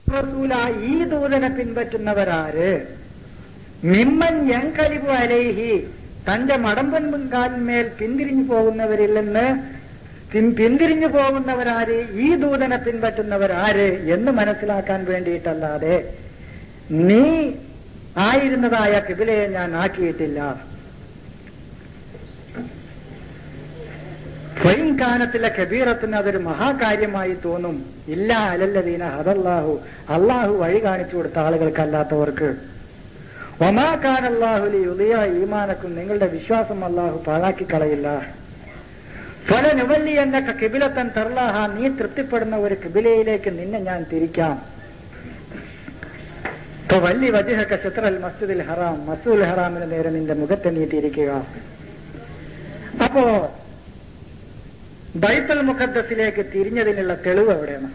റസൂല ഈ ദൂതനെ പിൻപറ്റുന്നവരാര് മിമ്മൻ യങ്കലിബു അലൈഹി തന്റെ മടമ്പൻ കാലിന്മേൽ പിന്തിരിഞ്ഞു പോകുന്നവരിൽ നിന്ന് പിൻ- പിന്തിരിഞ്ഞു പോകുന്നവരാര് ഈ ദൂതനെ പിൻപറ്റുന്നവരാര് എന്ന് മനസ്സിലാക്കാൻ വേണ്ടിയിട്ടല്ലാതെ നീ ആയിരുന്നതായ കിബിലയെ ഞാൻ ആക്കിയിട്ടില്ല സ്വയംകാനത്തിലെ കബീറത്തിന് അതൊരു മഹാകാര്യമായി തോന്നും ഇല്ല അലല്ലദീന ഹദല്ലാഹു അള്ളാഹു വഴി കാണിച്ചു കൊടുത്ത ആളുകൾക്കല്ലാത്തവർക്ക് ഒമാക്കാൻ അള്ളാഹുലി ഉദയ ഈമാനക്കും നിങ്ങളുടെ വിശ്വാസം അള്ളാഹു പാഴാക്കി കളയില്ല ഫല നുവല്ലി എന്നൊക്കെ കിബിലത്തൻ തർലാഹ നീ തൃപ്തിപ്പെടുന്ന ഒരു കിബിലയിലേക്ക് നിന്നെ ഞാൻ തിരിക്കാം ഇപ്പൊ വല്ലി വജിഹക്ക ശത്രുൽ മസ്ജിദുൽ ഹറാം മസ്ജിദുൽ ഹറാമിന് നേരെ നിന്റെ മുഖത്തെ നീ തിരിക്കുക അപ്പോ ബൈത്തുൽ മുഖദ്ദസിലേക്ക് തിരിഞ്ഞതിനുള്ള തെളിവ് എവിടെയാണ്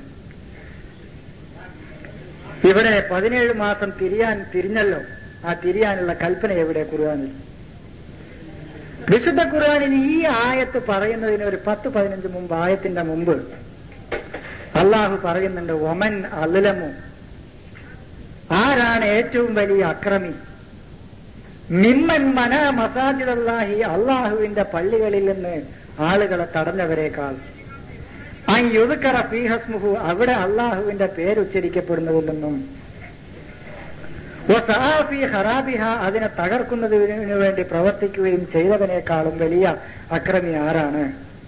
ഇവിടെ പതിനേഴ് മാസം തിരിയാൻ തിരിഞ്ഞല്ലോ ആ തിരിയാനുള്ള കൽപ്പന എവിടെ ഖുർആാനിൽ വിശുദ്ധ ഖുർആാനിൽ ഈ ആയത്ത് പറയുന്നതിന് ഒരു പത്ത് പതിനഞ്ച് മുമ്പ് ആയത്തിന്റെ മുമ്പ് അള്ളാഹു പറയുന്നുണ്ട് ഒമൻ അലലമു ആരാണ് ഏറ്റവും വലിയ അക്രമി മിമ്മൻ മന മസാജിദല്ലാഹി അള്ളാഹുവിന്റെ പള്ളികളിൽ നിന്ന് ആളുകളെ തടഞ്ഞവരെക്കാൾ ആ യുതുക്കറ ഫീഹസ്മുഹു അവിടെ അള്ളാഹുവിന്റെ പേരുച്ചരിക്കപ്പെടുന്നതിൽ നിന്നും വസആഫി ഹറാബിഹ അതിനെ തകർക്കുന്നതിനു വേണ്ടി പ്രവർത്തിക്കുകയും ചെയ്തവനേക്കാളും വലിയ അക്രമി ആരാണ്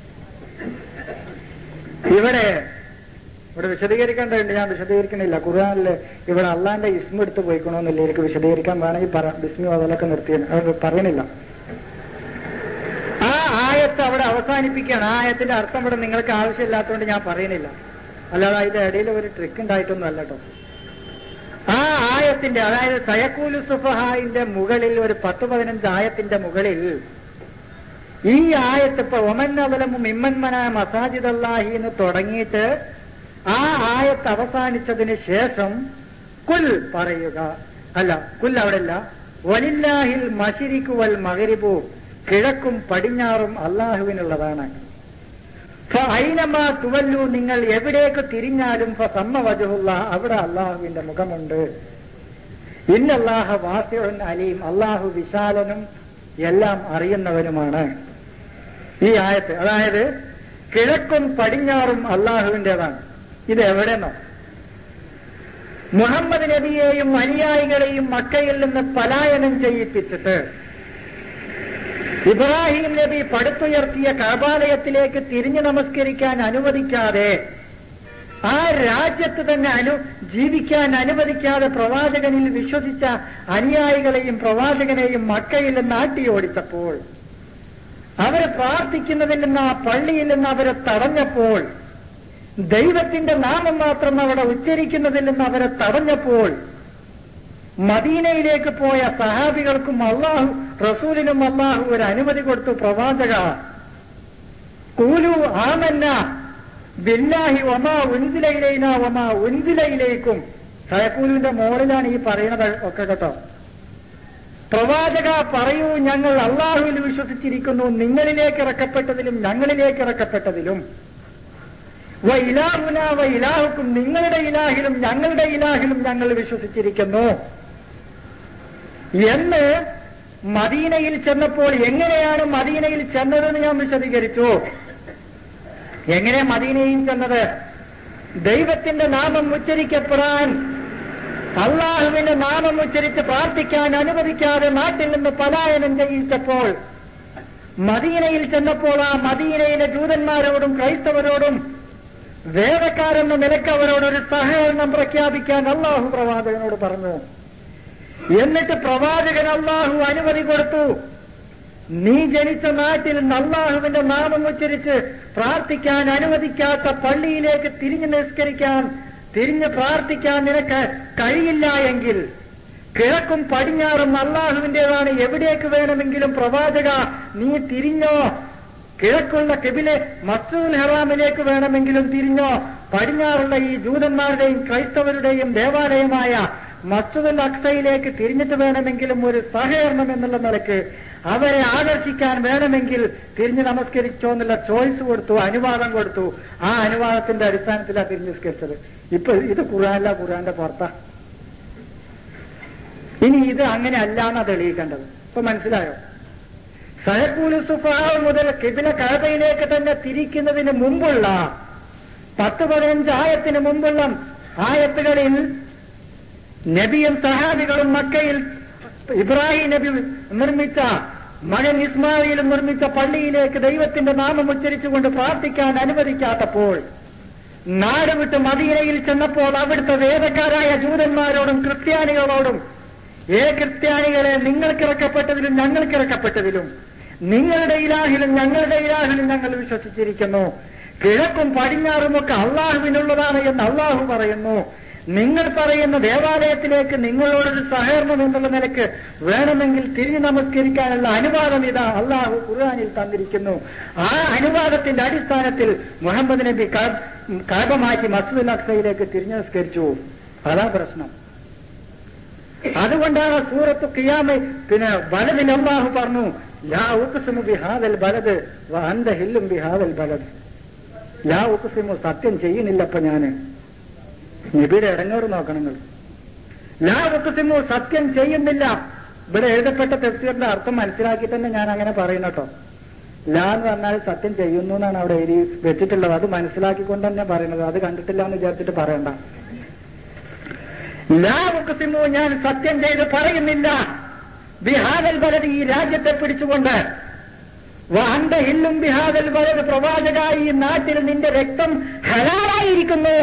ഇവിടെ ഇവിടെ വിശദീകരിക്കേണ്ടതുണ്ട് ഞാൻ വിശദീകരിക്കണില്ല ഖുർആാനില് ഇവിടെ അള്ളാന്റെ ഇസ്മ എടുത്ത് പോയിക്കണമെന്നില്ല എനിക്ക് വിശദീകരിക്കാൻ വേണമെങ്കിൽ പറ ബിസ്മി അതിലൊക്കെ നിർത്തി അത് പറയണില്ല ആ ആയത്ത് അവിടെ അവസാനിപ്പിക്കുകയാണ് ആ ആയത്തിന്റെ അർത്ഥം ഇവിടെ നിങ്ങൾക്ക് ആവശ്യമില്ലാത്തതുകൊണ്ട് ഞാൻ പറയുന്നില്ല അല്ലാതെ അതിന്റെ ഇടയിൽ ഒരു ട്രിക്ക് ഉണ്ടായിട്ടൊന്നും അല്ല കേട്ടോ ആ ആയത്തിന്റെ അതായത് സയക്കൂലു സുഫഹായിന്റെ മുകളിൽ ഒരു പത്ത് പതിനഞ്ച് ആയത്തിന്റെ മുകളിൽ ഈ ആയത്ത് ഇപ്പൊ ഒമന്നവലമും ഇമ്മന്മന മസാജിദ് അല്ലാഹി എന്ന് തുടങ്ങിയിട്ട് ആ ആയത്ത് അവസാനിച്ചതിന് ശേഷം കുൽ പറയുക അല്ല കുൽ അവിടെ അല്ല വലില്ലാഹിൽ മഷിരിക്കു വൽ മകരിബു കിഴക്കും പടിഞ്ഞാറും അള്ളാഹുവിനുള്ളതാണ് ഐനമാ തുവല്ലു നിങ്ങൾ എവിടേക്ക് തിരിഞ്ഞാലും സമ്മ വജുള്ള അവിടെ അള്ളാഹുവിന്റെ മുഖമുണ്ട് ഇന്നല്ലാഹ വാസിഉൻ അലീം അള്ളാഹു വിശാലനും എല്ലാം അറിയുന്നവനുമാണ് ഈ ആയത്ത് അതായത് കിഴക്കും പടിഞ്ഞാറും അള്ളാഹുവിന്റേതാണ് ഇത് എവിടെന്നോ മുഹമ്മദ് നബിയെയും അനുയായികളെയും മക്കയിൽ നിന്ന് പലായനം ചെയ്യിപ്പിച്ചിട്ട് ഇബ്രാഹിം നബി പടുത്തുയർത്തിയ കബാലയത്തിലേക്ക് തിരിഞ്ഞു നമസ്കരിക്കാൻ അനുവദിക്കാതെ ആ രാജ്യത്ത് തന്നെ അനു ജീവിക്കാൻ അനുവദിക്കാതെ പ്രവാചകനിൽ വിശ്വസിച്ച അനുയായികളെയും പ്രവാചകനെയും മക്കയിൽ നിന്ന് ആട്ടിയോടിച്ചപ്പോൾ അവര് പ്രാർത്ഥിക്കുന്നതിൽ നിന്ന് ആ പള്ളിയിൽ നിന്ന് അവരെ തടഞ്ഞപ്പോൾ ദൈവത്തിന്റെ നാമം മാത്രം അവിടെ ഉച്ചരിക്കുന്നതിൽ നിന്ന് അവരെ തടഞ്ഞപ്പോൾ മദീനയിലേക്ക് പോയ സഹാബികൾക്കും അള്ളാഹു റസൂലിനും അള്ളാഹു ഒരു അനുമതി കൊടുത്തു പ്രവാചക കൂലു ആമന്ന ബില്ലാഹി ഒമാ ഉൻസിലയിലേന ഒമാ ഉൻസിലയിലേക്കും സയക്കൂലിന്റെ മോളിലാണ് ഈ പറയുന്നത് ഒക്കെ കേട്ടോ പ്രവാചക പറയൂ ഞങ്ങൾ അള്ളാഹുവിൽ വിശ്വസിച്ചിരിക്കുന്നു നിങ്ങളിലേക്ക് ഇറക്കപ്പെട്ടതിലും ഞങ്ങളിലേക്ക് ഇറക്കപ്പെട്ടതിലും വ ഇലാഹുന വ ഇലാഹുക്കും നിങ്ങളുടെ ഇലാഹിലും ഞങ്ങളുടെ ഇലാഹിലും ഞങ്ങൾ വിശ്വസിച്ചിരിക്കുന്നു എന്ന് മദീനയിൽ ചെന്നപ്പോൾ എങ്ങനെയാണ് മദീനയിൽ ചെന്നതെന്ന് ഞാൻ വിശദീകരിച്ചു എങ്ങനെ മദീനയിൽ ചെന്നത് ദൈവത്തിന്റെ നാമം ഉച്ചരിക്കപ്പെടാൻ അള്ളാഹുവിന്റെ നാമം ഉച്ചരിച്ച് പ്രാർത്ഥിക്കാൻ അനുവദിക്കാതെ നാട്ടിൽ നിന്ന് പലായനം ചെയ്യിച്ചപ്പോൾ മദീനയിൽ ചെന്നപ്പോൾ ആ മദീനയിലെ ജൂതന്മാരോടും ക്രൈസ്തവരോടും വേദക്കാരെന്ന നിലക്ക് അവരോടൊരു സഹകരണം പ്രഖ്യാപിക്കാൻ അള്ളാഹു പ്രവാചകനോട് പറഞ്ഞു എന്നിട്ട് പ്രവാചകൻ അള്ളാഹു അനുമതി കൊടുത്തു നീ ജനിച്ച നാട്ടിൽ അള്ളാഹുവിന്റെ നാമം ഉച്ചരിച്ച് പ്രാർത്ഥിക്കാൻ അനുവദിക്കാത്ത പള്ളിയിലേക്ക് തിരിഞ്ഞു നിസ്കരിക്കാൻ തിരിഞ്ഞ് പ്രാർത്ഥിക്കാൻ നിനക്ക് കഴിയില്ല എങ്കിൽ കിഴക്കും പടിഞ്ഞാറും അള്ളാഹുവിന്റേതാണ് എവിടേക്ക് വേണമെങ്കിലും പ്രവാചക നീ തിരിഞ്ഞോ കിഴക്കുള്ള കെബിലെ മസൂൽ ഹറാമിലേക്ക് വേണമെങ്കിലും തിരിഞ്ഞോ പടിഞ്ഞാറുള്ള ഈ ജൂതന്മാരുടെയും ക്രൈസ്തവരുടെയും ദേവാലയമായ മസ്ജിദുൽ അക്സയിലേക്ക് തിരിഞ്ഞിട്ട് വേണമെങ്കിലും ഒരു സഹകരണം എന്നുള്ള നിലക്ക് അവരെ ആകർഷിക്കാൻ വേണമെങ്കിൽ തിരിഞ്ഞു നമസ്കരിച്ചോ എന്നുള്ള ചോയ്സ് കൊടുത്തു അനുവാദം കൊടുത്തു ആ അനുവാദത്തിന്റെ അടിസ്ഥാനത്തിലാണ് തിരിഞ്ഞു നമസ്കരിച്ചത് ഇപ്പൊ ഇത് ഖുറാനല്ല ഖുറാന്റെ പുറത്താ ഇനി ഇത് അങ്ങനെ അല്ലാന്നാ തെളിയിക്കേണ്ടത് ഇപ്പൊ മനസ്സിലായോ സഹക്കൂലു സുഫാവ് മുതൽ കിബില കഴബയിലേക്ക് തന്നെ തിരിക്കുന്നതിന് മുമ്പുള്ള പത്ത് പതിനഞ്ച് ആയത്തിന് മുമ്പുള്ള ആയത്തുകളിൽ നബിയും സഹാബികളും മക്കയിൽ ഇബ്രാഹിം നബി നിർമ്മിച്ച മകൻ ഇസ്മായിൽ നിർമ്മിച്ച പള്ളിയിലേക്ക് ദൈവത്തിന്റെ നാമം ഉച്ചരിച്ചുകൊണ്ട് പ്രാർത്ഥിക്കാൻ അനുവദിക്കാത്തപ്പോൾ നാട് വിട്ട് മദീനയിൽ ചെന്നപ്പോൾ അവിടുത്തെ വേദക്കാരായ ജൂതന്മാരോടും ക്രിസ്ത്യാനികളോടും ഏ ക്രിസ്ത്യാനികളെ നിങ്ങൾക്കിറക്കപ്പെട്ടതിലും ഞങ്ങൾക്കിറക്കപ്പെട്ടതിലും നിങ്ങളുടെ ഇലാഹിലും ഞങ്ങളുടെ ഇലാഹിലും ഞങ്ങൾ വിശ്വസിച്ചിരിക്കുന്നു കിഴക്കും പടിഞ്ഞാറുമൊക്കെ അള്ളാഹുവിനുള്ളതാണ് എന്ന് അള്ളാഹു പറയുന്നു നിങ്ങൾ പറയുന്ന ദേവാലയത്തിലേക്ക് നിങ്ങളോടൊരു സഹകരണം എന്നുള്ള നിലക്ക് വേണമെങ്കിൽ തിരിഞ്ഞു നമസ്കരിക്കാനുള്ള അനുവാദം ഇതാ അള്ളാഹു ഖുർആാനിൽ തന്നിരിക്കുന്നു ആ അനുവാദത്തിന്റെ അടിസ്ഥാനത്തിൽ മുഹമ്മദ് നബി കാബ മാറ്റി മസൂദ് അക്സയിലേക്ക് തിരിഞ്ഞു നമസ്കരിച്ചു അതാ പ്രശ്നം അതുകൊണ്ടാണ് സൂറത്ത് കിയാമ പിന്നെ ബലദിൽ അള്ളാഹു പറഞ്ഞു ലാ ഉക്സിമു ബിഹാദൽ ബലദ് അന്ത ഹില്ലും ബിഹാദൽ ബലദ് ലാ ഉക്സിമു സത്യം ചെയ്യുന്നില്ലപ്പ ഞാന് നബിയുടെ ഇടങ്ങോട് നോക്കണം നിങ്ങൾ ലാ ഉക്സിമു സത്യം ചെയ്യുന്നില്ല ഇവിടെ എഴുതപ്പെട്ട തെസ്റ്റിയുടെ അർത്ഥം മനസ്സിലാക്കി തന്നെ ഞാൻ അങ്ങനെ പറയുന്നു കേട്ടോ ലാ എന്ന് പറഞ്ഞാൽ സത്യം ചെയ്യുന്നു എന്നാണ് അവിടെ എഴുതി വെച്ചിട്ടുള്ളത് അത് മനസ്സിലാക്കിക്കൊണ്ട് തന്നെ പറയുന്നത് അത് കണ്ടിട്ടില്ല എന്ന് വിചാരിച്ചിട്ട് പറയണ്ട ലാ ഉക്സിമു ഞാൻ സത്യം ചെയ്ത് പറയുന്നില്ല ബിഹാദൽ ബലത് ഈ രാജ്യത്തെ പിടിച്ചുകൊണ്ട് വാണ്ട ഹില്ലും ബിഹാദൽ ബലത് പ്രവാചക ഈ നാട്ടിൽ നിന്റെ രക്തം ഹലാലായിരിക്കുന്നു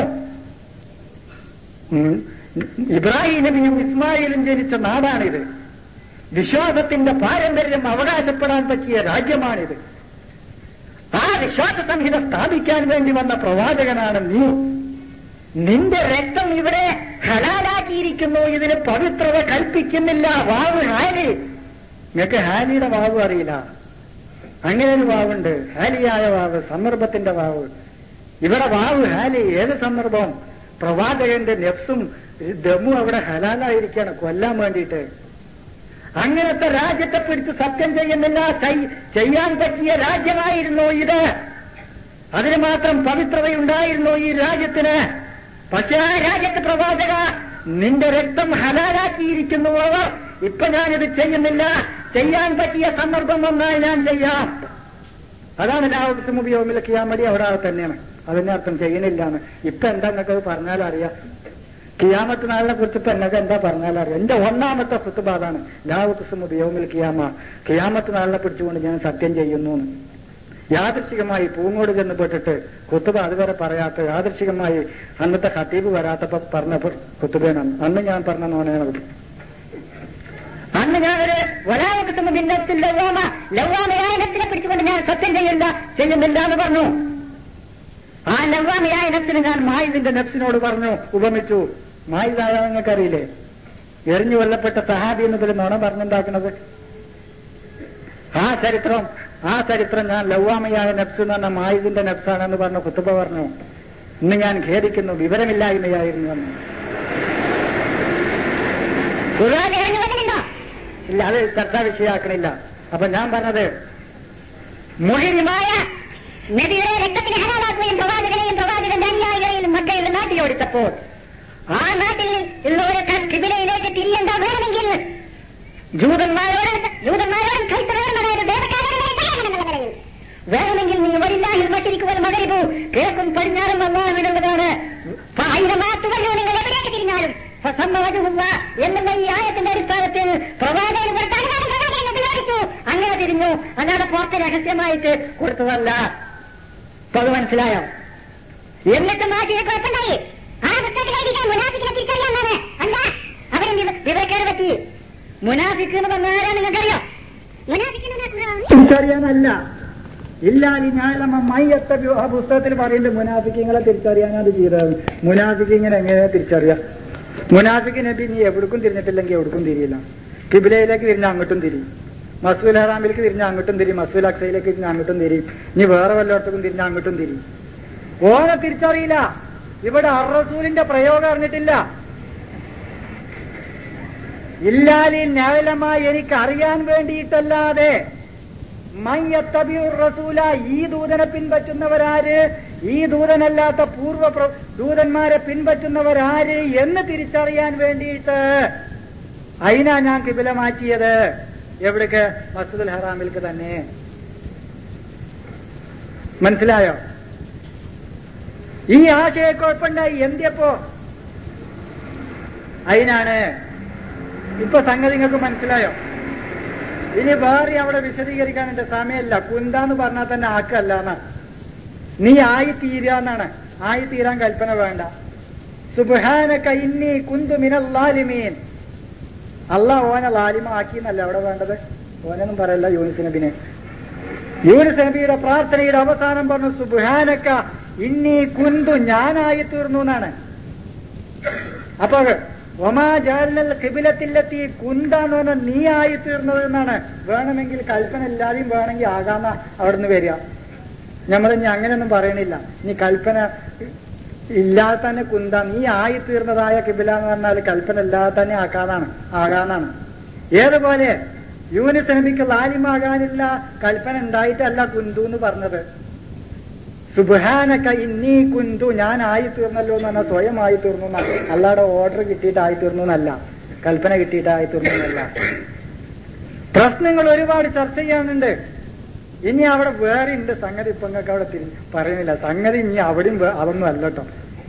ഉം. ഇബ്രാഹിം നബിയും ഇസ്മായിലും ജനിച്ച നാടാണിത് വിശ്വാസത്തിന്റെ പാരമ്പര്യം അവകാശപ്പെടാൻ പറ്റിയ രാജ്യമാണിത് ആ വിശ്വാസ സംഹിത സ്ഥാപിക്കാൻ വേണ്ടി വന്ന പ്രവാചകനാണ് നീ നിന്റെ രക്തം ഇവിടെ ഹലാലാക്കിയിരിക്കുന്നു ഇതിന് പവിത്രത കൽപ്പിക്കുന്നില്ല വാവ് ഹാലി നിങ്ങൾക്ക് ഹാലിയുടെ വാവ് അറിയില്ല അങ്ങനെ ഒരു വാവുണ്ട് ഹാലിയായ വാവ് സന്ദർഭത്തിന്റെ വാവ് ഇവിടെ വാവ് ഹാലി ഏത് സന്ദർഭം പ്രവാചകന്റെ നെഫ്സും ദമും അവിടെ ഹലാലായിരിക്കാണ് കൊല്ലാൻ വേണ്ടിയിട്ട് അങ്ങനത്തെ രാജ്യത്തെ പിടിച്ച് സത്യം ചെയ്യുന്നില്ല ചെയ്- ചെയ്യാൻ പറ്റിയ രാജ്യമായിരുന്നു ഇത് അതിന് മാത്രം പവിത്രതയുണ്ടായിരുന്നു ഈ രാജ്യത്തിന് പക്ഷേ ആ രാജ്യത്തെ പ്രവാചക നിന്റെ രക്തം ഹലാലാക്കിയിരിക്കുന്നു അവർ ഇപ്പൊ ഞാനിത് ചെയ്യുന്നില്ല ചെയ്യാൻ പറ്റിയ സന്ദർഭം വന്നാൽ ഞാൻ ചെയ്യാം അതാണ് ലാവുസം ഉപയോഗമില്ല മതി അവിടെ തന്നെയാണ് അതിന്റെ അർത്ഥം ചെയ്യണില്ല എന്ന് ഇപ്പൊ എന്താ നിങ്ങൾക്ക് പറഞ്ഞാൽ അറിയാം കിയാമത്ത് നാളിനെ കുറിച്ച് ഇപ്പൊ എന്നൊക്കെ എന്താ പറഞ്ഞാൽ അറിയാം എന്റെ ഒന്നാമത്തെ കുത്തുബ അതാണ് ലാവുസം ഉപയോഗമിൽ കിയാമ കിയാമത്ത് നാളിനെ പിടിച്ചുകൊണ്ട് ഞാൻ സത്യം ചെയ്യുന്നു എന്ന്. യാദൃശികമായി പൂങ്ങോട് ചെന്ന് പെട്ടിട്ട് കുത്തുബ അതുവരെ പറയാത്ത യാദൃശികമായി അന്നത്തെ ഖത്തീബ് വരാത്തപ്പോ പറഞ്ഞ കുത്തുബേനാണ് അന്ന് ഞാൻ പറഞ്ഞ നോനയാണ് അന്ന് ഞാനൊരു വലായകത്തുമ്പോ ഭിന്നത്തിൽ ലവ്വാമ ലവ്വാമയായ നഫ്സിനെ പിടിച്ചുകൊണ്ട് ഞാൻ സത്യം ചെയ്യില്ല ചെയ്യുന്നില്ല എന്ന് പറഞ്ഞു ആ ലവ്വാമിയായ നഫ്സിന് ഞാൻ മായിദിന്റെ നഫ്സിനോട് പറഞ്ഞു ഉപമിച്ചു മായിദായ നിങ്ങൾക്കറിയില്ലേ എറിഞ്ഞു കൊല്ലപ്പെട്ട സഹാബി എന്നതിൽ നുണ പറഞ്ഞുണ്ടാക്കുന്നത് ആ ചരിത്രം ആ ചരിത്രം ഞാൻ ലവ്വാമയായ നഫ്സ് എന്ന് പറഞ്ഞ മായിദിന്റെ നഫ്സാണെന്ന് പറഞ്ഞ കുത്തുബ പറഞ്ഞു ഇന്ന് ഞാൻ ഖേദിക്കുന്നു വിവരമില്ലായ്മയായിരുന്നു എന്ന് ഖുർആൻ ഇറങ്ങി വരുന്നുണ്ടോ ഇല്ല അത് ചർച്ചാ വിഷയമാക്കണില്ല അപ്പൊ ഞാൻ പറഞ്ഞത് മുഹിരിമായ നബിയുടെ രക്തത്തിന് ഹലാലാക്കുകയും പ്രവാചകനെയും പ്രവാചകന്റെ അനുയായികളെയും മക്കയുടെ നാട്ടിലോടിച്ചപ്പോൾ ആ നാട്ടിൽ ഉള്ളവരൊക്കെ കിബിലയിലേക്ക് തിരിയേണ്ട വേണമെങ്കിൽ ജൂതന്മാരോട് ജൂതന്മാരോടും ക്രൈസ്തവരോടും അതായത് വേദക്കാരോടും പറയാമെന്നുള്ള നിലയിൽ വേണമെങ്കിൽ നീ വരില്ലാഹിൽ മട്ടിരിക്കുവൽ മകരിപ്പു കിഴക്കും പടിഞ്ഞാറും അള്ളാഹുവിനുള്ളതാണ് ആയിരമാത്തുകളോ നിങ്ങൾ എവിടേക്ക് തിരിഞ്ഞാലും ഫസമ്മവജുഹുവ എന്നുള്ള ഈ ആയത്തിന്റെ അടിസ്ഥാനത്തിൽ പ്രവാചകൻ കൊടുത്ത അനുവാദം പ്രവാചകൻ ഉപയോഗിച്ചു അങ്ങനെ തിരിഞ്ഞു അല്ലാതെ പുറത്ത് രഹസ്യമായിട്ട് കൊടുത്തതല്ല ഇപ്പൊ അത് മനസ്സിലായോ എന്നിട്ട് മാറ്റിയ കുഴപ്പമുണ്ടായി ആ പുസ്തകത്തിലെഴുതിക്കാൻ മുനാഫിക്കിനെ തിരിച്ചറിയാന്നാണ് അല്ല അവരും വിവരക്കേട് പറ്റി മുനാഫിക്ക് എന്ന് പറഞ്ഞാൽ ആരാ നിങ്ങൾക്കറിയോ മുനാഫിക്കിനെ തിരിച്ചറിയാനല്ല ഇല്ലാലി ഞാനമ്മ മയ്യത്തെ ആ പുസ്തകത്തിൽ പറയുന്നുണ്ട് മുനാഫിക്കിങ്ങളെ തിരിച്ചറിയാൻ അത് ചെയ്തത് മുനാഫിക്കിങ്ങനെ എങ്ങനെയാ തിരിച്ചറിയാം മുനാഫിക്ക് നബി നീ എവിടേക്കും തിരിഞ്ഞിട്ടില്ലെങ്കിൽ എവിടേക്കും തിരിയില്ല കിബിലയിലേക്ക് തിരിഞ്ഞ അങ്ങോട്ടും തിരിയും മസൂൽ ഹറാമിലേക്ക് തിരിഞ്ഞ അങ്ങോട്ടും തിരിയും മസൂൽ അക്സയിലേക്ക് തിരിഞ്ഞ അങ്ങോട്ടും തിരിയും ഇനി വേറെ വല്ലയിടത്തേക്കും തിരിഞ്ഞ അങ്ങോട്ടും തിരിയും ഓനെ തിരിച്ചറിയില്ല ഇവിടെ അറസൂലിന്റെ പ്രയോഗം അറിഞ്ഞിട്ടില്ല ഇല്ലാലിൽ ന്യായലമായി എനിക്ക് അറിയാൻ വേണ്ടിയിട്ടല്ലാതെ മയ്യത്തബിയുർ റസൂല ഈ ദൂതനെ പിൻപറ്റുന്നവരാര് ഈ ദൂതനല്ലാത്ത പൂർവ്വ പ്ര- ദൂതന്മാരെ പിൻപറ്റുന്നവരാര് എന്ന് തിരിച്ചറിയാൻ വേണ്ടിയിട്ട് അതിനാ ഞാൻ കിബില മാറ്റിയത് എവിടേക്ക് മസ്ജിദുൽ ഹറാമിൽക്ക് തന്നെ മനസ്സിലായോ ഈ ആശയക്കുഴപ്പമുണ്ടായി എന്തിയപ്പോ അതിനാണ് ഇപ്പൊ സംഗതി നിങ്ങൾക്ക് മനസ്സിലായോ ഇനി വേറെ അവിടെ വിശദീകരിക്കാൻ എന്റെ സമയമല്ല കുന്താന്ന് പറഞ്ഞാൽ തന്നെ ആക്കല്ല എന്നാ നീ ആയി തീരാന്നാണ് ആയി തീരാൻ കൽപ്പന വേണ്ട സുബാനക്ക ഇന്നി കുന്തു മിനൽ ലാലിമീൻ അല്ല ഓനെ ലാലിമ ആക്കിന്നല്ല അവിടെ വേണ്ടത് ഓനൊന്നും പറയല്ല യൂനിസ് നബിനെ യൂനിസ് നബിയുടെ പ്രാർത്ഥനയുടെ അവസാനം പറഞ്ഞു സുബാനക്ക ഇന്നി കുന്തു ഞാനായി തീർന്നു എന്നാണ് അപ്പൊ ഒമാ ജാലിനൽ കിബിലത്തിലെത്തി കുന്താന്ന് പറഞ്ഞാൽ നീ ആയി തീർന്നത് എന്നാണ് വേണമെങ്കിൽ കൽപ്പന ഇല്ലാതെയും വേണമെങ്കിൽ ആകാന്ന അവിടുന്ന് വരിക നമ്മൾ ഇനി അങ്ങനെയൊന്നും പറയണില്ല നീ കൽപ്പന ഇല്ലാതെ തന്നെ കുന്ത നീ ആയി തീർന്നതായ കിബില എന്ന് പറഞ്ഞാൽ കൽപ്പന ഇല്ലാതെ തന്നെ ആക്കാന്നാണ് ആകാന്നാണ് ഏതുപോലെ യൂനിസ് നബിക്ക് ലാലിമാകാനില്ല കൽപ്പന ഉണ്ടായിട്ടല്ല കുന്തു എന്ന് പറഞ്ഞത് സുബാനക്ക ഇന്നീ കുന്തു ഞാൻ ആയി തീർന്നല്ലോ എന്ന് പറഞ്ഞാൽ സ്വയം ആയി തീർന്നു എന്നല്ല അല്ലാതെ ഓർഡർ കിട്ടിയിട്ട് ആയി തീർന്നു എന്നല്ല കൽപ്പന കിട്ടിയിട്ട് ആയി തീർന്നു എന്നല്ല പ്രശ്നങ്ങൾ ഒരുപാട് ചർച്ച ചെയ്യാനുണ്ട് ഇനി അവിടെ വേറെ ഉണ്ട് സംഗതി ഇപ്പൊ നിങ്ങൾക്ക് അവിടെ തിരി പറയുന്നില്ല സംഗതി ഇനി അവിടെയും വേ- അതൊന്നും അല്ല കേട്ടോ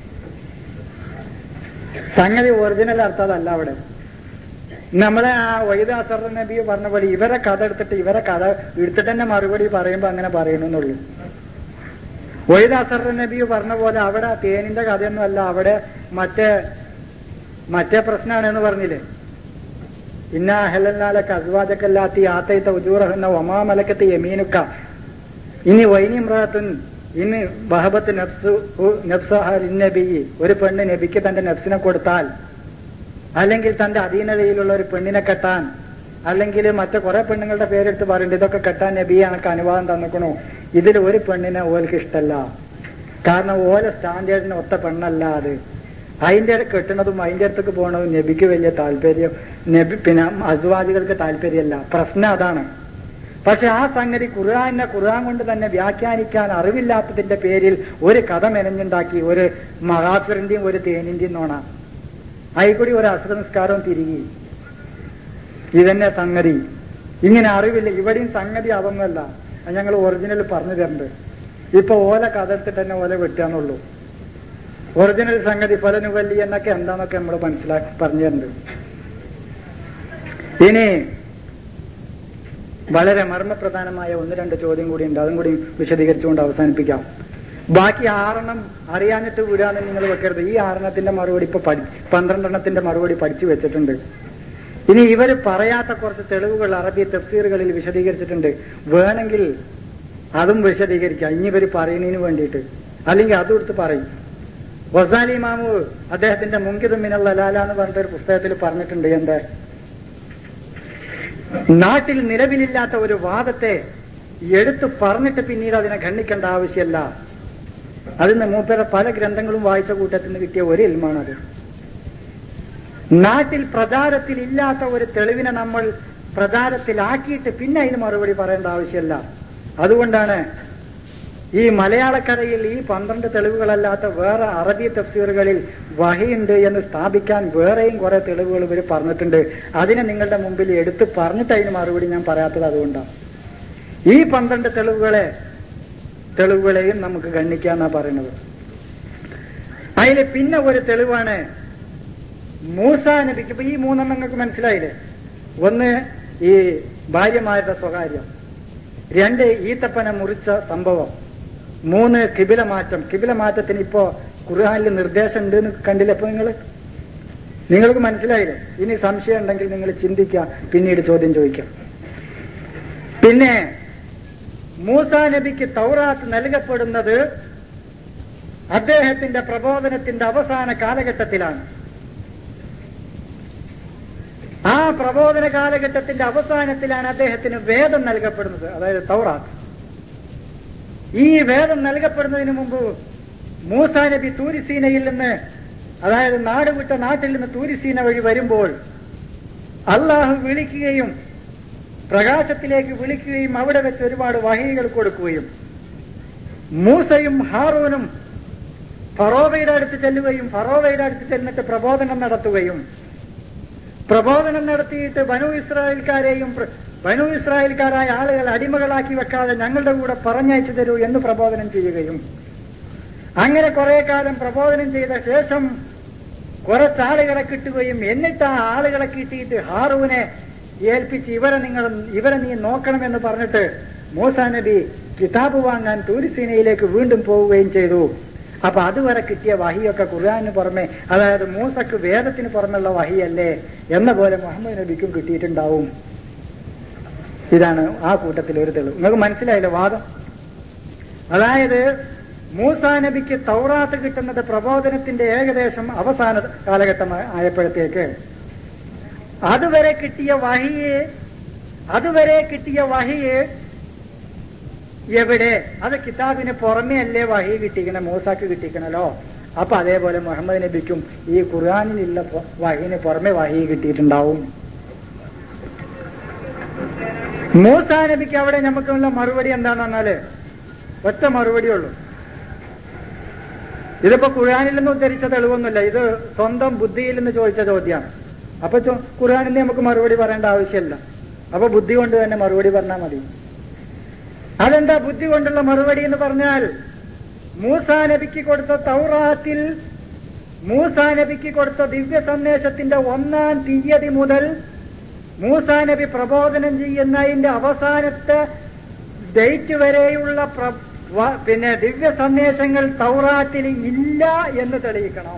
സംഗതി ഒറിജിനൽ അർത്ഥമല്ല അവിടെ നമ്മളെ ആ വൈദ അസർ നബി പറഞ്ഞ പോലെ ഇവരെ കഥ എടുത്തിട്ട് ഇവരെ കഥ എടുത്തിട്ട് തന്നെ മറുപടി പറയുമ്പോ അങ്ങനെ പറയണമെന്നുള്ളൂ വൈദ അസർ നബി പറഞ്ഞ പോലെ അവിടെ തേനിന്റെ കഥയൊന്നും അല്ല അവിടെ മറ്റേ മറ്റേ പ്രശ്നമാണെന്ന് പറഞ്ഞില്ലേ ഇന്ന അഹലല്ലാലക്ക് അസ്വാജക്കല്ലാത്തി ആത്തൈത്ത ഉജൂറഹെന്ന ഒമാമലക്കത്ത് യമീനുക്ക ഇനി വൈനിമ്രാത്തുൻ ഇനി ബഹബത്ത് നബ്സു നബ്സഹി ഒരു പെണ്ണ് നബിക്ക് തന്റെ നബ്സിനെ കൊടുത്താൽ അല്ലെങ്കിൽ തന്റെ അധീനതയിലുള്ള ഒരു പെണ്ണിനെ കെട്ടാൻ അല്ലെങ്കിൽ മറ്റു കുറെ പെണ്ണുങ്ങളുടെ പേരെടുത്ത് പറയുന്നുണ്ട് ഇതൊക്കെ കെട്ടാൻ നബി എനിക്ക് അനുവാദം തന്നിക്കണു ഇതിൽ ഒരു പെണ്ണിനെ ഓൽക്ക് ഇഷ്ടല്ല കാരണം ഓല സ്റ്റാൻഡേർഡിന് ഒത്ത പെണ്ണല്ല അത് അതിന്റെ കെട്ടുന്നതും അതിന്റെ അടുത്തേക്ക് പോകണതും നബിക്ക് വലിയ താല്പര്യം നബി പിന്നെ അസുവാദികൾക്ക് താല്പര്യമല്ല പ്രശ്നം അതാണ് പക്ഷെ ആ സംഗതി ഖുർആാനെ ഖുർആൻ കൊണ്ട് തന്നെ വ്യാഖ്യാനിക്കാൻ അറിവില്ലാത്തതിന്റെ പേരിൽ ഒരു കഥ മെനഞ്ഞുണ്ടാക്കി ഒരു മഹാസുരന്റെയും ഒരു തേനിന്റെയും നോണ അതിൽക്കൂടി ഒരു അസ്രനിസ്കാരവും തിരികെ ഇതന്നെ സംഗതി ഇങ്ങനെ അറിവില്ല ഇവിടെയും സംഗതി അതൊന്നുമല്ല അത് ഞങ്ങൾ ഒറിജിനൽ പറഞ്ഞു തരുന്നുണ്ട് ഇപ്പൊ ഓല കഥ എടുത്തിട്ട് തന്നെ ഓല വെട്ടാന്നുള്ളൂ ഒറിജിനൽ സംഗതി ഫലനുവല്ലി എന്നൊക്കെ എന്താന്നൊക്കെ നമ്മൾ മനസ്സിലാക്കി പറഞ്ഞു തരുന്നുണ്ട് ഇനി വളരെ മർമ്മപ്രധാനമായ ഒന്ന് രണ്ട് ചോദ്യം കൂടി ഉണ്ട് അതും കൂടി വിശദീകരിച്ചുകൊണ്ട് അവസാനിപ്പിക്കാം ബാക്കി ആറെണ്ണം അറിയാഞ്ഞിട്ട് വിടാന്ന് നിങ്ങൾ വെക്കരുത് ഈ ആറെണ്ണത്തിന്റെ മറുപടി ഇപ്പൊ പഠി പന്ത്രണ്ടെണ്ണത്തിന്റെ മറുപടി പഠിച്ചു വെച്ചിട്ടുണ്ട് ഇനി ഇവര് പറയാത്ത കുറച്ച് തെളിവുകൾ അറബി തഫ്സീറുകളിൽ വിശദീകരിച്ചിട്ടുണ്ട് വേണമെങ്കിൽ അതും വിശദീകരിക്കാം ഇനി ഇവര് പറയുന്നതിന് വേണ്ടിയിട്ട് അല്ലെങ്കിൽ അതും എടുത്ത് പറയും വസാലി മാമു അദ്ദേഹത്തിന്റെ മുങ്കിത് മിനൽ അലാല എന്ന് പറഞ്ഞിട്ട് ഒരു പുസ്തകത്തിൽ പറഞ്ഞിട്ടുണ്ട് എന്താ നാട്ടിൽ നിലവിലില്ലാത്ത ഒരു വാദത്തെ എടുത്തു പറഞ്ഞിട്ട് പിന്നീട് അതിനെ ഖണ്ഡിക്കേണ്ട ആവശ്യമല്ല അതിന് മൂപ്പര പല ഗ്രന്ഥങ്ങളും വായിച്ച കൂട്ടത്തിൽ നിന്ന് കിട്ടിയ ഒരു ഇൽമാണത് നാട്ടിൽ പ്രചാരത്തിൽ ഇല്ലാത്ത ഒരു തെളിവിനെ നമ്മൾ പ്രചാരത്തിലാക്കിയിട്ട് പിന്നെ അതിന് മറുപടി പറയേണ്ട ആവശ്യമല്ല അതുകൊണ്ടാണ് ഈ മലയാളക്കരയിൽ ഈ പന്ത്രണ്ട് തെളിവുകളല്ലാത്ത വേറെ അറബി തഫ്സീറുകളിൽ വഹയുണ്ട് എന്ന് സ്ഥാപിക്കാൻ വേറെയും കുറെ തെളിവുകൾ ഇവർ പറഞ്ഞിട്ടുണ്ട് അതിനെ നിങ്ങളുടെ മുമ്പിൽ എടുത്ത് പറഞ്ഞിട്ട് അതിന് മറുപടി ഞാൻ പറയാത്തത് അതുകൊണ്ടാണ് ഈ പന്ത്രണ്ട് തെളിവുകളെ തെളിവുകളെയും നമുക്ക് ഗണ്ണിക്കാന്നാ പറയുന്നത് അതിൽ പിന്നെ ഒരു തെളിവാണ് മൂസ നബിക്ക് ഇപ്പൊ ഈ മൂന്നെണ്ണം നിങ്ങൾക്ക് മനസ്സിലായില്ലേ ഒന്ന് ഈ ഭാര്യമാരുടെ സ്വകാര്യം രണ്ട് ഈത്തപ്പന മുറിച്ച സംഭവം മൂന്ന് കിബില മാറ്റം കിബില മാറ്റത്തിന് ഇപ്പോ ഖുർആാനിൽ നിർദ്ദേശം ഉണ്ട് എന്ന് കണ്ടില്ല ഇപ്പൊ നിങ്ങൾ നിങ്ങൾക്ക് മനസ്സിലായില്ലേ ഇനി സംശയം ഉണ്ടെങ്കിൽ നിങ്ങൾ ചിന്തിക്കുക പിന്നീട് ചോദ്യം ചോദിക്കാം പിന്നെ മൂസ നബിക്ക് തൗറാത്ത് നൽകപ്പെടുന്നത് അദ്ദേഹത്തിന്റെ പ്രബോധനത്തിന്റെ അവസാന കാലഘട്ടത്തിലാണ് ആ പ്രബോധന കാലഘട്ടത്തിന്റെ അവസാനത്തിലാണ് അദ്ദേഹത്തിന് വേദം നൽകപ്പെടുന്നത് അതായത് തൗറാത്ത് ഈ വേദം നൽകപ്പെടുന്നതിന് മുമ്പ് മൂസ നബി തൂരിസീനയിൽ നിന്ന് അതായത് നാട് വിട്ട നാട്ടിൽ നിന്ന് തൂരിസീന വഴി വരുമ്പോൾ അള്ളാഹു വിളിക്കുകയും പ്രകാശത്തിലേക്ക് വിളിക്കുകയും അവിടെ വെച്ച് ഒരുപാട് വഹികൾ കൊടുക്കുകയും മൂസയും ഹാറൂനും ഫറോവയുടെ അടുത്ത് ചെല്ലുകയും ഫറോവയുടെ അടുത്ത് ചെന്നിട്ട് പ്രബോധനം നടത്തുകയും പ്രബോധനം നടത്തിയിട്ട് ബനു ഇസ്രായേൽക്കാരെയും പ്ര- ബനു ഇസ്രായേൽക്കാരായ ആളുകൾ അടിമകളാക്കി വെക്കാതെ ഞങ്ങളുടെ കൂടെ പറഞ്ഞയച്ചു തരൂ എന്ന് പ്രബോധനം ചെയ്യുകയും അങ്ങനെ കുറെ കാലം പ്രബോധനം ചെയ്ത ശേഷം കുറച്ചാളുകളെ കിട്ടുകയും എന്നിട്ട് ആ ആളുകളെ കിട്ടിയിട്ട് ഹാറൂനെ ഏൽപ്പിച്ച് ഇവരെ നിങ്ങൾ ഇവരെ നീ നോക്കണമെന്ന് പറഞ്ഞിട്ട് മൂസ നബി കിതാബ് വാങ്ങാൻ തൂരിസീനയിലേക്ക് വീണ്ടും പോവുകയും ചെയ്തു അപ്പൊ അതുവരെ കിട്ടിയ വഹിയൊക്കെ ഖുർആാനിന് പുറമെ അതായത് മൂസക്ക് വേദത്തിന് പുറമെയുള്ള വഹിയല്ലേ എന്ന പോലെ മുഹമ്മദ് നബിക്കും കിട്ടിയിട്ടുണ്ടാവും ഇതാണ് ആ കൂട്ടത്തിൽ ഒരു തെളിവ് നിങ്ങൾക്ക് മനസ്സിലായില്ല വാദം അതായത് മൂസ നബിക്ക് തൗറാത്ത് കിട്ടുന്നത് പ്രബോധനത്തിന്റെ ഏകദേശം അവസാന കാലഘട്ടം ആയപ്പോഴത്തേക്ക് അതുവരെ കിട്ടിയ വഹിയെ അതുവരെ കിട്ടിയ വഹിയെ എവിടെ അത് കിതാബിന് പുറമേ അല്ലേ വഹി കിട്ടിക്കണ മൂസാക്ക് കിട്ടിക്കണല്ലോ അപ്പൊ അതേപോലെ മുഹമ്മദ് നബിക്കും ഈ ഖുർആാനിലുള്ള പൊ- വഹിന് പുറമെ വഹി കിട്ടിയിട്ടുണ്ടാവും മൂസ നബിക്ക് അവിടെ നമുക്കുള്ള മറുപടി എന്താന്ന് പറഞ്ഞാല് ഒറ്റ മറുപടിയുള്ളൂ ഇതിപ്പോ ഖുർആാനിൽ നിന്ന് ഉദ്ധരിച്ച തെളിവൊന്നുമില്ല ഇത് സ്വന്തം ബുദ്ധിയിൽ നിന്ന് ചോദിച്ച ചോദ്യമാണ് അപ്പൊ ചോ- ഖുർആാനിൽ നിന്ന് നമുക്ക് മറുപടി പറയേണ്ട ആവശ്യമില്ല അപ്പൊ ബുദ്ധി കൊണ്ട് തന്നെ മറുപടി പറഞ്ഞാൽ മതി അതെന്താ ബുദ്ധി കൊണ്ടുള്ള മറുപടി എന്ന് പറഞ്ഞാൽ മൂസ നബിക്ക് കൊടുത്ത തൗറാത്തിൽ മൂസ നബിക്ക് കൊടുത്ത ദിവ്യ സന്ദേശത്തിന്റെ ഒന്നാം തീയതി മുതൽ മൂസ നബി പ്രബോധനം ചെയ്യുന്നതിന്റെ അവസാനത്തെ ഡേറ്റ് വരെയുള്ള പ്ര- വ- പിന്നെ ദിവ്യ സന്ദേശങ്ങൾ തൗറാത്തിൽ ഇല്ല എന്ന് തെളിയിക്കണം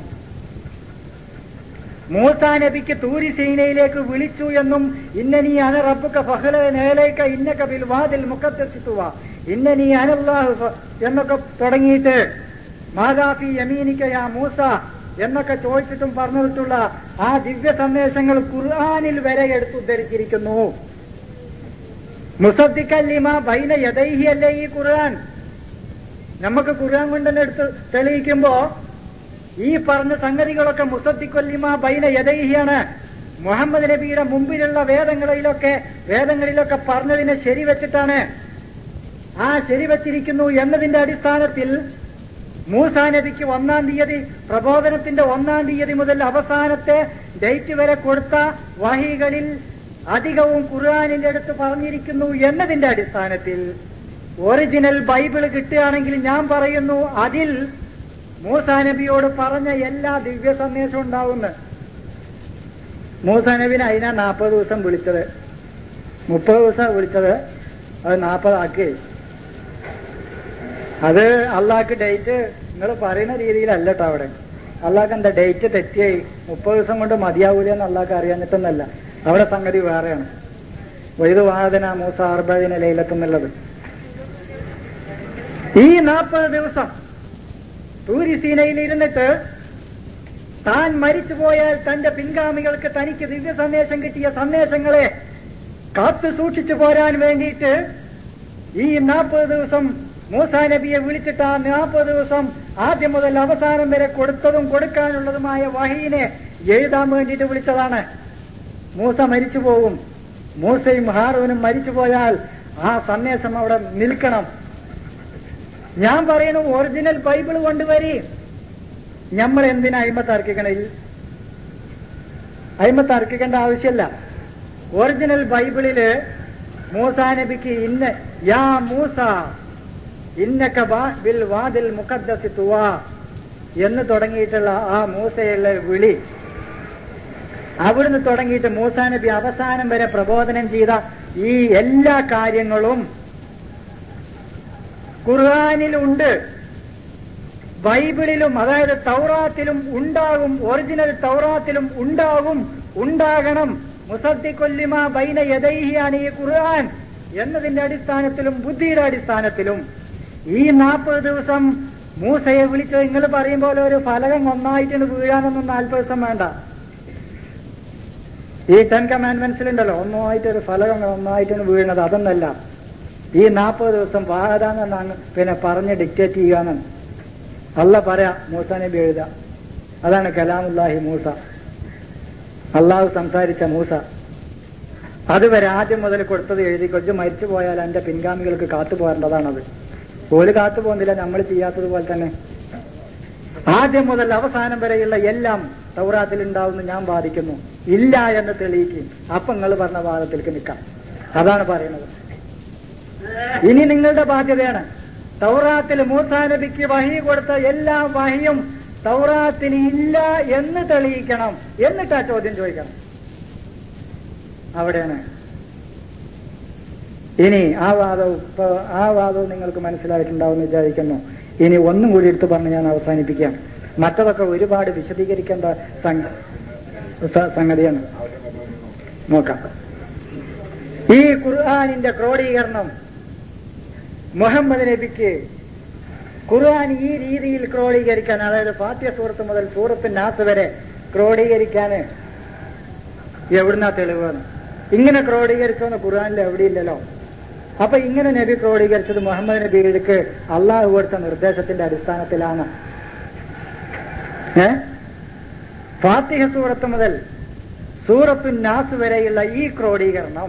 മൂസ നബിക്ക് തൂരി സീനയിലേക്ക് വിളിച്ചു എന്നും ഇന്നനീ അന റബ്ബുക ഫഹ്ല നേലേക്ക ഇന്നക ബിൽ വാതിൽ മുഖത്തെത്തിത്തുക ഇന്നനീ അനല്ലാഹു ഫ- എന്നൊക്കെ തുടങ്ങിയിട്ട് മാതാഫി യമീനിക്ക യാ മൂസ എന്നൊക്കെ ചോദിച്ചിട്ടും പറഞ്ഞിട്ടുള്ള ആ ദിവ്യ സന്ദേശങ്ങൾ ഖുർആാനിൽ വരെ എടുത്തുദ്ധരിച്ചിരിക്കുന്നു മുസദ്ദിക്കല്ലിമ ബൈന യദൈഹി അല്ലേ ഈ ഖുർആൻ നമുക്ക് ഖുർആൻ കൊണ്ട് തന്നെ എടുത്ത് തെളിയിക്കുമ്പോ ഈ പറഞ്ഞ സംഗതികളൊക്കെ മുസദ്ദിക്കൊല്ലിമ ബൈന യദൈഹിയാണ് മുഹമ്മദ് നബിയുടെ മുമ്പിലുള്ള വേദങ്ങളിലൊക്കെ വേദങ്ങളിലൊക്കെ പറഞ്ഞതിനെ ശരിവെച്ചിട്ടാണ് ആ ശരിവച്ചിരിക്കുന്നു എന്നതിന്റെ അടിസ്ഥാനത്തിൽ മൂസ നബിക്ക് ഒന്നാം തീയതി പ്രബോധനത്തിന്റെ ഒന്നാം തീയതി മുതൽ അവസാനത്തെ ഡേറ്റ് വരെ കൊടുത്ത വഹികളിൽ അധികവും ഖുർആാനിന്റെ അടുത്ത് പറഞ്ഞിരിക്കുന്നു എന്നതിന്റെ അടിസ്ഥാനത്തിൽ ഒറിജിനൽ ബൈബിൾ കിട്ടുകയാണെങ്കിൽ ഞാൻ പറയുന്നു അതിൽ മൂസ നബിയോട് പറഞ്ഞ എല്ലാ ദിവ്യ സന്ദേശവും ഉണ്ടാവുന്നു മൂസ നബിനെ അതിനാ നാൽപ്പത് ദിവസം വിളിച്ചത് മുപ്പത് ദിവസം വിളിച്ചത് അത് നാൽപ്പതാക്കി അത് അള്ളാഹ്ക്ക് ഡേറ്റ് നിങ്ങൾ പറയുന്ന രീതിയിലല്ല കേട്ടോ അവിടെ അള്ളാഹ്ക്ക് എന്താ ഡേറ്റ് തെറ്റിയായി മുപ്പത് ദിവസം കൊണ്ട് മതിയാവൂല എന്ന് അള്ളാഹ്ക്ക് അറിയാഞ്ഞിട്ടൊന്നല്ല അവിടെ സംഗതി വേറെയാണ് വൈദ് വാദന മൂസ അർബദിന ലൈലത്തെന്നുള്ളത് ഈ നാൽപ്പത് ദിവസം തൂരിസീനയിൽ ഇരുന്നിട്ട് താൻ മരിച്ചു പോയാൽ തന്റെ പിൻഗാമികൾക്ക് തനിക്ക് ദിവ്യ സന്ദേശം കിട്ടിയ സന്ദേശങ്ങളെ കാത്തു സൂക്ഷിച്ചു പോരാൻ വേണ്ടിയിട്ട് ഈ നാൽപ്പത് ദിവസം മൂസ നബിയെ വിളിച്ചിട്ട് ആ നാൽപ്പത് ദിവസം ആദ്യം മുതൽ അവസാനം വരെ കൊടുത്തതും കൊടുക്കാനുള്ളതുമായ വഹീനെ എഴുതാൻ വേണ്ടിയിട്ട് വിളിച്ചതാണ് മൂസ മരിച്ചു പോകും മൂസയും ഹാറൂനും മരിച്ചു പോയാൽ ആ സന്ദേശം അവിടെ നിൽക്കണം ഞാൻ പറയുന്നു ഒറിജിനൽ ബൈബിൾ കൊണ്ടുവരി നമ്മൾ എന്തിനാ അയിമ തർക്കിക്കണിൽ അയിമ തർക്കിക്കേണ്ട ആവശ്യമല്ല ഒറിജിനൽ ബൈബിളില് മൂസ നബിക്ക് ഇന്ന യാ മൂസ ഇന്നക വാ- ബിൽ വാതിൽ മുഖദ്ദസി തുവാ എന്ന് തുടങ്ങിയിട്ടുള്ള ആ മൂസയുള്ള വിളി അവിടുന്ന് തുടങ്ങിയിട്ട് മൂസാ നബി അവസാനം വരെ പ്രബോധനം ചെയ്ത ഈ എല്ലാ കാര്യങ്ങളും ഖുർആാനിലുണ്ട് ബൈബിളിലും അതായത് തൗറാത്തിലും ഉണ്ടാകും ഒറിജിനൽ തൗറാത്തിലും ഉണ്ടാകും ഉണ്ടാകണം മുസദ്ദിക്കൊല്ലിമ ബൈന യദൈഹിയാണ് ഈ ഖുർആൻ എന്നതിന്റെ അടിസ്ഥാനത്തിലും ബുദ്ധിയുടെ അടിസ്ഥാനത്തിലും ഈ നാൽപ്പത് ദിവസം മൂസയെ വിളിച്ച് നിങ്ങൾ പറയും പോലെ ഒരു ഫലകം ഒന്നായിട്ട് വീഴാനൊന്നും നാൽപ്പത് ദിവസം വേണ്ട ഈ ടെൻ കമാൻഡ്മെന്റ്സിലുണ്ടല്ലോ ഒന്നായിട്ട് ഒരു ഫലകം ഒന്നായിട്ട് വീഴുന്നത് അതൊന്നല്ല ഈ നാൽപ്പത് ദിവസം വാഹതാന്നാണ് പിന്നെ പറഞ്ഞ് ഡിക്റ്റേറ്റ് ചെയ്യാന്നാണ് അല്ല പറയാ മൂസ നബി എഴുത അതാണ് കലാമുല്ലാഹി മൂസ അള്ളാഹു സംസാരിച്ച മൂസ അതുവരെ ആദ്യം മുതൽ കൊടുത്തത് എഴുതി കൊച്ചു മരിച്ചു പോയാൽ എന്റെ പിൻഗാമികൾക്ക് കാത്തു പോകേണ്ടതാണത് ഓല് കാത്തു പോകുന്നില്ല നമ്മൾ ചെയ്യാത്തതുപോലെ തന്നെ ആദ്യം മുതൽ അവസാനം വരെയുള്ള എല്ലാം തൗറാത്തിൽ ഉണ്ടാവുമെന്ന് ഞാൻ വാദിക്കുന്നു ഇല്ല എന്ന് തെളിയിക്കും അപ്പൊ നിങ്ങൾ പറഞ്ഞ വാദത്തിലേക്ക് നിൽക്കാം അതാണ് പറയുന്നത് ഇനി നിങ്ങളുടെ ബാധ്യതയാണ് തൗറാത്തിൽ മൂസാ നബിക്ക് വഹി കൊടുത്ത എല്ലാ വഹിയും തൗറാത്തിൽ ഇല്ല എന്ന് തെളിയിക്കണം എന്നിട്ട് ആ ചോദ്യം ചോദിക്കണം അവിടെയാണ് ഇനി ആ വാദവും ഇപ്പൊ ആ വാദവും നിങ്ങൾക്ക് മനസ്സിലായിട്ടുണ്ടാവും എന്ന് വിചാരിക്കുന്നു ഇനി ഒന്നും കൂടി എടുത്ത് പറഞ്ഞ് ഞാൻ അവസാനിപ്പിക്കാം മറ്റതൊക്കെ ഒരുപാട് വിശദീകരിക്കേണ്ട സംഗ- സ- സംഗതിയാണ് നോക്കാം ഈ ഖുർആാനിന്റെ ക്രോഡീകരണം മുഹമ്മദ് നബിക്ക് ഖുർആൻ ഈ രീതിയിൽ ക്രോഡീകരിക്കാൻ അതായത് ഫാത്യ സൂറത്ത് മുതൽ സൂറത്ത് നാസ് വരെ ക്രോഡീകരിക്കാൻ എവിടുന്നാ തെളിവാണ് ഇങ്ങനെ ക്രോഡീകരിച്ചോന്ന് ഖുർആനിൽ എവിടെയില്ലല്ലോ അപ്പൊ ഇങ്ങനെ നബി ക്രോഡീകരിച്ചത് മുഹമ്മദ് നബിക്ക് അള്ളാഹു കൊടുത്ത നിർദ്ദേശത്തിന്റെ അടിസ്ഥാനത്തിലാണ് ഏ ഫാത്തിഹ സൂറത്ത് മുതൽ സൂറത്തു നാസ് വരെയുള്ള ഈ ക്രോഡീകരണം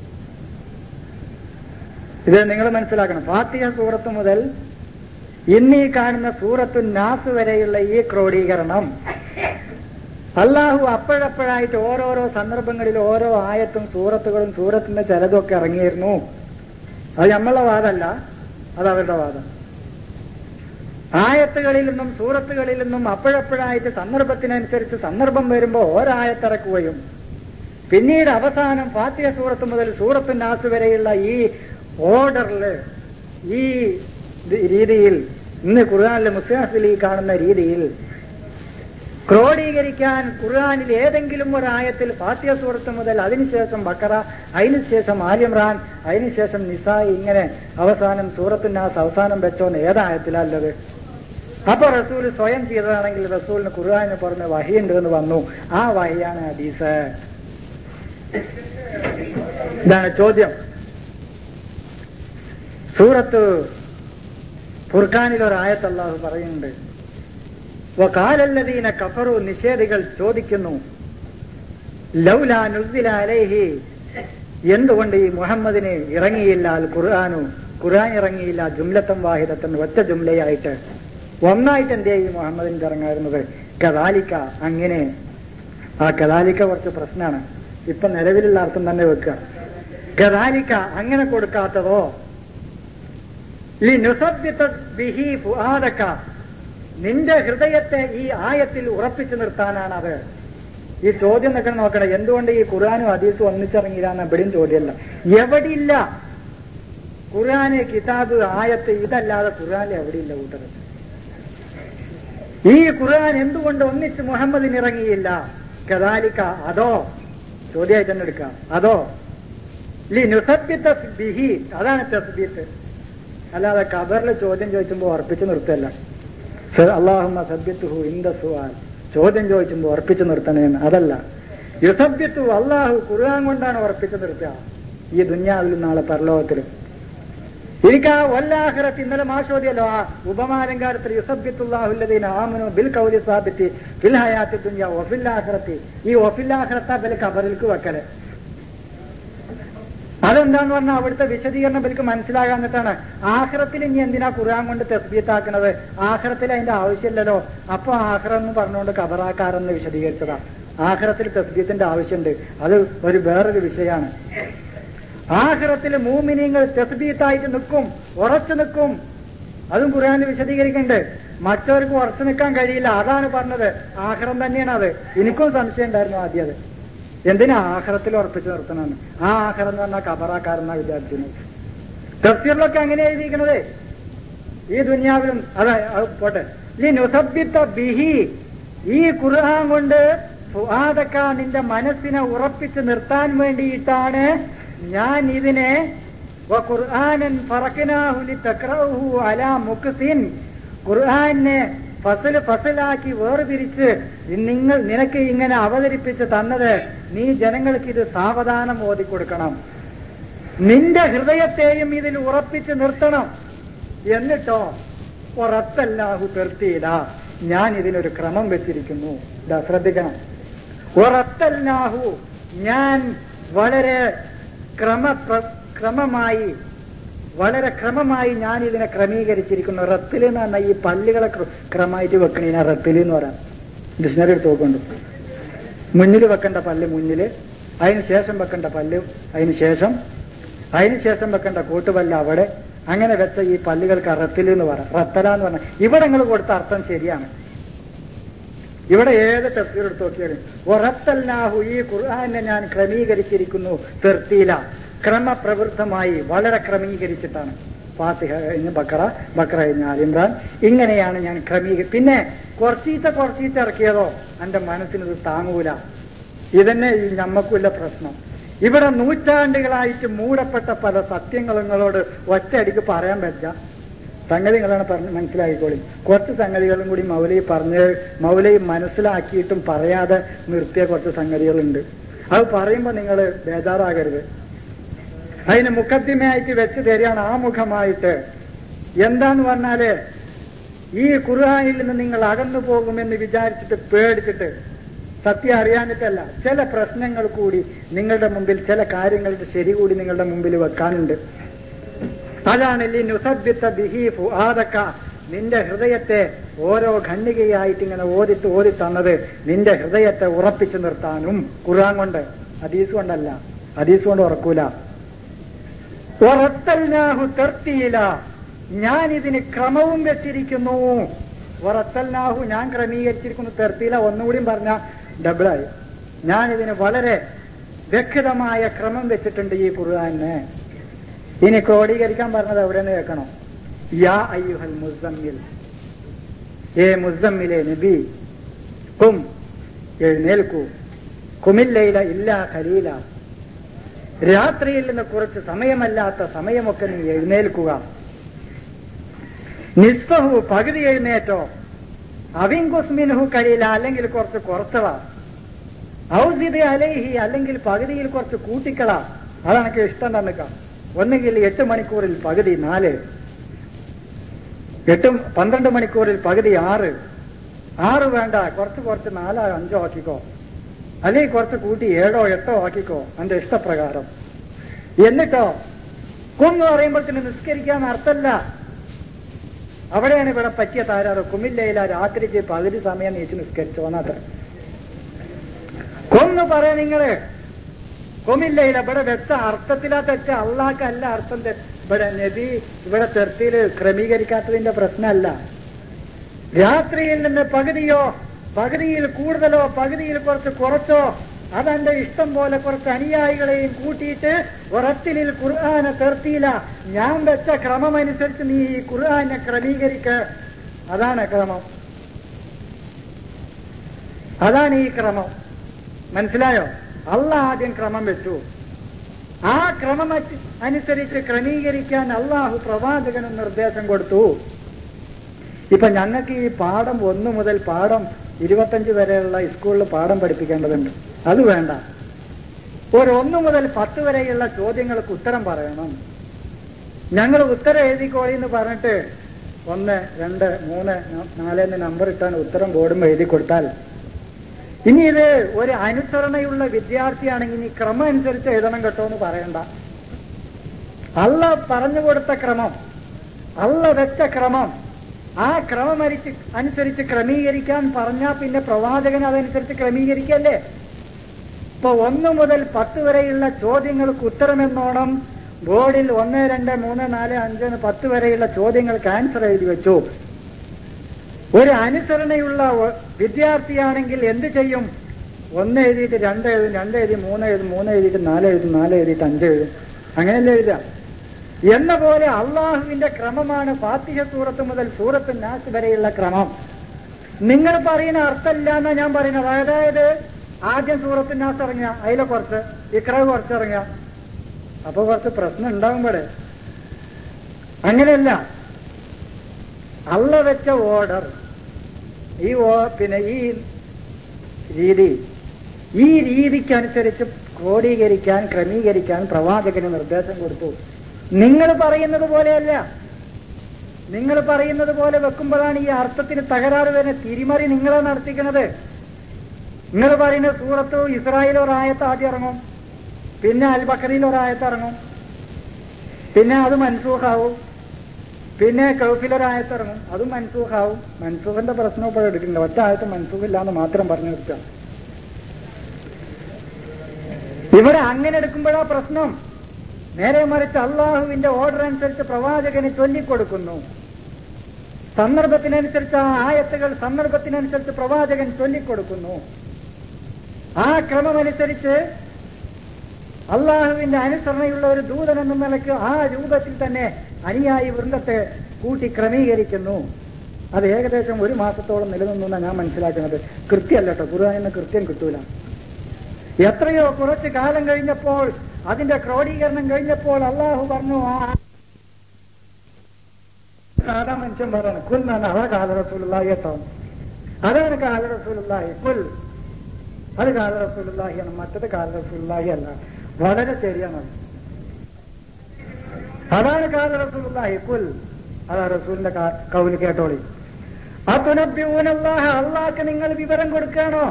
ഇത് നിങ്ങൾ മനസ്സിലാക്കണം ഫാത്തിഹ സൂറത്ത് മുതൽ ഇന്നീ കാണുന്ന സൂറത്തു നാസ് വരെയുള്ള ഈ ക്രോഡീകരണം അള്ളാഹു അപ്പോഴപ്പോഴായിട്ട് ഓരോരോ സന്ദർഭങ്ങളിൽ ഓരോ ആയത്തും സൂറത്തുകളും സൂറത്തിന്റെ ചിലതൊക്കെ ഇറങ്ങിയിരുന്നു അത് നമ്മളെ വാദമല്ല അത് അവരുടെ വാദം ആയത്തുകളിൽ നിന്നും സൂറത്തുകളിൽ നിന്നും അപ്പോഴപ്പോഴായിട്ട് സന്ദർഭത്തിനനുസരിച്ച് സന്ദർഭം വരുമ്പോൾ ഒരായത്തിറക്കുകയും പിന്നീട് അവസാനം ഫാത്തിഹ സൂറത്ത് മുതൽ സൂറത്തു നാസ് വരെയുള്ള ഈ ഓർഡറില് ഈ ഇത് രീതിയിൽ ഇന്ന് ഖുർആാനിലെ മുസ്ലിം ഈ കാണുന്ന രീതിയിൽ ക്രോഡീകരിക്കാൻ ഖുർആാനിൽ ഏതെങ്കിലും ഒരു ആയത്തിൽ ഫാത്തിഹ സൂറത്ത് മുതൽ അതിനുശേഷം ബക്കറ അതിനുശേഷം ആലിമ്രാൻ അതിനുശേഷം നിസായി ഇങ്ങനെ അവസാനം സൂറത്തു നാസ് അവസാനം വെച്ചോന്ന് ഏതായത്തിലല്ലത് അപ്പൊ റസൂൽ സ്വയം ചെയ്തതാണെങ്കിൽ റസൂലിന് ഖുർആാനിന് പുറമെ വഹിയുണ്ട് എന്ന് വന്നു ആ വഹിയാണ് ഹദീസ് ഇതാണ് ചോദ്യം സൂറത്ത് ഫുർഖാനിൽ ഒരു ആയത്ത് അള്ളാഹു പറയുന്നുണ്ട് വകാലല്ലദീന കഫറു നിഷേധികൾ ചോദിക്കുന്നു ലൗലാ നുസില അലൈഹി എന്തുകൊണ്ട് ഈ മുഹമ്മദിന് ഇറങ്ങിയില്ല അൽ ഖുർആാനു ഖുർആൻ ഇറങ്ങിയില്ല ജുംലത്തം വാഹിദത്തൻ ഒറ്റ ജുംലയായിട്ട് ഒന്നായിട്ട് എന്തേ ഈ മുഹമ്മദിന് ഇറങ്ങായിരുന്നത് കദാലിക്ക അങ്ങനെ ആ കദാലിക്ക കുറച്ച് പ്രശ്നമാണ് ഇപ്പൊ നിലവിലുള്ള അർത്ഥം തന്നെ വെക്കുക കദാലിക്ക അങ്ങനെ കൊടുക്കാത്തതോ ലിനുസബ്ബിത ബിഹി ഫുആദക നിന്റെ ഹൃദയത്തെ ഈ ആയത്തിൽ ഉറപ്പിച്ചു നിർത്താനാണ് അത് ഈ ചോദ്യം നിൽക്കണം നോക്കണം എന്തുകൊണ്ട് ഈ ഖുർആാനും ഹദീസും ഒന്നിച്ചിറങ്ങിയില്ലാന്ന് എവിടെയും ചോദ്യമല്ല എവിടെയില്ല ഖുർആന് കിതാബ് ആയത്ത് ഇതല്ലാതെ ഖുർആാനിൽ എവിടെയില്ല കൂട്ടർ ഈ ഖുർആൻ എന്തുകൊണ്ട് ഒന്നിച്ച് മുഹമ്മദിന് ഇറങ്ങിയില്ല കദാലിക്ക അതോ ചോദ്യമായിട്ട് തന്നെ എടുക്കാം അതോ ലി നുസബ്ബിത ബിഹി അതാണ് തസ്ബീത്ത് അല്ലാതെ ഖബറിൽ ചോദ്യം ചോദിച്ചുമ്പോൾ ഉറപ്പിച്ചു നിർത്തല്ല അള്ളാഹുമ്മ സബ്യത്തുഹു ഇന്ദ സുഹാൻ ചോദ്യം ചോദിച്ചുമ്പോൾ ഉറപ്പിച്ചു നിർത്തണേന്ന് അതല്ല യുസബ്യത്തു അള്ളാഹു ഖുർആൻ കൊണ്ടാണ് ഉറപ്പിച്ചു നിർത്തുക ഈ ദുന്യാവിലും നാളെ പരലോകത്തിലും എനിക്ക് ആ വല്ലാഹറത്ത് ഇന്നലെ മാഷോദിയല്ലോ ആ ഉപമാലങ്കാരത്തിൽ യുസബ്യത്തുല്ലാഹുല്ലദീന ആമനു ബിൽ കൗലി സാബിത്തി ഫിൽ ഹയാത്തി ദുന്യ ഒഫില്ലാഹറത്തി ഈ ഒഫില്ലാഹറത്ത ബിൽ കബറിൽക്ക് വെക്കല് അതെന്താന്ന് പറഞ്ഞാൽ അവിടുത്തെ വിശദീകരണം എനിക്ക് മനസ്സിലാകാന്നിട്ടാണ് ആഹ്റത്തിൽ ഇനി എന്തിനാ ഖുർആൻ കൊണ്ട് തെസ്ബീത്താക്കണത് ആഹ്റത്തിൽ അതിന്റെ ആവശ്യമില്ലല്ലോ അപ്പൊ ആഹ്റം എന്ന് പറഞ്ഞുകൊണ്ട് കബറാക്കാരെന്ന് വിശദീകരിച്ചതാ ആഹ്റത്തിൽ തെസ്ബീത്തിന്റെ ആവശ്യമുണ്ട് അത് ഒരു വേറൊരു വിഷയമാണ് ആഹ്റത്തിൽ മൂമിനിങ്ങൾ തെസ്ബീത്തായിട്ട് നിൽക്കും ഉറച്ചു നിൽക്കും അതും ഖുർആാനിൽ വിശദീകരിക്കുന്നുണ്ട് മറ്റവർക്ക് ഉറച്ചു നിൽക്കാൻ കഴിയില്ല അതാണ് പറഞ്ഞത് ആഹ്റം തന്നെയാണ് അത് എനിക്കും സംശയം ഉണ്ടായിരുന്നു ആദ്യം അത് എന്തിനാ ആഹ്റത്തിൽ ഉറപ്പിച്ചു നിർത്തണമെന്ന് ആ ആഹ്റം എന്ന് പറഞ്ഞാൽ കബറാക്കാരെന്നാ വിചാരിച്ചിരുന്നത് തഫ്സീറിലൊക്കെ അങ്ങനെ എഴുതിയിരിക്കണത് ഈ ദുന്യാവിലും അതാ അത് പോട്ടെ ഈ നുസബിത്ത ബിഹി ഈ ഖുർആൻ കൊണ്ട് ഫുആദക്ക നിന്റെ മനസ്സിനെ ഉറപ്പിച്ച് നിർത്താൻ വേണ്ടിയിട്ടാണ് ഞാൻ ഇതിനെ ഖുർആാനൻ ഫറക്കിനാഹുലി തക്രഹു അലാ മുക്സിൻ ഖുർആനെ ഫസൽ ഫസലാക്കി വേർതിരിച്ച് നിങ്ങൾ നിനക്ക് ഇങ്ങനെ അവതരിപ്പിച്ച് തന്നത് നീ ജനങ്ങൾക്ക് ഇത് സാവധാനം ഓതിക്കൊടുക്കണം നിന്റെ ഹൃദയത്തെയും ഇതിൽ ഉറപ്പിച്ച് നിർത്തണം എന്നിട്ടോ ഉറത്തല്ലാഹു തീർത്തിയില്ല ഞാൻ ഇതിനൊരു ക്രമം വെച്ചിരിക്കുന്നു ഇതാ ശ്രദ്ധിക്കണം ഉറത്തല്ലാഹു ഞാൻ വളരെ ക്രമ ക്രമമായി വളരെ ക്രമമായി ഞാൻ ഇതിനെ ക്രമീകരിച്ചിരിക്കുന്നു റത്തിൽ എന്ന് പറഞ്ഞാൽ ഈ പല്ലുകളെ ക്ര- ക്രമമായിട്ട് വെക്കണീന റത്തിൽ എന്ന് പറയാം ഡിക്ഷണറി എടുത്ത് നോക്കുന്നുണ്ട് മുന്നിൽ വെക്കേണ്ട പല്ല് മുന്നിൽ അതിന് ശേഷം വെക്കേണ്ട പല്ല് അതിന് ശേഷം അതിന് ശേഷം വെക്കേണ്ട കൂട്ടുപല്ല് അവിടെ അങ്ങനെ വെച്ച ഈ പല്ലുകൾക്ക് റത്തിൽ എന്ന് പറയാം റത്തല എന്ന് പറഞ്ഞാൽ ഇവിടെ നിങ്ങൾ കൊടുത്ത അർത്ഥം ശരിയാണ് ഇവിടെ ഏത് തഫ്സീർ എടുത്ത് നോക്കിയാലും ഒറത്തല്ലാഹു ഈ ഖുർആാനെ ഞാൻ ക്രമീകരിച്ചിരിക്കുന്നു തെർത്തീല ക്രമപ്രവൃത്തമായി വളരെ ക്രമീകരിച്ചിട്ടാണ് ഫാത്തിഹ കഴിഞ്ഞ് ബക്കറ ബക്കറ കഴിഞ്ഞ് ആലിമ്രാൻ ഇങ്ങനെയാണ് ഞാൻ ക്രമീകരി പിന്നെ കുറച്ചീച്ച കുറച്ചീച്ച ഇറക്കിയതോ എന്റെ മനസ്സിനത് താങ്ങൂല ഇതന്നെ ഈ ഞമ്മക്കുള്ള പ്രശ്നം ഇവിടെ നൂറ്റാണ്ടുകളായിട്ട് മൂടപ്പെട്ട പല സത്യങ്ങളും നിങ്ങളോട് ഒറ്റയടിക്ക് പറയാൻ പറ്റാ സംഗതികളാണ് പറഞ്ഞ് മനസ്സിലാക്കിക്കോളി കുറച്ച് സംഗതികളും കൂടി മൗലൈ പറഞ്ഞ് മൗലൈ മനസ്സിലാക്കിയിട്ടും പറയാതെ നിർത്തിയ കുറച്ച് സംഗതികളുണ്ട് അത് പറയുമ്പോൾ നിങ്ങൾ ബേജാറാകരുത് അതിന് മുഖദ്ദിമയായിട്ട് വെച്ച് തരികയാണ് ആ മുഖമായിട്ട് എന്താന്ന് പറഞ്ഞാല് ഈ ഖുർആാനിൽ നിന്ന് നിങ്ങൾ അകന്നു പോകുമെന്ന് വിചാരിച്ചിട്ട് പേടിച്ചിട്ട് സത്യം അറിയാനിട്ടല്ല ചില പ്രശ്നങ്ങൾ കൂടി നിങ്ങളുടെ മുമ്പിൽ ചില കാര്യങ്ങളുടെ ശരി കൂടി നിങ്ങളുടെ മുമ്പിൽ വെക്കാനുണ്ട് അതാണ് നുസബിത്ത ബിഹി ഫുആദക നിന്റെ ഹൃദയത്തെ ഓരോ ഖണ്ഡികയായിട്ട് ഇങ്ങനെ ഓതിത്ത് ഓതി തന്നത് നിന്റെ ഹൃദയത്തെ ഉറപ്പിച്ചു നിർത്താനും ഖുർആൻ കൊണ്ട് ഹദീസ് കൊണ്ടല്ല ഹദീസ് കൊണ്ട് ഉറക്കൂല ഉറത്തൽനാഹു തെർത്തിയില ഞാൻ ഇതിന് ക്രമവും വെച്ചിരിക്കുന്നു ഉറത്തൽനാഹു ഞാൻ ക്രമീകരിച്ചിരിക്കുന്നു തെർത്തിയില ഒന്നുകൂടിയും പറഞ്ഞ ഡബിളായി ഞാൻ ഇതിന് വളരെ വ്യക്തമായ ക്രമം വെച്ചിട്ടുണ്ട് ഈ ഖുർആാനിന് ഇനി ക്രോഡീകരിക്കാൻ പറഞ്ഞത് എവിടെയെന്ന് കേൾക്കണം യാ അയ്യുഹൽ മുസമ്മിൽ ഏ മുസമ്മിലെ നബി കും എഴുന്നേൽക്കൂ കുമില്ലയില ഇല്ല ഖലീല രാത്രിയിൽ നിന്ന് കുറച്ച് സമയമല്ലാത്ത സമയമൊക്കെ നീ എഴുന്നേൽക്കുക നിസ്ബഹു പകുതി എഴുന്നേറ്റോ അവിങ്കുസ്മിൻഹു കലീല അല്ലെങ്കിൽ കുറച്ച് കുറച്ചവ ഔസിദ് അലൈഹി അല്ലെങ്കിൽ പകുതിയിൽ കുറച്ച് കൂട്ടിക്കള അതെനിക്ക് ഇഷ്ടം തന്നിക്കാം ഒന്നുകിൽ എട്ട് മണിക്കൂറിൽ പകുതി നാല് എട്ടും പന്ത്രണ്ട് മണിക്കൂറിൽ പകുതി ആറ് ആറ് വേണ്ട കുറച്ച് കുറച്ച് നാലോ അഞ്ചോ ആക്കിക്കോ അല്ലെങ്കിൽ കുറച്ച് കൂട്ടി ഏഴോ എട്ടോ ആക്കിക്കോ എന്റെ ഇഷ്ടപ്രകാരം എന്നിട്ടോ കുന്ന് പറയുമ്പോഴത്തേന് നിസ്കരിക്കാൻ അർത്ഥമല്ല അവിടെയാണ് ഇവിടെ പറ്റിയ താരാറ് കുമില്ലയില രാത്രിക്ക് പകുതി സമയം നീച്ച് നിസ്കരിച്ചു വന്നാത്ര കൊന്ന് പറയാ നിങ്ങള് കൊമില്ലയില ഇവിടെ വെച്ച അർത്ഥത്തിലാ തെറ്റ അള്ളാഹ്ക്കല്ല അർത്ഥം തെ- ഇവിടെ നബി ഇവിടെ തെർത്തിയില് ക്രമീകരിക്കാത്തതിന്റെ പ്രശ്നമല്ല രാത്രിയിൽ നിന്ന് പകുതിയോ പകുതിയിൽ കൂടുതലോ പകുതിയിൽ കുറച്ച് കുറച്ചോ അതെന്റെ ഇഷ്ടം പോലെ കുറച്ച് അനുയായികളെയും കൂട്ടിയിട്ട് ഉറത്തിലിൽ ഖുർആാനെ തെർത്തിയില്ല ഞാൻ വെച്ച ക്രമമനുസരിച്ച് നീ ഈ ഖുർആാനെ ക്രമീകരിക്ക അതാണ് ക്രമം അതാണ് ഈ ക്രമം മനസ്സിലായോ അല്ല ആദ്യം ക്രമം വെച്ചു ആ ക്രമം അറ്റ് അനുസരിച്ച് ക്രമീകരിക്കാൻ അള്ളാഹു പ്രവാചകന് നിർദ്ദേശം കൊടുത്തു ഇപ്പൊ ഞങ്ങൾക്ക് ഈ പാഠം ഒന്ന് മുതൽ പാഠം ഇരുപത്തഞ്ച് വരെയുള്ള സ്കൂളിൽ പാഠം പഠിപ്പിക്കേണ്ടതുണ്ട് അത് വേണ്ട ഒരു ഒന്ന് മുതൽ പത്ത് വരെയുള്ള ചോദ്യങ്ങൾക്ക് ഉത്തരം പറയണം ഞങ്ങൾ ഉത്തരം എഴുതിക്കോളി എന്ന് പറഞ്ഞിട്ട് ഒന്ന് രണ്ട് മൂന്ന് ന- നാല് എന്ന് നമ്പർ ഇട്ടാണ് ഉത്തരം ബോർഡും എഴുതി കൊടുത്താൽ ഇനി ഇത് ഒരു അനുസരണയുള്ള വിദ്യാർത്ഥിയാണെങ്കിൽ ഇനി ക്രമം അനുസരിച്ച് എഴുതണം കേട്ടോ എന്ന് പറയണ്ട അല്ല പറഞ്ഞു കൊടുത്ത ക്രമം അല്ല വെച്ച ക്രമം ആ ക്രമം അരിച്ച് അനുസരിച്ച് ക്രമീകരിക്കാൻ പറഞ്ഞാൽ പിന്നെ പ്രവാചകൻ അതനുസരിച്ച് ക്രമീകരിക്കല്ലേ ഇപ്പൊ ഒന്ന് മുതൽ പത്ത് വരെയുള്ള ചോദ്യങ്ങൾക്ക് ഉത്തരമെന്നോണം ബോർഡിൽ ഒന്ന് രണ്ട് മൂന്ന് നാല് അഞ്ച് എന്ന് പത്ത് വരെയുള്ള ചോദ്യങ്ങൾക്ക് ആൻസർ എഴുതി വെച്ചു ഒരു അനുസരണയുള്ള ഒ- വിദ്യാർത്ഥിയാണെങ്കിൽ എന്ത് ചെയ്യും ഒന്ന് എഴുതിയിട്ട് രണ്ട് എഴുതും രണ്ട് എഴുതി മൂന്ന് എഴുതും മൂന്ന് എഴുതിയിട്ട് നാല് എഴുതും നാല് എഴുതിയിട്ട് അഞ്ച് എഴുതും അങ്ങനെയല്ലേ എഴുതുക എന്ന പോലെ അള്ളാഹുവിന്റെ ക്രമമാണ് ഫാത്തിഹ സൂറത്ത് മുതൽ സൂറത്ത് നാസ് വരെയുള്ള ക്രമം നിങ്ങൾ പറയുന്ന അർത്ഥമില്ല എന്നാ ഞാൻ പറയുന്നത് അതായത് ആദ്യം സൂറത്ത് നാസ് ഇറങ്ങിയ അതിലെ കുറച്ച് ഇക്രവ് കുറച്ച് ഇറങ്ങിയ അപ്പൊ കുറച്ച് പ്രശ്നം ഉണ്ടാകും ഇവിടെ അങ്ങനെയല്ല അള്ള വെച്ച ഓർഡർ ഈ ഓ- പിന്നെ ഈ രീതി ഈ രീതിക്കനുസരിച്ച് ക്രോഡീകരിക്കാൻ ക്രമീകരിക്കാൻ പ്രവാചകന് നിർദ്ദേശം കൊടുത്തു നിങ്ങൾ പറയുന്നത് പോലെയല്ല നിങ്ങൾ പറയുന്നത് പോലെ വെക്കുമ്പോഴാണ് ഈ അർത്ഥത്തിന് തകരാറ് വരുന്നത് തിരിമറി നിങ്ങളെ നടത്തിക്കുന്നത് നിങ്ങൾ പറയുന്ന സൂറത്ത് ഇസ്രായേലോ റായത്ത് ആദ്യം ഇറങ്ങും പിന്നെ അൽ ബക്കറിയിൽ ഒരായത്ത് ഇറങ്ങും പിന്നെ അത് മൻസൂഖാവും പിന്നെ കൗഫിലൊരായത്ത് ഇറങ്ങും അതും മൻസൂഖാവും മൻസൂഖിന്റെ പ്രശ്നം ഇപ്പോൾ എടുക്കുന്നില്ല ഒറ്റ ആയത്ത് മൻസൂഖില്ല എന്ന് മാത്രം പറഞ്ഞു നിർത്തുക ഇവിടെ അങ്ങനെ എടുക്കുമ്പോഴാ പ്രശ്നം നേരെ മറിച്ച് അള്ളാഹുവിന്റെ ഓർഡർ അനുസരിച്ച് പ്രവാചകന് ചൊല്ലിക്കൊടുക്കുന്നു സന്ദർഭത്തിനനുസരിച്ച് ആ ആയത്തുകൾ സന്ദർഭത്തിനനുസരിച്ച് പ്രവാചകൻ ചൊല്ലിക്കൊടുക്കുന്നു ആ ക്രമമനുസരിച്ച് അള്ളാഹുവിന്റെ അനുസരണയുള്ള ഒരു ദൂതൻ എന്ന നിലക്ക് ആ രൂപത്തിൽ തന്നെ അനുയായി വൃന്ദത്തെ കൂട്ടി ക്രമീകരിക്കുന്നു അത് ഏകദേശം ഒരു മാസത്തോളം നിലനിന്നു എന്നാണ് ഞാൻ മനസ്സിലാക്കുന്നത് കൃത്യമല്ല കേട്ടോ ഖുർആാനിന്ന് കൃത്യം കിട്ടൂല എത്രയോ കുറച്ച് കാലം കഴിഞ്ഞപ്പോൾ അതിന്റെ ക്രോഡീകരണം കഴിഞ്ഞപ്പോൾ അള്ളാഹു പറഞ്ഞു ആ സാധാ മനുഷ്യൻ പറയണം കുൽ എന്നാണ് അതാ കാല റസൂലുള്ളാഹി കേട്ടോ അതാണ് കാല റസൂലുള്ളാഹി കുൽ അത് കാല റസൂലുള്ളാഹിയാണ് മറ്റത് കാല റസൂലുള്ളാഹി അല്ല വളരെ ശരിയാണ് അതാണ് കാല റസൂലുള്ളാഹി കുൽ അതാ റസൂലിന്റെ കൗല് കേട്ടോളി അതുനബ്യൂനല്ലാഹ അള്ളാഹ്ക്ക് നിങ്ങൾ വിവരം കൊടുക്കുകയാണോ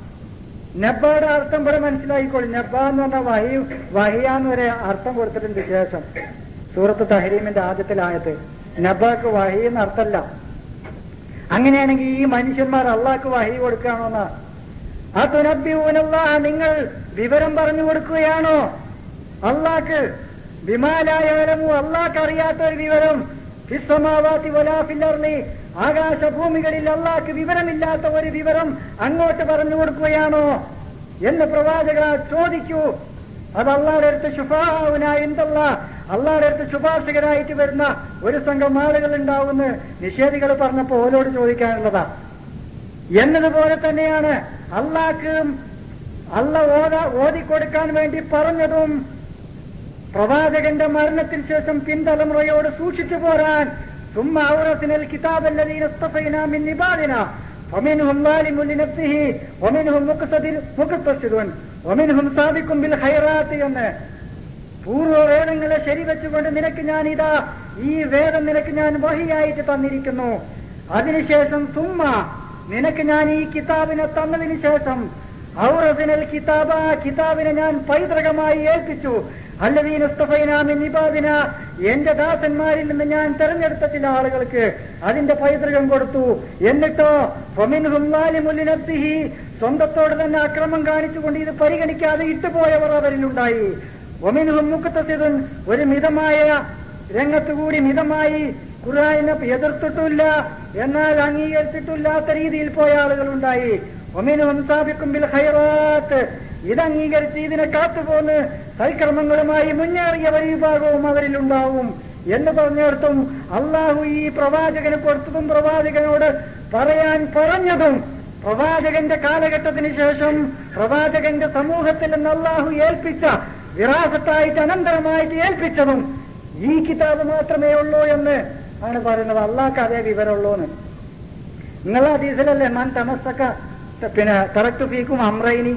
നബ്ബയുടെ അർത്ഥം ഇവിടെ മനസ്സിലായിക്കോളി നബ്ബ എന്ന് പറഞ്ഞാൽ വഹി വഹിയാന്ന് വരെ അർത്ഥം കൊടുത്തിട്ടുണ്ട് ശേഷം സൂറത്ത് തഹരീമിന്റെ ആദ്യത്തിലായത് നബ്ബക്ക് വഹി എന്ന് അർത്ഥമല്ല അങ്ങനെയാണെങ്കിൽ ഈ മനുഷ്യന്മാർ അള്ളാഹ്ക്ക് വഹി കൊടുക്കുകയാണോന്നാ ആ തുനബ്യൂനല്ലാഹ നിങ്ങൾ വിവരം പറഞ്ഞു കൊടുക്കുകയാണോ അള്ളാഹ്ക്ക് വിമാലായാലമു അള്ളാഹ്ക്ക് അറിയാത്ത ഒരു വിവരം ഫിസ്സമാവാത്തി വലാഫില്ലർലി ആകാശഭൂമികളിൽ അള്ളാഹ്ക്ക് വിവരമില്ലാത്ത ഒരു വിവരം അങ്ങോട്ട് പറഞ്ഞു കൊടുക്കുകയാണോ എന്ന് പ്രവാചക ചോദിക്കൂ അത് അള്ളാഹുടെ അടുത്ത് ശുഭാവുന എന്തല്ല അള്ളാഹുടെ അടുത്ത് ശുപാർശകരായിട്ട് വരുന്ന ഒരു സംഘം ആളുകൾ ഉണ്ടാവുമെന്ന് നിഷേധികൾ പറഞ്ഞപ്പോ ഓരോട് ചോദിക്കാനുള്ളതാ എന്നതുപോലെ തന്നെയാണ് അള്ളാഹ്ക്ക് അള്ള ഓത ഓതിക്കൊടുക്കാൻ വേണ്ടി പറഞ്ഞതും പ്രവാചകന്റെ മരണത്തിന് ശേഷം പിൻതലമുറയോട് സൂക്ഷിച്ചു പോരാൻ ثم أورثنا الكتاب الذين اصطفينا من عبادنا فمنهم ظالم لنفسه ومنهم مقتصد مقتصد ومنهم سابق بالخيرات എന്ന് പൂർവ്വ വേദങ്ങളെ ശരിവെച്ചുകൊണ്ട് നിനക്ക് ഞാൻ ഇതാ ഈ വേദം നിനക്ക് ഞാൻ വഹിയായിട്ട് തന്നിരിക്കുന്നു അതിനുശേഷം സുമ്മ നിനക്ക് ഞാൻ ഈ കിതാബിനെ തന്നതിന് ശേഷം ഔറസിനൽ കിതാബ കിതാബിനെ ഞാൻ പൈതൃകമായി ഏൽപ്പിച്ചു അല്ലവീനസ്തഫൈനാമിൻ നിബാദിന എന്റെ ദാസന്മാരിൽ നിന്ന് ഞാൻ തെരഞ്ഞെടുത്ത ചില ആളുകൾക്ക് അതിന്റെ പൈതൃകം കൊടുത്തു എന്നിട്ടോ ഫൊമിൻഹുല്ലാലിമുല്ലിനബ്ദിഹി സ്വന്തത്തോട് തന്നെ അക്രമം കാണിച്ചുകൊണ്ട് ഇത് പരിഗണിക്കാതെ ഇട്ടുപോയവർ അവരിലുണ്ടായി ഒമിൻഹും മുക്കത്തസിദുൻ ഒരു മിതമായ രംഗത്തുകൂടി മിതമായി ഖുർആാനിനെ എതിർത്തിട്ടില്ല എന്നാൽ അംഗീകരിച്ചിട്ടില്ലാത്ത രീതിയിൽ പോയ ആളുകളുണ്ടായി ഒമിനും സാബിക്കും ബിൽ ഹൈറാത്ത് ഇത് അംഗീകരിച്ച് ഇതിനെ കാത്തുപോന്ന് സൽക്കർമ്മങ്ങളുമായി മുന്നേറിയ ഒരു വിഭാഗവും അവരിലുണ്ടാവും എന്ന് പറഞ്ഞിടത്തും അള്ളാഹു ഈ പ്രവാചകന് കൊടുത്തതും പ്രവാചകനോട് പറയാൻ പറഞ്ഞതും പ്രവാചകന്റെ കാലഘട്ടത്തിന് ശേഷം പ്രവാചകന്റെ സമൂഹത്തിൽ നിന്ന് അള്ളാഹു ഏൽപ്പിച്ച വിറാസത്തായിട്ട് അനന്തരമായിട്ട് ഏൽപ്പിച്ചതും ഈ കിതാബ് മാത്രമേ ഉള്ളൂ എന്ന് ആണ് പറയുന്നത് അള്ളാഹ്ക്ക് അതേ വിവരമുള്ളൂ എന്ന് നിങ്ങളെ ഹദീസിലല്ലേ മാൻ തമസ്സക്ക പിന്നെ കറക്റ്റ് ഫീക്കും അമ്രൈനി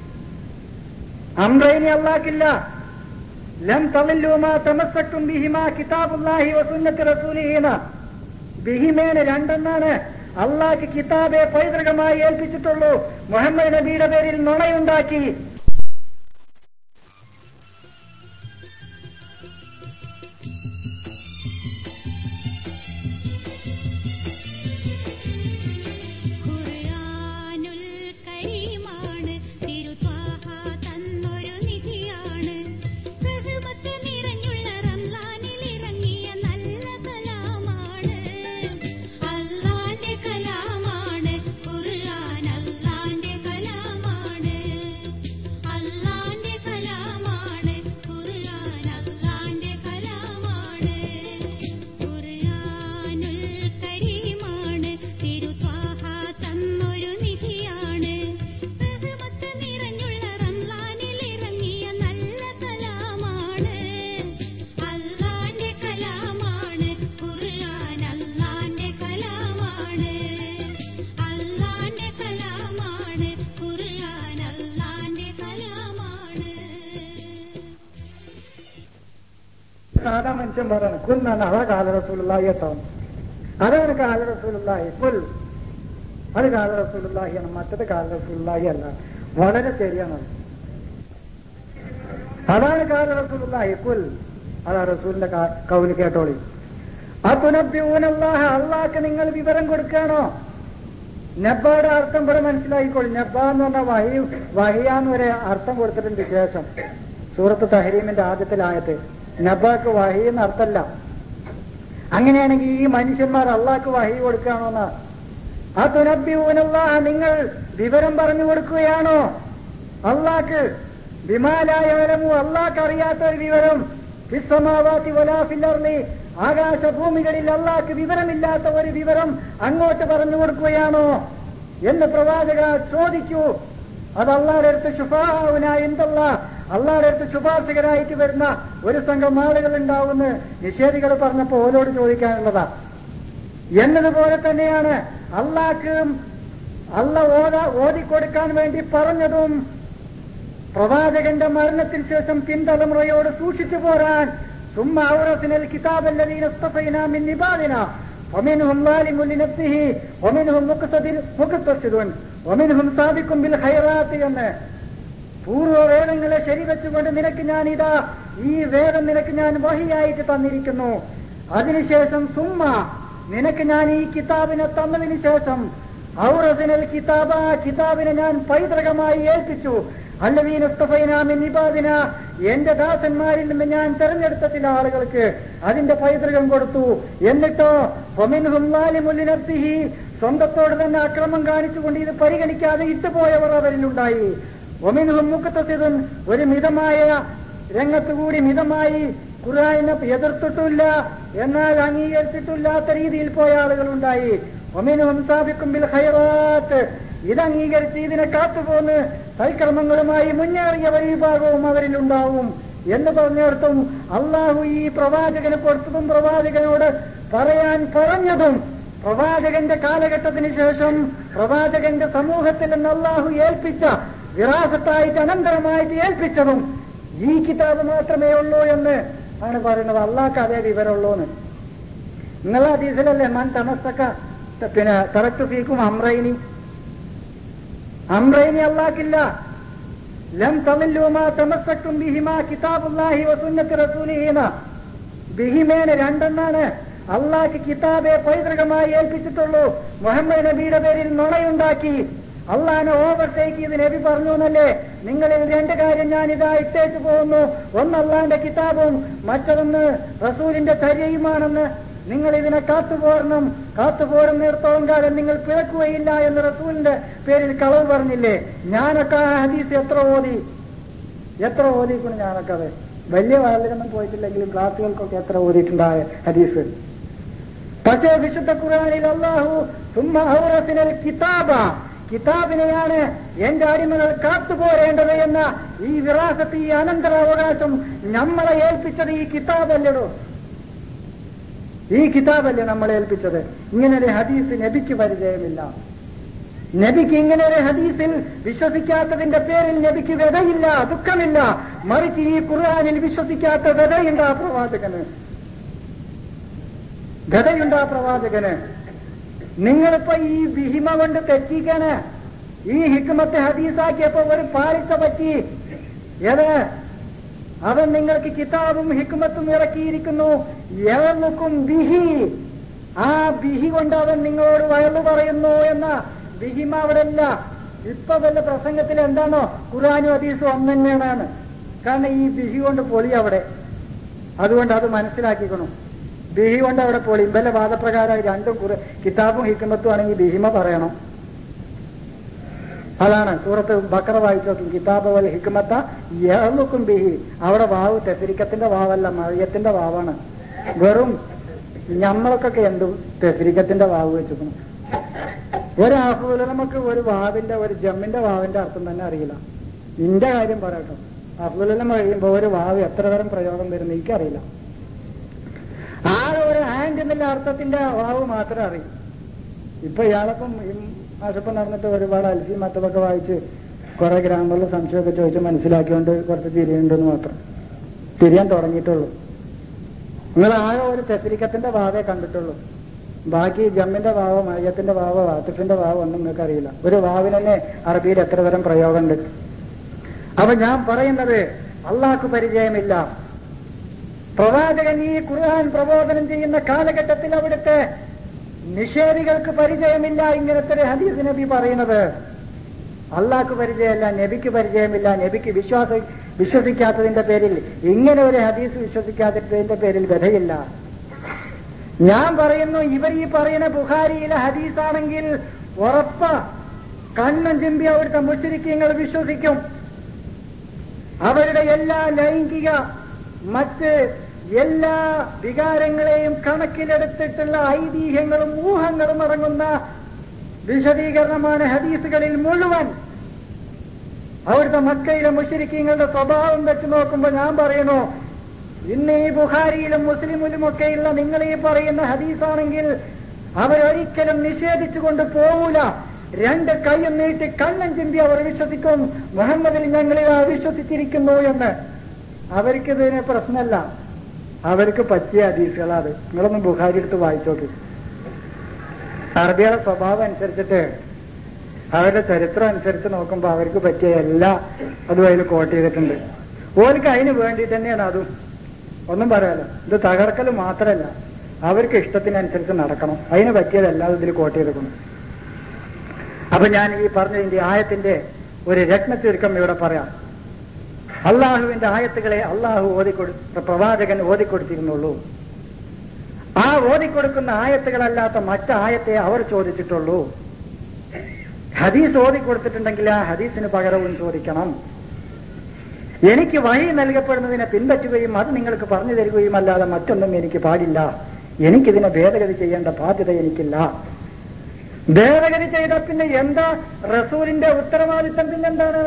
അമ്രൈനി അള്ളാഹ്ക്കില്ല ലം തളില്ലുമാ തമസ്സക്കും ബിഹിമാ കിതാബുല്ലാഹി വസുന്നത്ത് റസൂലിഹീന ബിഹിമേന് രണ്ടെന്നാണ് അള്ളാഹ്ക്ക് കിതാബെ പൈതൃകമായി ഏൽപ്പിച്ചിട്ടുള്ളൂ മുഹമ്മദ് നബിയുടെ പേരിൽ നുണയുണ്ടാക്കി ഖുർആനുൽ കരീമാണ് തിരുത്വാഹ തന്നൊരു നിധിയാണ് റഹ്മത്ത് നിറഞ്ഞുള്ള റംലാനിൽ ഇറങ്ങിയ നല്ല കലാമാണ് അല്ലാന്റെ കലാമാണ് ഖുർആൻ അല്ലാന്റെ കലാമാണ് അല്ലാന്റെ കലാമാണ് ഖുർആൻ അല്ലാന്റെ കലാമാണ് ഖുർആനുൽ കരീമാണ് തിരുത്വാഹ തന്നൊരു നിധിയാണ് റഹ്മത്ത് നിറഞ്ഞുള്ള റംലാനിൽ ഇറങ്ങിയ നല്ല കലാമാണ് അല്ലാന്റെ കലാമാണ് ഖുർആൻ അല്ലാന്റെ കലാമാണ് അല്ലാന്റെ കലാമാണ് ഖുർആൻ അല്ലാന്റെ കലാമാണ് സാധാ മനുഷ്യൻ പറയണം കുന്നാണ് അതാ കാല റസൂലുള്ളാഹി കേട്ടോ അതാണ് കാല റസൂലുള്ളാഹി കുൽ അത് കാല റസൂലുള്ളാഹിയാണ് മറ്റത് കാല റസൂലുള്ളാഹി അല്ല വളരെ ശരിയാണ് അതാണ് കാല റസൂലുള്ള കുൽ അതാ റസൂലിന്റെ കാ- കൗല് കേട്ടോളി അതുനബ്യൂനല്ലാഹ അള്ളാഹ്ക്ക് നിങ്ങൾ വിവരം കൊടുക്കുകയാണോ നബ്ബയുടെ അർത്ഥം ഇവിടെ മനസ്സിലായിക്കോളി നബ്ബ എന്ന് പറഞ്ഞാൽ വഹി വഹിയാന്ന് ഒരു അർത്ഥം കൊടുത്തിട്ടുണ്ട് ശേഷം സൂറത്ത് തഹരീമിന്റെ ആദ്യത്തിലായത് നബ്ബക്ക് വഹി എന്ന് അർത്ഥമല്ല അങ്ങനെയാണെങ്കിൽ ഈ മനുഷ്യന്മാർ അള്ളാഹ്ക്ക് വഹി കൊടുക്കുകയാണോന്ന് അതുനബ്യൂനല്ലാഹ നിങ്ങൾ വിവരം പറഞ്ഞു കൊടുക്കുകയാണോ അള്ളാഹ്ക്ക് വിമാലായാലമു അള്ളാഹ്ക്ക് അറിയാത്ത ഒരു വിവരം ഫിസ്സമാവാത്തി വലാഫില്ലർലി ആകാശഭൂമികളിൽ അള്ളാഹ്ക്ക് വിവരമില്ലാത്ത ഒരു വിവരം അങ്ങോട്ട് പറഞ്ഞു കൊടുക്കുകയാണോ എന്ന് പ്രവാചക ചോദിക്കൂ അത് അള്ളാഹുടെ അടുത്ത് ശുഭാവുന എന്തല്ല അള്ളാഹുടെ അടുത്ത് ശുപാർശകരായിട്ട് വരുന്ന ഒരു സംഘം ആളുകൾ ഉണ്ടാവുമെന്ന് നിഷേധികൾ പറഞ്ഞപ്പോ ഓരോട് ചോദിക്കാനുള്ളതാ എന്നതുപോലെ തന്നെയാണ് അള്ളാഹ്ക്ക് അള്ള ഓത ഓതിക്കൊടുക്കാൻ വേണ്ടി പറഞ്ഞതും പ്രവാചകന്റെ മരണത്തിന് ശേഷം പിന്തലമുറയോട് സൂക്ഷിച്ചു പോരാൻ ثم أورثنا الكتاب الذين اصطفينا من عبادنا ومنهم ظالم لنفسه ومنهم مقتصد مقتصد ومنهم سابق بالخيرات എന്ന് പൂർവ്വ വേദങ്ങളെ ശരിവെച്ചുകൊണ്ട് നിനക്ക് ഞാൻ ഇതാ ഈ വേദം നിനക്ക് ഞാൻ വഹിയായിട്ട് തന്നിരിക്കുന്നു അതിനുശേഷം സുമ്മ നിനക്ക് ഞാൻ ഈ കിതാബിനെ തന്നതിന് ശേഷം ഔറസിനൽ കിതാബ ആ കിതാബിനെ ഞാൻ പൈതൃകമായി ഏൽപ്പിച്ചു അല്ലവീൻ ഉസ്തഫൈനാമിൻ നിബാദിന എന്റെ ദാസന്മാരിൽ നിന്ന് ഞാൻ തെരഞ്ഞെടുത്ത ചില ആളുകൾക്ക് അതിന്റെ പൈതൃകം കൊടുത്തു എന്നിട്ടോ ഒമിൻഹും ലാലിമുല്ലി നഫ്സിഹി സ്വന്തത്തോട് തന്നെ അക്രമം കാണിച്ചുകൊണ്ട് ഇത് പരിഗണിക്കാതെ ഇട്ടുപോയവർ അവരിലുണ്ടായി ഒമിൻഹും മുക്കത്തസിദൻ ഒരു മിതമായ രംഗത്തുകൂടി മിതമായി ഖുർആനെ എതിർത്തിട്ടില്ല എന്നാൽ അംഗീകരിച്ചിട്ടില്ലാത്ത രീതിയിൽ പോയ ആളുകളുണ്ടായി ഒമിനുഹും സാബിക്കും ബിൽ ഖൈറാത്ത് ഇത് അംഗീകരിച്ച് ഇതിനെ കാത്തുപോന്ന് സൽക്കർമ്മങ്ങളുമായി മുന്നേറിയ വിഭാഗവും അവരിലുണ്ടാവും എന്ന് പറഞ്ഞിടത്തും അള്ളാഹു ഈ പ്രവാചകന് കൊടുത്തതും പ്രവാചകനോട് പറയാൻ പറഞ്ഞതും പ്രവാചകന്റെ കാലഘട്ടത്തിന് ശേഷം പ്രവാചകന്റെ സമൂഹത്തിൽ നിന്ന് അള്ളാഹു ഏൽപ്പിച്ച വിറാസത്തായിട്ട് അനന്തരമായിട്ട് ഏൽപ്പിച്ചതും ഈ കിതാബ് മാത്രമേ ഉള്ളൂ എന്ന് ആണ് പറയുന്നത് അള്ളാഹ്ക്ക് അതേ വിവരമുള്ളൂ എന്ന് നിങ്ങളെ ഹദീസിലല്ലേ മൻ തമസ്തക്ക പിന്നെ തറക്തു ഫീക്കും അമ്രൈനി അമ്രൈനി അള്ളാഹ്ക്കില്ല ലം തളില്ലുമാ തമസ്സക്കും ബിഹിമാ കിതാബുല്ലാഹി വസുന്നത്ത് റസൂലിഹീന ബിഹിമേന് രണ്ടെണ്ണാണ് അള്ളാഹ്ക്ക് കിതാബെ പൈതൃകമായി ഏൽപ്പിച്ചിട്ടുള്ളൂ മുഹമ്മദ് നബിയുടെ പേരിൽ നുണയുണ്ടാക്കി അള്ളാഹിനെ ഓവർടേക്ക് ചെയ്ത് നബി പറഞ്ഞു എന്നല്ലേ നിങ്ങളിൽ രണ്ട് കാര്യം ഞാൻ ഇതാ ഇട്ടേച്ചു പോകുന്നു ഒന്ന് അള്ളാഹിന്റെ കിതാബും മറ്റൊന്ന് റസൂലിന്റെ ചര്യയുമാണെന്ന് നിങ്ങൾ ഇതിനെ കാത്തുപോരണം കാത്തുപോരുന്നിടത്തോളം കാലം നിങ്ങൾ പിഴക്കുകയില്ല എന്ന് റസൂലിന്റെ പേരിൽ കളവ് പറഞ്ഞില്ലേ ഞാനൊക്കെ ആ ഹദീസ് എത്ര ഓതി എത്ര ഓതിക്കുന്നു ഞാനൊക്കെ അത് വലിയ വയലിലൊന്നും പോയിട്ടില്ലെങ്കിലും ക്ലാസ്സുകൾക്കൊക്കെ എത്ര ഓതിയിട്ടുണ്ടായ ഹദീസ് പക്ഷേ വിശുദ്ധ ഖുർആനിൽ അള്ളാഹു സുമ്മ ഔറസിനൽ കിതാബ കിതാബിനെയാണ് എന്റെ അടിമകൾ കാത്തുപോരേണ്ടത് എന്ന ഈ വിറാസത്ത് ഈ അനന്തരാവകാശം നമ്മളെ ഏൽപ്പിച്ചത് ഈ കിതാബല്ലടോ ഈ കിതാബല്ലേ നമ്മളെ ഏൽപ്പിച്ചത് ഇങ്ങനെ ഒരു ഹദീസ് നബിക്ക് പരിചയമില്ല നബിക്ക് ഇങ്ങനെ ഒരു ഹദീസിൽ വിശ്വസിക്കാത്തതിന്റെ പേരിൽ നബിക്ക് വ്യതയില്ല ദുഃഖമില്ല മറിച്ച് ഈ ഖുർആാനിൽ വിശ്വസിക്കാത്ത വ്യതയുണ്ട് ആ പ്രവാചകന് ഗതയുണ്ട് ആ പ്രവാചകന് നിങ്ങളിപ്പോ ഈ വിഹിമ കൊണ്ട് തെറ്റിക്കാണ് ഈ ഹിക്മത്തെ ഹദീസാക്കിയപ്പോ ഒരു പാലിച്ച പറ്റി ഏത് അവൻ നിങ്ങൾക്ക് കിതാബും ഹിക്മത്തും ഇറക്കിയിരിക്കുന്നു യവലുക്കും ബിഹി ആ ബിഹി കൊണ്ട് അവൻ നിങ്ങളോട് വയലു പറയുന്നു എന്ന ബിഹിമ അവിടെ ഇല്ല ഇപ്പൊ വല്ല പ്രസംഗത്തിൽ എന്താണോ ഖുറാനും ഹദീസും ഒന്ന് തന്നെയാണ് കാരണം ഈ ബിഹി കൊണ്ട് പൊളി അവിടെ അതുകൊണ്ട് അത് മനസ്സിലാക്കിക്കണം ബിഹി കൊണ്ട് അവിടെ പൊളി ഇമ്പലെ വാദപ്രകാരം രണ്ടും കുറ കിതാബും ഹിക്മത്തും ആണെങ്കിൽ ബിഹിമ പറയണം അതാണ് സൂറത്ത് ബക്കറ വായിച്ചു നോക്കും കിതാബ് വൽ ഹിക്മത്ത യഹ്ലുക്കും ബിഹി അവിടെ വാവ് തെഫിരിക്കത്തിന്റെ വാവല്ല മഴയത്തിന്റെ വാവാണ് വെറും ഞമ്മൾക്കൊക്കെ എന്ത് തെഫിരിക്കത്തിന്റെ വാവ് വെച്ചിരിക്കണം ഒരു ആഫുല നമുക്ക് ഒരു വാവിന്റെ ഒരു ജമ്മിന്റെ വാവിന്റെ അർത്ഥം തന്നെ അറിയില്ല ഇന്റെ കാര്യം പറയട്ടോ അഫുലം കഴിയുമ്പോ ഒരു വാവ് എത്ര തരം പ്രയോഗം വരുന്നു എനിക്കറിയില്ല ആകെ ഒരു ഹാൻഡ് എന്നുള്ള അർത്ഥത്തിന്റെ വാവ് മാത്രമേ അറിയൂ ഇപ്പൊ ഇയാളപ്പം ആശപ്പം നടന്നിട്ട് ഒരുപാട് അൽഫി മത്തമൊക്കെ വായിച്ച് കുറെ ഗ്രാമങ്ങളിൽ സംശയമൊക്കെ ചോദിച്ച് മനസ്സിലാക്കിക്കൊണ്ട് കുറച്ച് തിരിയുണ്ടെന്ന് മാത്രം തിരിയാൻ തുടങ്ങിയിട്ടുള്ളൂ നിങ്ങൾ ആകെ ഒരു തെത്തിരിക്കത്തിന്റെ ഭാവേ കണ്ടിട്ടുള്ളൂ ബാക്കി ജമ്മിന്റെ ഭാവോ മയ്യത്തിന്റെ ഭാവോ വാത്തിഫിന്റെ ഭാവോ ഒന്നും നിങ്ങൾക്ക് അറിയില്ല ഒരു വാവിന് തന്നെ അറബിയിൽ എത്ര തരം പ്രയോഗമുണ്ട് അപ്പൊ ഞാൻ പറയുന്നത് അള്ളാഹ്ക്ക് പരിചയമില്ല പ്രവാചകൻ ഈ ഖുർആൻ പ്രബോധനം ചെയ്യുന്ന കാലഘട്ടത്തിൽ അവിടുത്തെ നിഷേധികൾക്ക് പരിചയമില്ല ഇങ്ങനത്തെ ഒരു ഹദീസ് നബി പറയുന്നത് അള്ളാഹ്ക്ക് പരിചയമല്ല നബിക്ക് പരിചയമില്ല നബിക്ക് വിശ്വാസ വിശ്വസിക്കാത്തതിന്റെ പേരിൽ ഇങ്ങനെ ഒരു ഹദീസ് വിശ്വസിക്കാത്തതിന്റെ പേരിൽ വ്യഥയില്ല ഞാൻ പറയുന്നു ഇവർ ഈ പറയുന്ന ബുഖാരിയിലെ ഹദീസാണെങ്കിൽ ഉറപ്പ കണ്ണൻ ചിമ്പി അവിടുത്തെ മുസ്ലിക്കങ്ങൾ വിശ്വസിക്കും അവരുടെ എല്ലാ ലൈംഗിക മറ്റ് എല്ലാ വികാരങ്ങളെയും കണക്കിലെടുത്തിട്ടുള്ള ഐതിഹ്യങ്ങളും ഊഹങ്ങളും അടങ്ങുന്ന വിശദീകരണമാണ് ഹദീസുകളിൽ മുഴുവൻ അവിടുത്തെ മക്കയിലെ മുഷരിക്കങ്ങളുടെ സ്വഭാവം വെച്ച് നോക്കുമ്പോൾ ഞാൻ പറയുന്നു ഇന്ന് ഈ ബുഖാരിയിലും മുസ്ലിമിലും ഒക്കെയുള്ള നിങ്ങൾ ഈ പറയുന്ന ഹദീസാണെങ്കിൽ അവരൊരിക്കലും നിഷേധിച്ചുകൊണ്ട് പോകൂല രണ്ട് കൈയും നീട്ടി കണ്ണൻ ചിമ്പി അവർ വിശ്വസിക്കും മുഹമ്മദിൽ ഞങ്ങളെ വിശ്വസിച്ചിരിക്കുന്നു എന്ന് അവർക്കിതിന് പ്രശ്നമല്ല അവർക്ക് പറ്റിയ ഹദീസുകളാ അത് നിങ്ങളൊന്ന് ബുഖാരി എടുത്ത് വായിച്ചു നോക്കി അറബിയുടെ സ്വഭാവം അനുസരിച്ചിട്ട് അവരുടെ ചരിത്രം അനുസരിച്ച് നോക്കുമ്പോൾ അവർക്ക് പറ്റിയ എല്ലാ അതും അതിൽ കോട്ട് ചെയ്തിട്ടുണ്ട് ഓർക്ക് അതിന് വേണ്ടി തന്നെയാണ് അതും ഒന്നും പറയാലോ ഇത് തകർക്കൽ മാത്രമല്ല അവർക്ക് ഇഷ്ടത്തിനനുസരിച്ച് നടക്കണം അതിന് പറ്റിയതല്ലാതെ ഇതിൽ കോട്ട് ചെയ്തിരിക്കുന്നു അപ്പൊ ഞാൻ ഈ പറഞ്ഞതിന്റെ ആയത്തിന്റെ ഒരു രത്ന ചുരുക്കം ഇവിടെ പറയാം അള്ളാഹുവിന്റെ ആയത്തുകളെ അള്ളാഹു ഓതിക്കൊടു പ്രവാചകൻ ഓതിക്കൊടുത്തിരുന്നുള്ളൂ ആ ഓതിക്കൊടുക്കുന്ന ആയത്തുകളല്ലാത്ത മറ്റായത്തെ അവർ ചോദിച്ചിട്ടുള്ളൂ ഹദീസ് ഓതിക്കൊടുത്തിട്ടുണ്ടെങ്കിൽ ആ ഹദീസിന് പകരവും ചോദിക്കണം എനിക്ക് വഴി നൽകപ്പെടുന്നതിനെ പിൻപറ്റുകയും അത് നിങ്ങൾക്ക് പറഞ്ഞു തരികയും അല്ലാതെ മറ്റൊന്നും എനിക്ക് പാടില്ല എനിക്കിതിനെ ഭേദഗതി ചെയ്യേണ്ട ബാധ്യത എനിക്കില്ല ഭേദഗതി ചെയ്ത പിന്നെ എന്താ റസൂലിന്റെ ഉത്തരവാദിത്തം പിന്നെന്താണ്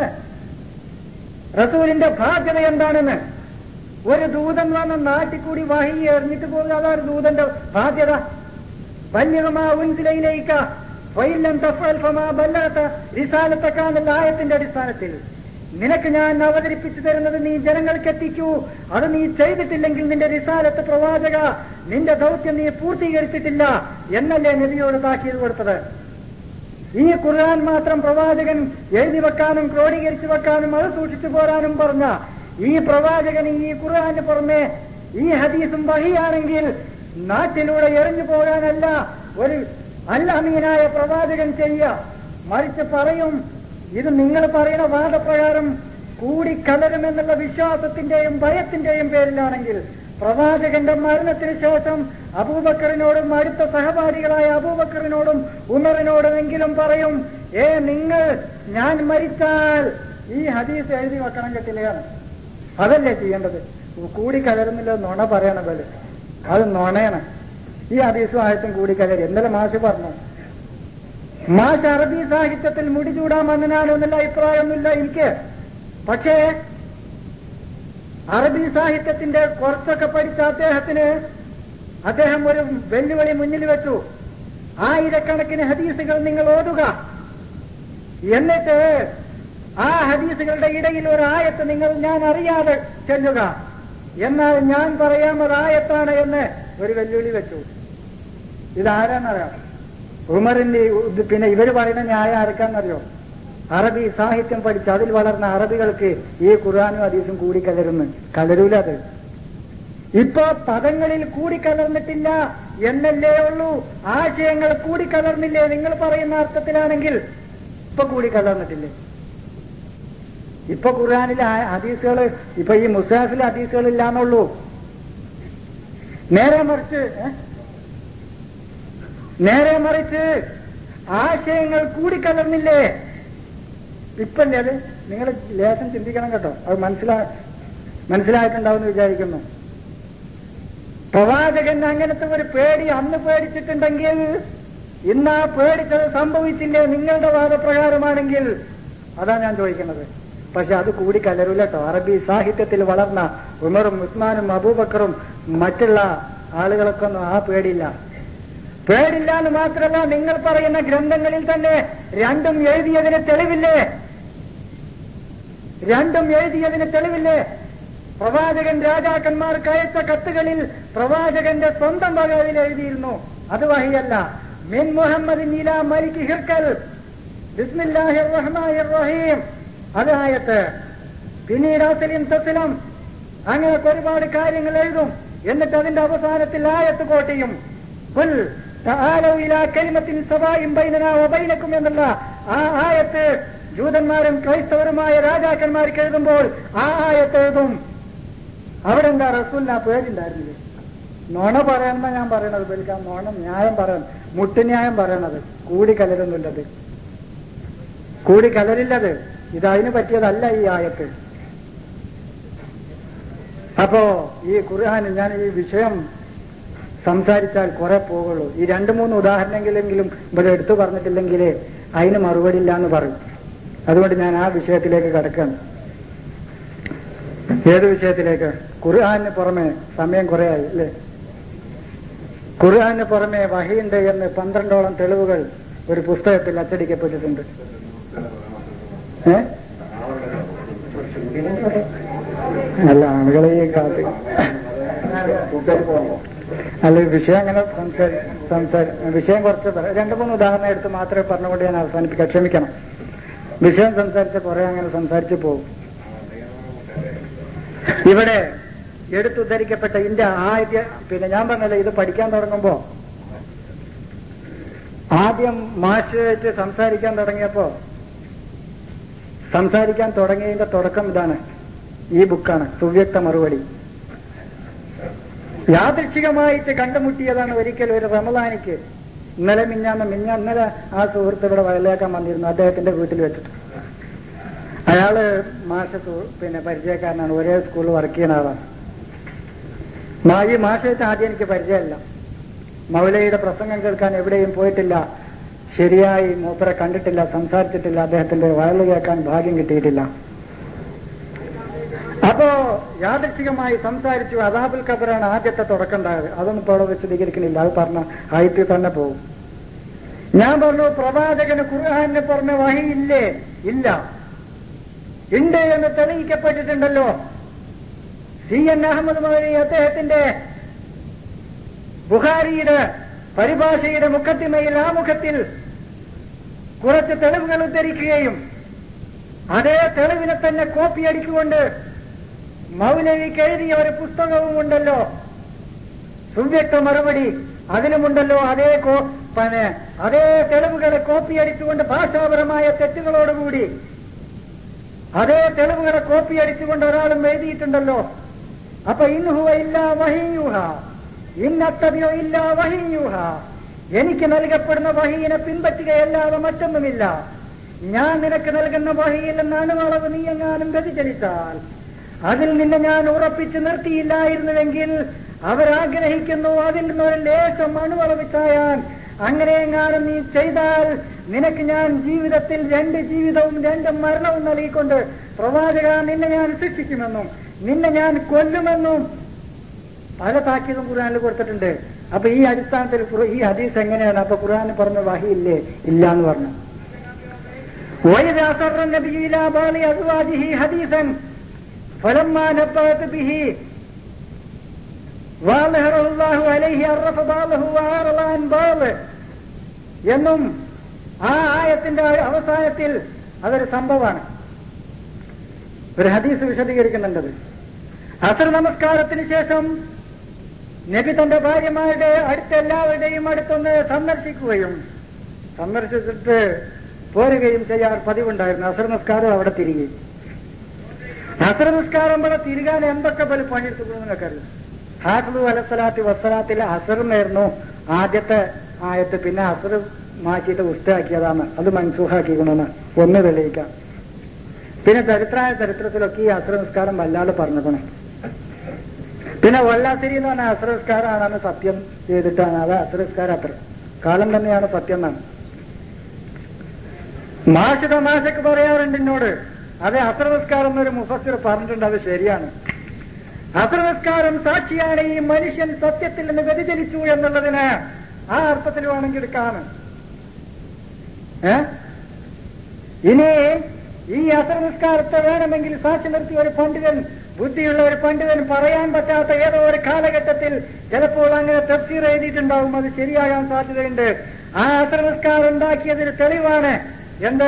റസൂലിന്റെ ബാധ്യത എന്താണെന്ന് ഒരു ദൂതൻ വന്ന നാട്ടിൽ കൂടി വഹി എറിഞ്ഞിട്ട് പോകുക അതാണ് ദൂതന്റെ ബാധ്യത വല്യമാ ഉൻസിലയിലേക്ക വൈലം തഫൽ ഫമാ ബല്ലാത്ത റിസാലത്തക്കാന്നുള്ള ആയത്തിന്റെ അടിസ്ഥാനത്തിൽ നിനക്ക് ഞാൻ അവതരിപ്പിച്ചു തരുന്നത് നീ ജനങ്ങൾക്ക് എത്തിക്കൂ അത് നീ ചെയ്തിട്ടില്ലെങ്കിൽ നിന്റെ റിസാലത്ത് പ്രവാചക നിന്റെ ദൗത്യം നീ പൂർത്തീകരിച്ചിട്ടില്ല എന്നല്ലേ നബിയോട് താക്കീത് കൊടുത്തത് ഈ ഖുർആൻ മാത്രം പ്രവാചകൻ എഴുതി വെക്കാനും ക്രോഡീകരിച്ചു വെക്കാനും അത് സൂക്ഷിച്ചു പോരാനും പറഞ്ഞ ഈ പ്രവാചകൻ ഈ ഖുർആന് പുറമെ ഈ ഹദീസും വഹിയാണെങ്കിൽ നാട്ടിലൂടെ എറിഞ്ഞു പോകാനല്ല ഒരു അല്ലമീനായ പ്രവാചകൻ ചെയ്യുക മറിച്ച് പറയും ഇത് നിങ്ങൾ പറയുന്ന വാദപ്രകാരം കൂടിക്കലരുമെന്നുള്ള വിശ്വാസത്തിന്റെയും ഭയത്തിന്റെയും പേരിലാണെങ്കിൽ പ്രവാചകന്റെ മരണത്തിന് ശേഷം അബൂബക്കറിനോടും അടുത്ത സഹപാഠികളായ അബൂബക്കറിനോടും ഉമറിനോടുമെങ്കിലും പറയും ഏ നിങ്ങൾ ഞാൻ മരിച്ചാൽ ഈ ഹദീസ് എഴുതി വെക്കണം കെട്ടിലെയാണ് അതല്ലേ ചെയ്യേണ്ടത് കൂടിക്കലരുന്നില്ല നുണ പറയണ പോലെ അത് നുണയാണ് ഈ ഹദീസും ആയത്തും കൂടിക്കലരി ഇന്നലെ മാഷ് പറഞ്ഞു മാഷ് അറബി സാഹിത്യത്തിൽ മുടിചൂടാൻ മന്നനാണ് എന്നുള്ള അഭിപ്രായമൊന്നുമില്ല എനിക്ക് പക്ഷേ അറബി സാഹിത്യത്തിന്റെ കുറച്ചൊക്കെ പഠിച്ച അദ്ദേഹത്തിന് അദ്ദേഹം ഒരു വെല്ലുവിളി മുന്നിൽ വെച്ചു ആയിരക്കണക്കിന് ഹദീസുകൾ നിങ്ങൾ ഓതുക എന്നിട്ട് ആ ഹദീസുകളുടെ ഇടയിൽ ഒരു ആയത്ത് നിങ്ങൾ ഞാൻ അറിയാതെ ചെല്ലുക എന്നാൽ ഞാൻ പറയാം അത് ആയത്താണ് എന്ന് ഒരു വെല്ലുവിളി വെച്ചു ഇതാരാന്നറിയാം ഉമറിന്റെ ഇത് പിന്നെ ഇവര് പറയുന്ന ന്യായം ആർക്കാന്നറിയോ അറബി സാഹിത്യം പഠിച്ച് അതിൽ വളർന്ന അറബികൾക്ക് ഈ ഖുർആാനും ഹദീസും കൂടി കലരുന്നു കലരൂല അത് ഇപ്പോ പദങ്ങളിൽ കൂടിക്കലർന്നിട്ടില്ല എന്നല്ലേ ഉള്ളൂ ആശയങ്ങൾ കൂടിക്കലർന്നില്ലേ നിങ്ങൾ പറയുന്ന അർത്ഥത്തിലാണെങ്കിൽ ഇപ്പൊ കൂടിക്കലർന്നിട്ടില്ലേ ഇപ്പൊ ഖുർആാനിലെ ആ- ഹദീസുകൾ ഇപ്പൊ ഈ മുസാഫിൽ ഹദീസുകൾ ഇല്ലാന്നുള്ളൂ നേരെ മറിച്ച് ഏ? നേരെ മറിച്ച് ആശയങ്ങൾ കൂടിക്കലർന്നില്ലേ ഇപ്പല്ലേ അത് നിങ്ങൾ ലേശം ചിന്തിക്കണം കേട്ടോ അത് മനസ്സിലാ മനസ്സിലായിട്ടുണ്ടാവുമെന്ന് വിചാരിക്കുന്നു പ്രവാചകൻ അങ്ങനത്തെ ഒരു പേടി അന്ന് പേടിച്ചിട്ടുണ്ടെങ്കിൽ ഇന്ന് ആ പേടിച്ചത് സംഭവിച്ചില്ലേ നിങ്ങളുടെ വാദപ്രകാരമാണെങ്കിൽ അതാ ഞാൻ ചോദിക്കുന്നത് പക്ഷെ അത് കൂടി കലരൂല കേട്ടോ അറബി സാഹിത്യത്തിൽ വളർന്ന ഉമറും ഉസ്മാനും അബൂബക്കറും മറ്റുള്ള ആളുകൾക്കൊന്നും ആ പേടിയില്ല പേടില്ല എന്ന് മാത്രമല്ല നിങ്ങൾ പറയുന്ന ഗ്രന്ഥങ്ങളിൽ തന്നെ രണ്ടും എഴുതിയതിന് തെളിവില്ലേ രണ്ടും എഴുതിയതിന് തെളിവില്ലേ പ്രവാചകൻ രാജാക്കന്മാർക്ക് അയച്ച കത്തുകളിൽ പ്രവാചകന്റെ സ്വന്തം വകയിൽ എഴുതിയിരുന്നു അത് വഹിയല്ല മിൻ മുഹമ്മദിൻ ഇലാ മലിക് ഹിർക്കൽ ബിസ്മില്ലാഹിർ റഹ്മാനിർ റഹീം അതായത്ത് പിന്നീട് അസലിം തസിലം അങ്ങനെയൊക്കെ ഒരുപാട് കാര്യങ്ങൾ എഴുതും എന്നിട്ട് അതിന്റെ അവസാനത്തിൽ ആയത്ത് കോട്ടിയും പുൽ തആലൗ ഇലാ കലിമത്തിൻ സവാഇൻ ബൈനനാ വബൈനക്കും എന്നുള്ള ആ ആയത്ത് ജൂതന്മാരും ക്രൈസ്തവരുമായ രാജാക്കന്മാർക്ക് എഴുതുമ്പോൾ ആ ആയത്ത് എഴുതും അവിടെ എന്താ റസൂലിന് ആ പേരുണ്ടായിരുന്നില്ലേ നുണ പറയണമെന്നാ ഞാൻ പറയണത് ബലിക്കാൻ നുണ ന്യായം പറയണം മുട്ടുന്യായം പറയണത് കൂടി കലരുന്നില്ലത് കൂടി കലരില്ലത് ഇത് അതിന് പറ്റിയതല്ല ഈ ആയത്ത് അപ്പോ ഈ ഖുർആൻ ഞാൻ ഈ വിഷയം സംസാരിച്ചാൽ കുറെ പോകുള്ളൂ ഈ രണ്ട് മൂന്ന് ഉദാഹരണമെങ്കിലെങ്കിലും ഇവിടെ എടുത്തു പറഞ്ഞിട്ടില്ലെങ്കിൽ അതിന് മറുപടി ഇല്ല എന്ന് പറയും അതുകൊണ്ട് ഞാൻ ആ വിഷയത്തിലേക്ക് കിടക്കുകയാണ് ഏത് വിഷയത്തിലേക്ക് ഖുർആാനിന് പുറമെ സമയം കുറെ ആയി അല്ലേ ഖുർആാനിന് പുറമെ വഹിയുണ്ട് എന്ന് പന്ത്രണ്ടോളം തെളിവുകൾ ഒരു പുസ്തകത്തിൽ അച്ചടിക്കപ്പെട്ടിട്ടുണ്ട് ഏ അല്ല ആളുകളെ ഈ കാത്ത് അല്ല ഈ വിഷയം അങ്ങനെ സംസാരി സംസാരി വിഷയം കുറച്ച് പറ- രണ്ട് മൂന്ന് ഉദാഹരണം എടുത്ത് മാത്രമേ പറഞ്ഞുകൊണ്ട് ഞാൻ അവസാനിപ്പിക്കാം ക്ഷമിക്കണം വിഷയം സംസാരിച്ച കുറെ അങ്ങനെ സംസാരിച്ചു പോകും ഇവിടെ എടുത്തുദ്ധരിക്കപ്പെട്ട ഇന്ത്യ ആദ്യ പിന്നെ ഞാൻ പറഞ്ഞല്ലോ ഇത് പഠിക്കാൻ തുടങ്ങുമ്പോ ആദ്യം മാഷായിട്ട് സംസാരിക്കാൻ തുടങ്ങിയപ്പോ സംസാരിക്കാൻ തുടങ്ങിയതിന്റെ തുടക്കം ഇതാണ് ഈ ബുക്കാണ് സുവ്യക്ത മറുപടി യാദൃച്ഛികമായിട്ട് കണ്ടുമുട്ടിയതാണ് ഒരിക്കൽ ഒരു റമദാനിക്ക് ഇന്നലെ മിഞ്ഞാന്ന് മിഞ്ഞ ഇന്നലെ ആ സുഹൃത്ത് ഇവിടെ വയലേക്കാൻ വന്നിരുന്നു അദ്ദേഹത്തിന്റെ വീട്ടിൽ വെച്ചിട്ട് അയാള് മാഷ സു- പിന്നെ പരിചയക്കാരനാണ് ഒരേ സ്കൂളിൽ വർക്ക് ചെയ്യുന്ന ആളാണ് മാ- ഈ മാഷായിട്ട് ആദ്യം എനിക്ക് പരിചയമല്ല മൗലയുടെ പ്രസംഗം കേൾക്കാൻ എവിടെയും പോയിട്ടില്ല ശരിയായി മൂപ്പരെ കണ്ടിട്ടില്ല സംസാരിച്ചിട്ടില്ല അദ്ദേഹത്തിന്റെ വയല് കേൾക്കാൻ ഭാഗ്യം കിട്ടിയിട്ടില്ല അപ്പോ യാദൃച്ഛികമായി സംസാരിച്ചു അദാബുൽ ഖബറാണ് ആദ്യത്തെ തുടക്കം ഉണ്ടായത് അതൊന്നും ഇപ്പോൾ അവിടെ വിശദീകരിക്കുന്നില്ല അത് പറഞ്ഞ ആയത്തിൽ തന്നെ പോകും ഞാൻ പറഞ്ഞു പ്രവാചകന് ഖുർആാനിന് പറഞ്ഞ വഹിയില്ലേ ഇല്ല ഉണ്ട് എന്ന് തെളിയിക്കപ്പെട്ടിട്ടുണ്ടല്ലോ സി എൻ അഹമ്മദ് മൗലി അദ്ദേഹത്തിന്റെ ബുഖാരിയുടെ പരിഭാഷയുടെ മുഖത്തിമയിൽ ആ മുഖത്തിൽ കുറച്ച് തെളിവുകൾ ഉദ്ധരിക്കുകയും അതേ തെളിവിനെ തന്നെ കോപ്പി അടിച്ചുകൊണ്ട് മൗലവിക്ക് എഴുതിയ ഒരു പുസ്തകവും ഉണ്ടല്ലോ സുവ്യക്ത മറുപടി അതിലുമുണ്ടല്ലോ അതേ കോ പിന്നെ അതേ തെളിവുകളെ കോപ്പി അടിച്ചുകൊണ്ട് ഭാഷാപരമായ തെറ്റുകളോടുകൂടി അതേ തെളിവുകളെ കോപ്പി അടിച്ചുകൊണ്ട് ഒരാളും എഴുതിയിട്ടുണ്ടല്ലോ അപ്പൊ ഇൻഹുവ ഇല്ല വഹിയൂഹ ഇന്നത്തതിയോ ഇല്ല വഹിയൂഹ എനിക്ക് നൽകപ്പെടുന്ന വഹീനെ പിൻപറ്റുകയല്ലാതെ മറ്റൊന്നുമില്ല ഞാൻ നിനക്ക് നൽകുന്ന വഹിയിൽ നിന്നാണ് അളവ് നീ എങ്ങാനും വ്യതിചലിച്ചാൽ അതിൽ നിന്നെ ഞാൻ ഉറപ്പിച്ചു നിർത്തിയില്ലായിരുന്നുവെങ്കിൽ അവരാഗ്രഹിക്കുന്നു അതിൽ നിന്നൊരു ലേശം അണുവളവ് ചായാൻ അങ്ങനെ എങ്ങാനും നീ ചെയ്താൽ നിനക്ക് ഞാൻ ജീവിതത്തിൽ രണ്ട് ജീവിതവും രണ്ട് മരണവും നൽകിക്കൊണ്ട് പ്രവാചക നിന്നെ ഞാൻ ശിക്ഷിക്കുമെന്നും നിന്നെ ഞാൻ കൊല്ലുമെന്നും പല താക്കീതും ഖുർആാനിൽ കൊടുത്തിട്ടുണ്ട് അപ്പൊ ഈ അടിസ്ഥാനത്തിൽ ഖുർ- ഈ ഹദീസ് എങ്ങനെയാണ് അപ്പൊ ഖുർആാനിൽ പറഞ്ഞ വഹി ഇല്ലേ ഇല്ല എന്ന് പറഞ്ഞു وإذا أسر النبي إلى بعض أزواجه حديثا فلما نبأت به وأظهره الله عليه عرف بعضه وأعرض عن بعض എന്നും ആ ആയത്തിന്റെ അവസാനത്തിൽ അതൊരു സംഭവമാണ് ഒരു ഹദീസ് വിശദീകരിക്കുന്നുണ്ടത് അസർ നമസ്കാരത്തിന് ശേഷം നബി തന്റെ ഭാര്യമാരുടെ അടുത്ത എല്ലാവരുടെയും അടുത്തൊന്ന് സന്ദർശിക്കുകയും സന്ദർശിച്ചിട്ട് പോരുകയും ചെയ്യാൻ പതിവുണ്ടായിരുന്നു അസർ നമസ്കാരം അവിടെ തിരികെ അസർ നമസ്കാരം ഇവിടെ തിരികാൻ എന്തൊക്കെ പല പണിയെടുത്തു നിങ്ങൾക്കറിയാം ഹാഫ്ലു അലസലാത്തി വസ്സലാത്തിൽ അസർ എന്നായിരുന്നു ആദ്യത്തെ ആയത്ത് പിന്നെ അസർ മാറ്റിയിട്ട് ഉസ്താക്കിയതാണ് അത് മൻസൂഹാക്കിക്കണമെന്ന് ഒന്ന് തെളിയിക്കാം പിന്നെ ചരിത്രായ ചരിത്രത്തിലൊക്കെ ഈ അസർ നിസ്കാരം വല്ലാതെ പറഞ്ഞിക്കണം പിന്നെ വല്ലാസിരി എന്ന് പറഞ്ഞ അസർ നിസ്കാരമാണെന്ന് സത്യം ചെയ്തിട്ടാണ് അത് അസർ നിസ്കാരം അത്ര കാലം തന്നെയാണ് സത്യം എന്നാണ് മാഷ് തമാശക്ക് പറയാറുണ്ട് എന്നോട് അതെ അസർ നിസ്കാരം എന്നൊരു മുഫസ്സിർ പറഞ്ഞിട്ടുണ്ട് അത് ശരിയാണ് അസർ നിസ്കാരം സാക്ഷിയാണ് ഈ മനുഷ്യൻ സത്യത്തിൽ നിന്ന് വ്യതിചലിച്ചു എന്നുള്ളതിന് ആ അർത്ഥത്തിൽ വേണമെങ്കിൽ എടുക്കാണ് ഏ ഇനി ഈ അസർ നിസ്കാരത്തെ വേണമെങ്കിൽ സാക്ഷി നിർത്തിയ ഒരു പണ്ഡിതൻ ബുദ്ധിയുള്ള ഒരു പണ്ഡിതൻ പറയാൻ പറ്റാത്ത ഏതോ ഒരു കാലഘട്ടത്തിൽ ചിലപ്പോൾ അങ്ങനെ തഫ്സീർ എഴുതിയിട്ടുണ്ടാവും അത് ശരിയാകാൻ സാധ്യതയുണ്ട് ആ അസർ നിസ്കാരം ഉണ്ടാക്കിയതിന് തെളിവാണ് എന്ത്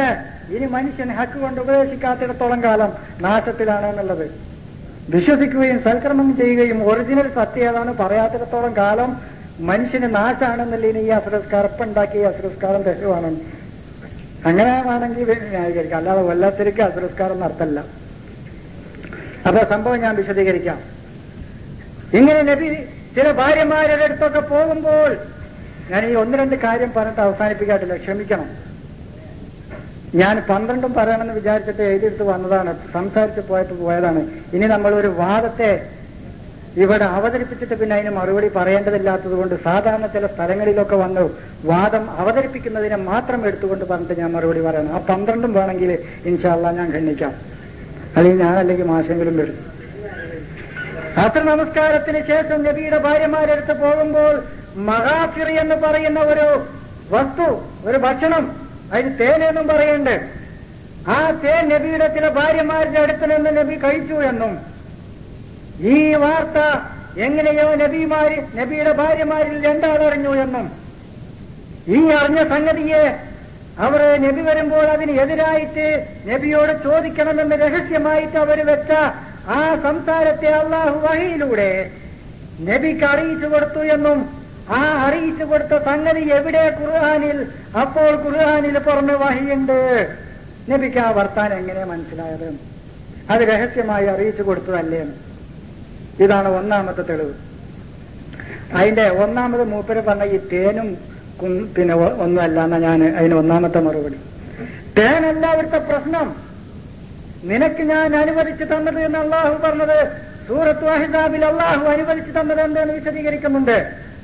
ഇനി മനുഷ്യൻ ഹക്ക് കൊണ്ട് ഉപദേശിക്കാത്തിടത്തോളം കാലം നാശത്തിലാണ് എന്നുള്ളത് വിശ്വസിക്കുകയും സൽക്രമം ചെയ്യുകയും ഒറിജിനൽ സത്യം ഏതാണ് പറയാത്തിടത്തോളം കാലം മനുഷ്യന് നാശാണെന്നുള്ളതിന് ഈ അസുരസ്കാരം ഇപ്പം ഉണ്ടാക്കിയ ഈ അസുരസ്കാരം ദശമാണ് അങ്ങനെ ആണെങ്കിൽ ന്യായീകരിക്കാം അല്ലാതെ കൊല്ലാത്തിരിക്ക് അസുരസ്കാരം നടത്തല്ല അപ്പൊ സംഭവം ഞാൻ വിശദീകരിക്കാം ഇങ്ങനെ നബി ചില ഭാര്യമാരുടെ അടുത്തൊക്കെ പോകുമ്പോൾ ഞാൻ ഈ ഒന്ന് രണ്ട് കാര്യം പറഞ്ഞിട്ട് അവസാനിപ്പിക്കാട്ടില്ല ക്ഷമിക്കണം ഞാൻ പന്ത്രണ്ടും പറയണമെന്ന് വിചാരിച്ചിട്ട് എഴുതിയെടുത്ത് വന്നതാണ് സംസാരിച്ച് പോയിട്ട് പോയതാണ് ഇനി നമ്മൾ ഒരു വാദത്തെ ഇവിടെ അവതരിപ്പിച്ചിട്ട് പിന്നെ അതിന് മറുപടി പറയേണ്ടതില്ലാത്തത് കൊണ്ട് സാധാരണ ചില സ്ഥലങ്ങളിലൊക്കെ വന്ന് വാദം അവതരിപ്പിക്കുന്നതിനെ മാത്രം എടുത്തുകൊണ്ട് പറഞ്ഞിട്ട് ഞാൻ മറുപടി പറയണം ആ പന്ത്രണ്ടും വേണമെങ്കിൽ ഇൻഷാല്ല ഞാൻ ഖണ്ഡിക്കാം അല്ലെങ്കിൽ ഞാൻ അല്ലെങ്കിൽ മാസെങ്കിലും വരും അത്ര നമസ്കാരത്തിന് ശേഷം നബിയുടെ ഭാര്യമാരടുത്ത് പോകുമ്പോൾ മഹാഫിർ എന്ന് പറയുന്ന ഒരു വസ്തു ഒരു ഭക്ഷണം അതിന് തേനെന്നും പറയുന്നുണ്ട് ആ തേൻ നബിയുടെ ചില ഭാര്യമാരുടെ അടുത്ത് നിന്ന് നബി കഴിച്ചു എന്നും ഈ വാർത്ത എങ്ങനെയോ നബിമാര് നബിയുടെ ഭാര്യമാരിൽ രണ്ടാളറിഞ്ഞു എന്നും ഈ അറിഞ്ഞ സംഗതിയെ അവർ നബി വരുമ്പോൾ അതിന് എതിരായിട്ട് നബിയോട് ചോദിക്കണമെന്ന് രഹസ്യമായിട്ട് അവർ വെച്ച ആ സംസാരത്തെ അള്ളാഹു വഹിയിലൂടെ നബിക്ക് അറിയിച്ചു കൊടുത്തു എന്നും ആ അറിയിച്ചു കൊടുത്ത സംഗതി എവിടെ ഖുർആാനിൽ അപ്പോൾ ഖുർആാനിൽ പുറമെ വഹിയുണ്ട് നബിക്ക് ആ വർത്താനം എങ്ങനെ മനസ്സിലായത് അത് രഹസ്യമായി അറിയിച്ചു കൊടുത്തതല്ലേ ഇതാണ് ഒന്നാമത്തെ തെളിവ് അതിന്റെ ഒന്നാമത് മൂപ്പര് പറഞ്ഞ ഈ തേനും കും- പിന്നെ ഒ- ഒന്നുമല്ല എന്നാ ഞാൻ അതിന് ഒന്നാമത്തെ മറുപടി തേനല്ല അവിടുത്തെ പ്രശ്നം നിനക്ക് ഞാൻ അനുവദിച്ചു തന്നത് എന്ന് അള്ളാഹു പറഞ്ഞത് സൂറത്ത് വാഹിദാബിൽ അള്ളാഹു അനുവദിച്ചു തന്നത് എന്തെന്ന് വിശദീകരിക്കുന്നുണ്ട്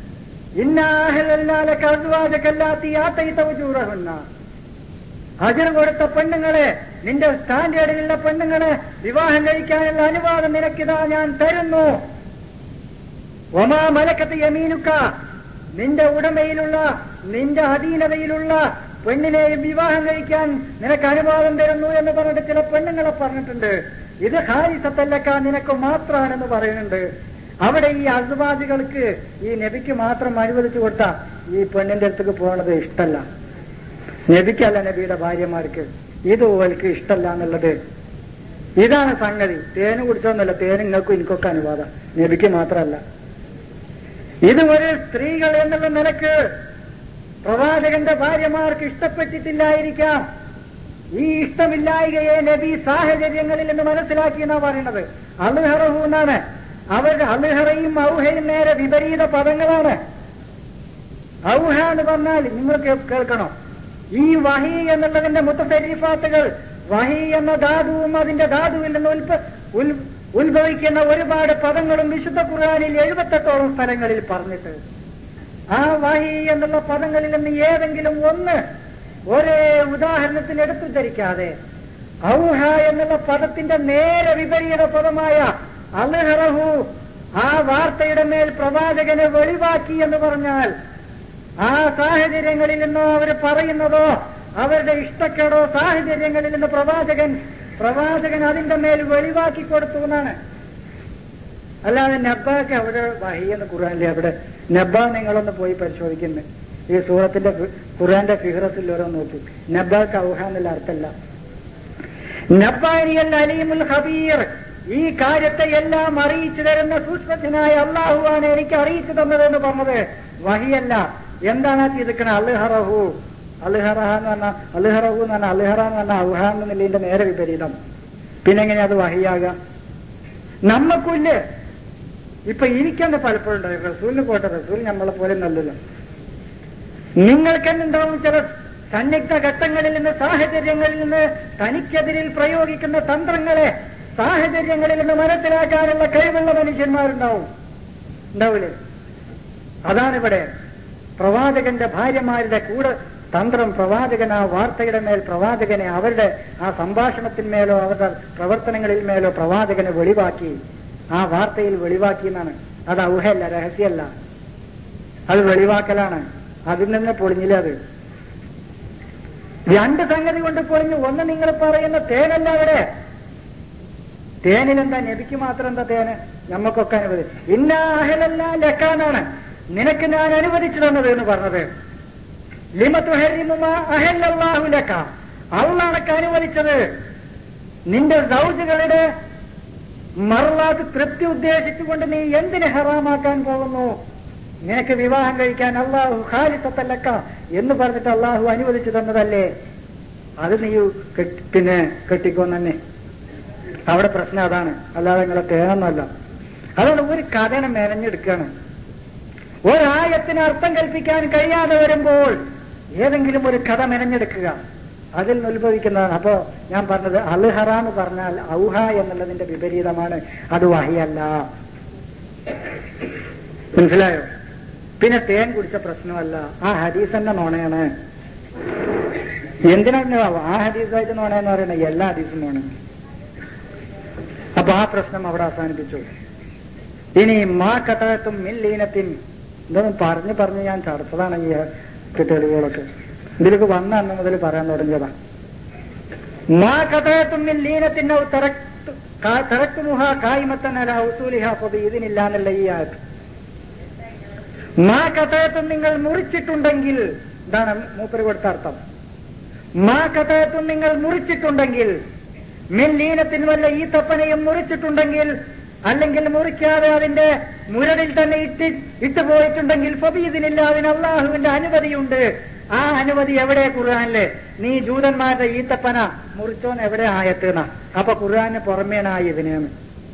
ഇന്നാഹല്ലാത്തീത്തവചൂറഹുന്ന അജർ കൊടുത്ത പെണ്ണുങ്ങളെ നിന്റെ സ്റ്റാൻഡേർഡിലുള്ള പെണ്ണുങ്ങളെ വിവാഹം കഴിക്കാനുള്ള അനുവാദം നിനക്കിതാ ഞാൻ തരുന്നു ഒമാ മലക്കത്ത് യമീനുക്ക നിന്റെ ഉടമയിലുള്ള നിന്റെ അധീനതയിലുള്ള പെണ്ണിനെയും വിവാഹം കഴിക്കാൻ നിനക്ക് അനുവാദം തരുന്നു എന്ന് പറഞ്ഞിട്ട് ചില പെണ്ണുങ്ങളെ പറഞ്ഞിട്ടുണ്ട് ഇത് ഹാരിസത്തല്ലക്ക നിനക്ക് മാത്രമാണെന്ന് പറയുന്നുണ്ട് അവിടെ ഈ അസുവാദികൾക്ക് ഈ നബിക്ക് മാത്രം അനുവദിച്ചു കൊടുത്ത ഈ പെണ്ണിന്റെ അടുത്തേക്ക് പോകണത് ഇഷ്ടല്ല നബിക്കല്ല നബിയുടെ ഭാര്യമാർക്ക് ഇത് ഓൽക്ക് ഇഷ്ടല്ല എന്നുള്ളത് ഇതാണ് സംഗതി തേന് കുടിച്ചോന്നല്ല തേന് നിങ്ങൾക്കും എനിക്കൊക്കെ അനുവാദം നബിക്ക് മാത്രമല്ല ഇത് ഒരു സ്ത്രീകൾ എന്നുള്ള നിലക്ക് പ്രവാചകന്റെ ഭാര്യമാർക്ക് ഇഷ്ടപ്പെട്ടിട്ടില്ലായിരിക്കാം ഈ ഇഷ്ടമില്ലായികയെ നബി സാഹചര്യങ്ങളിൽ എന്ന് മനസ്സിലാക്കി എന്നാ പറയുന്നത് അലുഹറഹു എന്നാണ് അവരുടെ അലുഹറയും ഔഹയും നേരെ വിപരീത പദങ്ങളാണ് ഔഹ എന്ന് പറഞ്ഞാൽ നിങ്ങൾ കേ- കേൾക്കണം ഈ വഹി എന്നുള്ളതിന്റെ മുത്തരീഫാത്തുകൾ വഹി എന്ന ധാതുവും അതിന്റെ ധാതുവിൽ നിന്ന് ഉൽപ ഉൽ- ഉത്ഭവിക്കുന്ന ഒരുപാട് പദങ്ങളും വിശുദ്ധ ഖുർആനിൽ എഴുപത്തെട്ടോളം സ്ഥലങ്ങളിൽ പറഞ്ഞിട്ട് ആ വഹി എന്നുള്ള പദങ്ങളിൽ നിന്ന് ഏതെങ്കിലും ഒന്ന് ഒരേ ഉദാഹരണത്തിന് എടുത്തു ധരിക്കാതെ ഔഹ എന്നുള്ള പദത്തിന്റെ നേരെ വിപരീത പദമായ അൽഹറഹു ആ വാർത്തയുടെ മേൽ പ്രവാചകനെ വെളിവാക്കി എന്ന് പറഞ്ഞാൽ ആ സാഹചര്യങ്ങളിൽ നിന്നോ അവർ പറയുന്നതോ അവരുടെ ഇഷ്ടക്കേടോ സാഹചര്യങ്ങളിൽ നിന്ന് പ്രവാചകൻ പ്രവാചകൻ അതിന്റെ മേൽ വെളിവാക്കി കൊടുത്തു എന്നാണ് അല്ലാതെ നബ്ബാക്ക് അവിടെ വഹിയെന്ന് ഖുർആനിലെ അവിടെ നബ്ബ നിങ്ങളൊന്ന് പോയി പരിശോധിക്കുന്നത് ഈ സൂറത്തിന്റെ ഫി- ഖുർആന്റെ ഫിഹറസിൽ ഓരോ നോക്കി നബ്ബാക്ക് ഔഹ എന്നുള്ള അർത്ഥമല്ല നബ്ബാനിയൽ അലീമുൽ ഹബീർ ഈ കാര്യത്തെ എല്ലാം അറിയിച്ചു തരുന്ന സൂക്ഷ്മത്തിനായ അള്ളാഹുവാണ് എനിക്ക് അറിയിച്ചു തന്നതെന്ന് പറഞ്ഞത് വഹിയല്ല എന്താണ് ആ ചെയ്തിക്കണ അൽഹറഹു അൽഹറഹ എന്ന് പറഞ്ഞാൽ അൽഹറഹു എന്ന് പറഞ്ഞാൽ അൽഹറ എന്ന് പറഞ്ഞാൽ ഔഹ എന്നുള്ളതിന്റെ നേരെ വിപരീതം പിന്നെങ്ങനെയാ അത് വഹിയാകുക നമ്മക്കില്ലേ ഇപ്പൊ എനിക്കെന്നെ പലപ്പോഴും ഉണ്ടായി റസൂലിന് പോട്ടെ റസൂൽ നമ്മളെ പോലെ നല്ലല്ലോ നിങ്ങൾക്ക് തന്നെ ഉണ്ടാവും ചില സന്നിഗ്ധ ഘട്ടങ്ങളിൽ നിന്ന് സാഹചര്യങ്ങളിൽ നിന്ന് തനിക്കെതിരിൽ പ്രയോഗിക്കുന്ന തന്ത്രങ്ങളെ സാഹചര്യങ്ങളിൽ നിന്ന് മനസ്സിലാക്കാനുള്ള കഴിവുള്ള മനുഷ്യന്മാരുണ്ടാവും ഉണ്ടാവില്ലേ അതാണ് ഇവിടെ പ്രവാചകന്റെ ഭാര്യമാരുടെ കൂടെ തന്ത്രം പ്രവാചകൻ ആ വാർത്തയുടെ മേൽ പ്രവാചകനെ അവരുടെ ആ സംഭാഷണത്തിന്മേലോ അവരുടെ പ്രവർത്തനങ്ങളിൽ മേലോ പ്രവാചകനെ വെളിവാക്കി ആ വാർത്തയിൽ വെളിവാക്കി എന്നാണ് അത് ഔഹയല്ല രഹസ്യമല്ല അത് വെളിവാക്കലാണ് അതിൽ നിന്ന് പൊളിഞ്ഞില്ല അത് രണ്ട് സംഗതി കൊണ്ട് പൊളിഞ്ഞു ഒന്ന് നിങ്ങൾ പറയുന്ന തേനല്ല അവിടെ തേനിലെന്താ നബിക്ക് മാത്രം എന്താ തേന് ഞമ്മക്കൊക്കെ അനുവദി ഇന്ന അഹലല്ല ലക്കാനാണ് നിനക്ക് ഞാൻ അനുവദിച്ചു തന്നത് എന്ന് പറഞ്ഞത് ലിമത്തുഹരിമുമ അഹല്ലല്ലാഹു ലക്ക അള്ളാണക്ക് അനുവദിച്ചത് നിന്റെ സൗജുകളുടെ മറലാത്ത് തൃപ്തി ഉദ്ദേശിച്ചുകൊണ്ട് നീ എന്തിന് ഹറാമാക്കാൻ പോകുന്നു നിനക്ക് വിവാഹം കഴിക്കാൻ അള്ളാഹു ഖാലിസത്തല്ലക്ക എന്ന് പറഞ്ഞിട്ട് അള്ളാഹു അനുവദിച്ചു തന്നതല്ലേ അത് നീ കെട്ടി- പിന്നെ കെട്ടിക്കോ തന്നെ അവിടെ പ്രശ്നം അതാണ് അല്ലാതെ നിങ്ങളെ തേനൊന്നുമല്ല അതുകൊണ്ട് ഒരു കഥനെ മെനഞ്ഞെടുക്കുകയാണ് ഒരായത്തിന് അർത്ഥം കൽപ്പിക്കാൻ കഴിയാതെ വരുമ്പോൾ ഏതെങ്കിലും ഒരു കഥ മെനഞ്ഞെടുക്കുക അതിൽ നിന്ന് ഉത്ഭവിക്കുന്നതാണ് അപ്പോ ഞാൻ പറഞ്ഞത് അൽഹറ എന്ന് പറഞ്ഞാൽ ഔഹ എന്നുള്ളതിന്റെ വിപരീതമാണ് അത് വഹിയല്ല മനസ്സിലായോ പിന്നെ തേൻ കുടിച്ച പ്രശ്നമല്ല ആ ഹദീസ് തന്നെ നോണയാണ് എന്തിനാണ് ആ ഹദീസായിട്ട് നോണയെന്ന് പറയുന്നത് എല്ലാ ഹദീസും നോണ അപ്പൊ ആ പ്രശ്നം അവിടെ അവസാനിപ്പിച്ചു ഇനി മാ കഥകത്തും മില്ലീനത്തിൻ ഇതൊന്നും പറഞ്ഞു പറഞ്ഞ് ഞാൻ ചടച്ചതാണ് ഈ തെളിവുകളൊക്കെ ഇതിലേക്ക് വന്ന അന്ന് മുതൽ പറയാൻ തുടങ്ങിയതാ മാ കഥകത്തും മില്ലീനത്തിൻ്റെ തറക്കുമുഹ കായ്മത്തനല ഉസൂലിഹ പൊതു ഇതിനില്ല എന്നുള്ള ഈ ആയത്ത് മാ കഥയത്തും നിങ്ങൾ മുറിച്ചിട്ടുണ്ടെങ്കിൽ ഇതാണ് മൂപ്പര് കൊടുത്ത അർത്ഥം മാ കഥയത്തും നിങ്ങൾ മുറിച്ചിട്ടുണ്ടെങ്കിൽ മില്ലീനത്തിന് വല്ല ഈ തപ്പനയും മുറിച്ചിട്ടുണ്ടെങ്കിൽ അല്ലെങ്കിൽ മുറിക്കാതെ അതിന്റെ മുരടിൽ തന്നെ ഇട്ട് ഇട്ടു പോയിട്ടുണ്ടെങ്കിൽ ഫബീദിനില്ല അതിന് അള്ളാഹുവിന്റെ അനുമതിയുണ്ട് ആ അനുമതി എവിടെ ഖുർആാനില് നീ ജൂതന്മാരുടെ ഈത്തപ്പന മുറിച്ചോൻ എവിടെ ആയത്തുന്ന അപ്പൊ ഖുർആാന് പുറമേനായി ഇതിനെന്ന്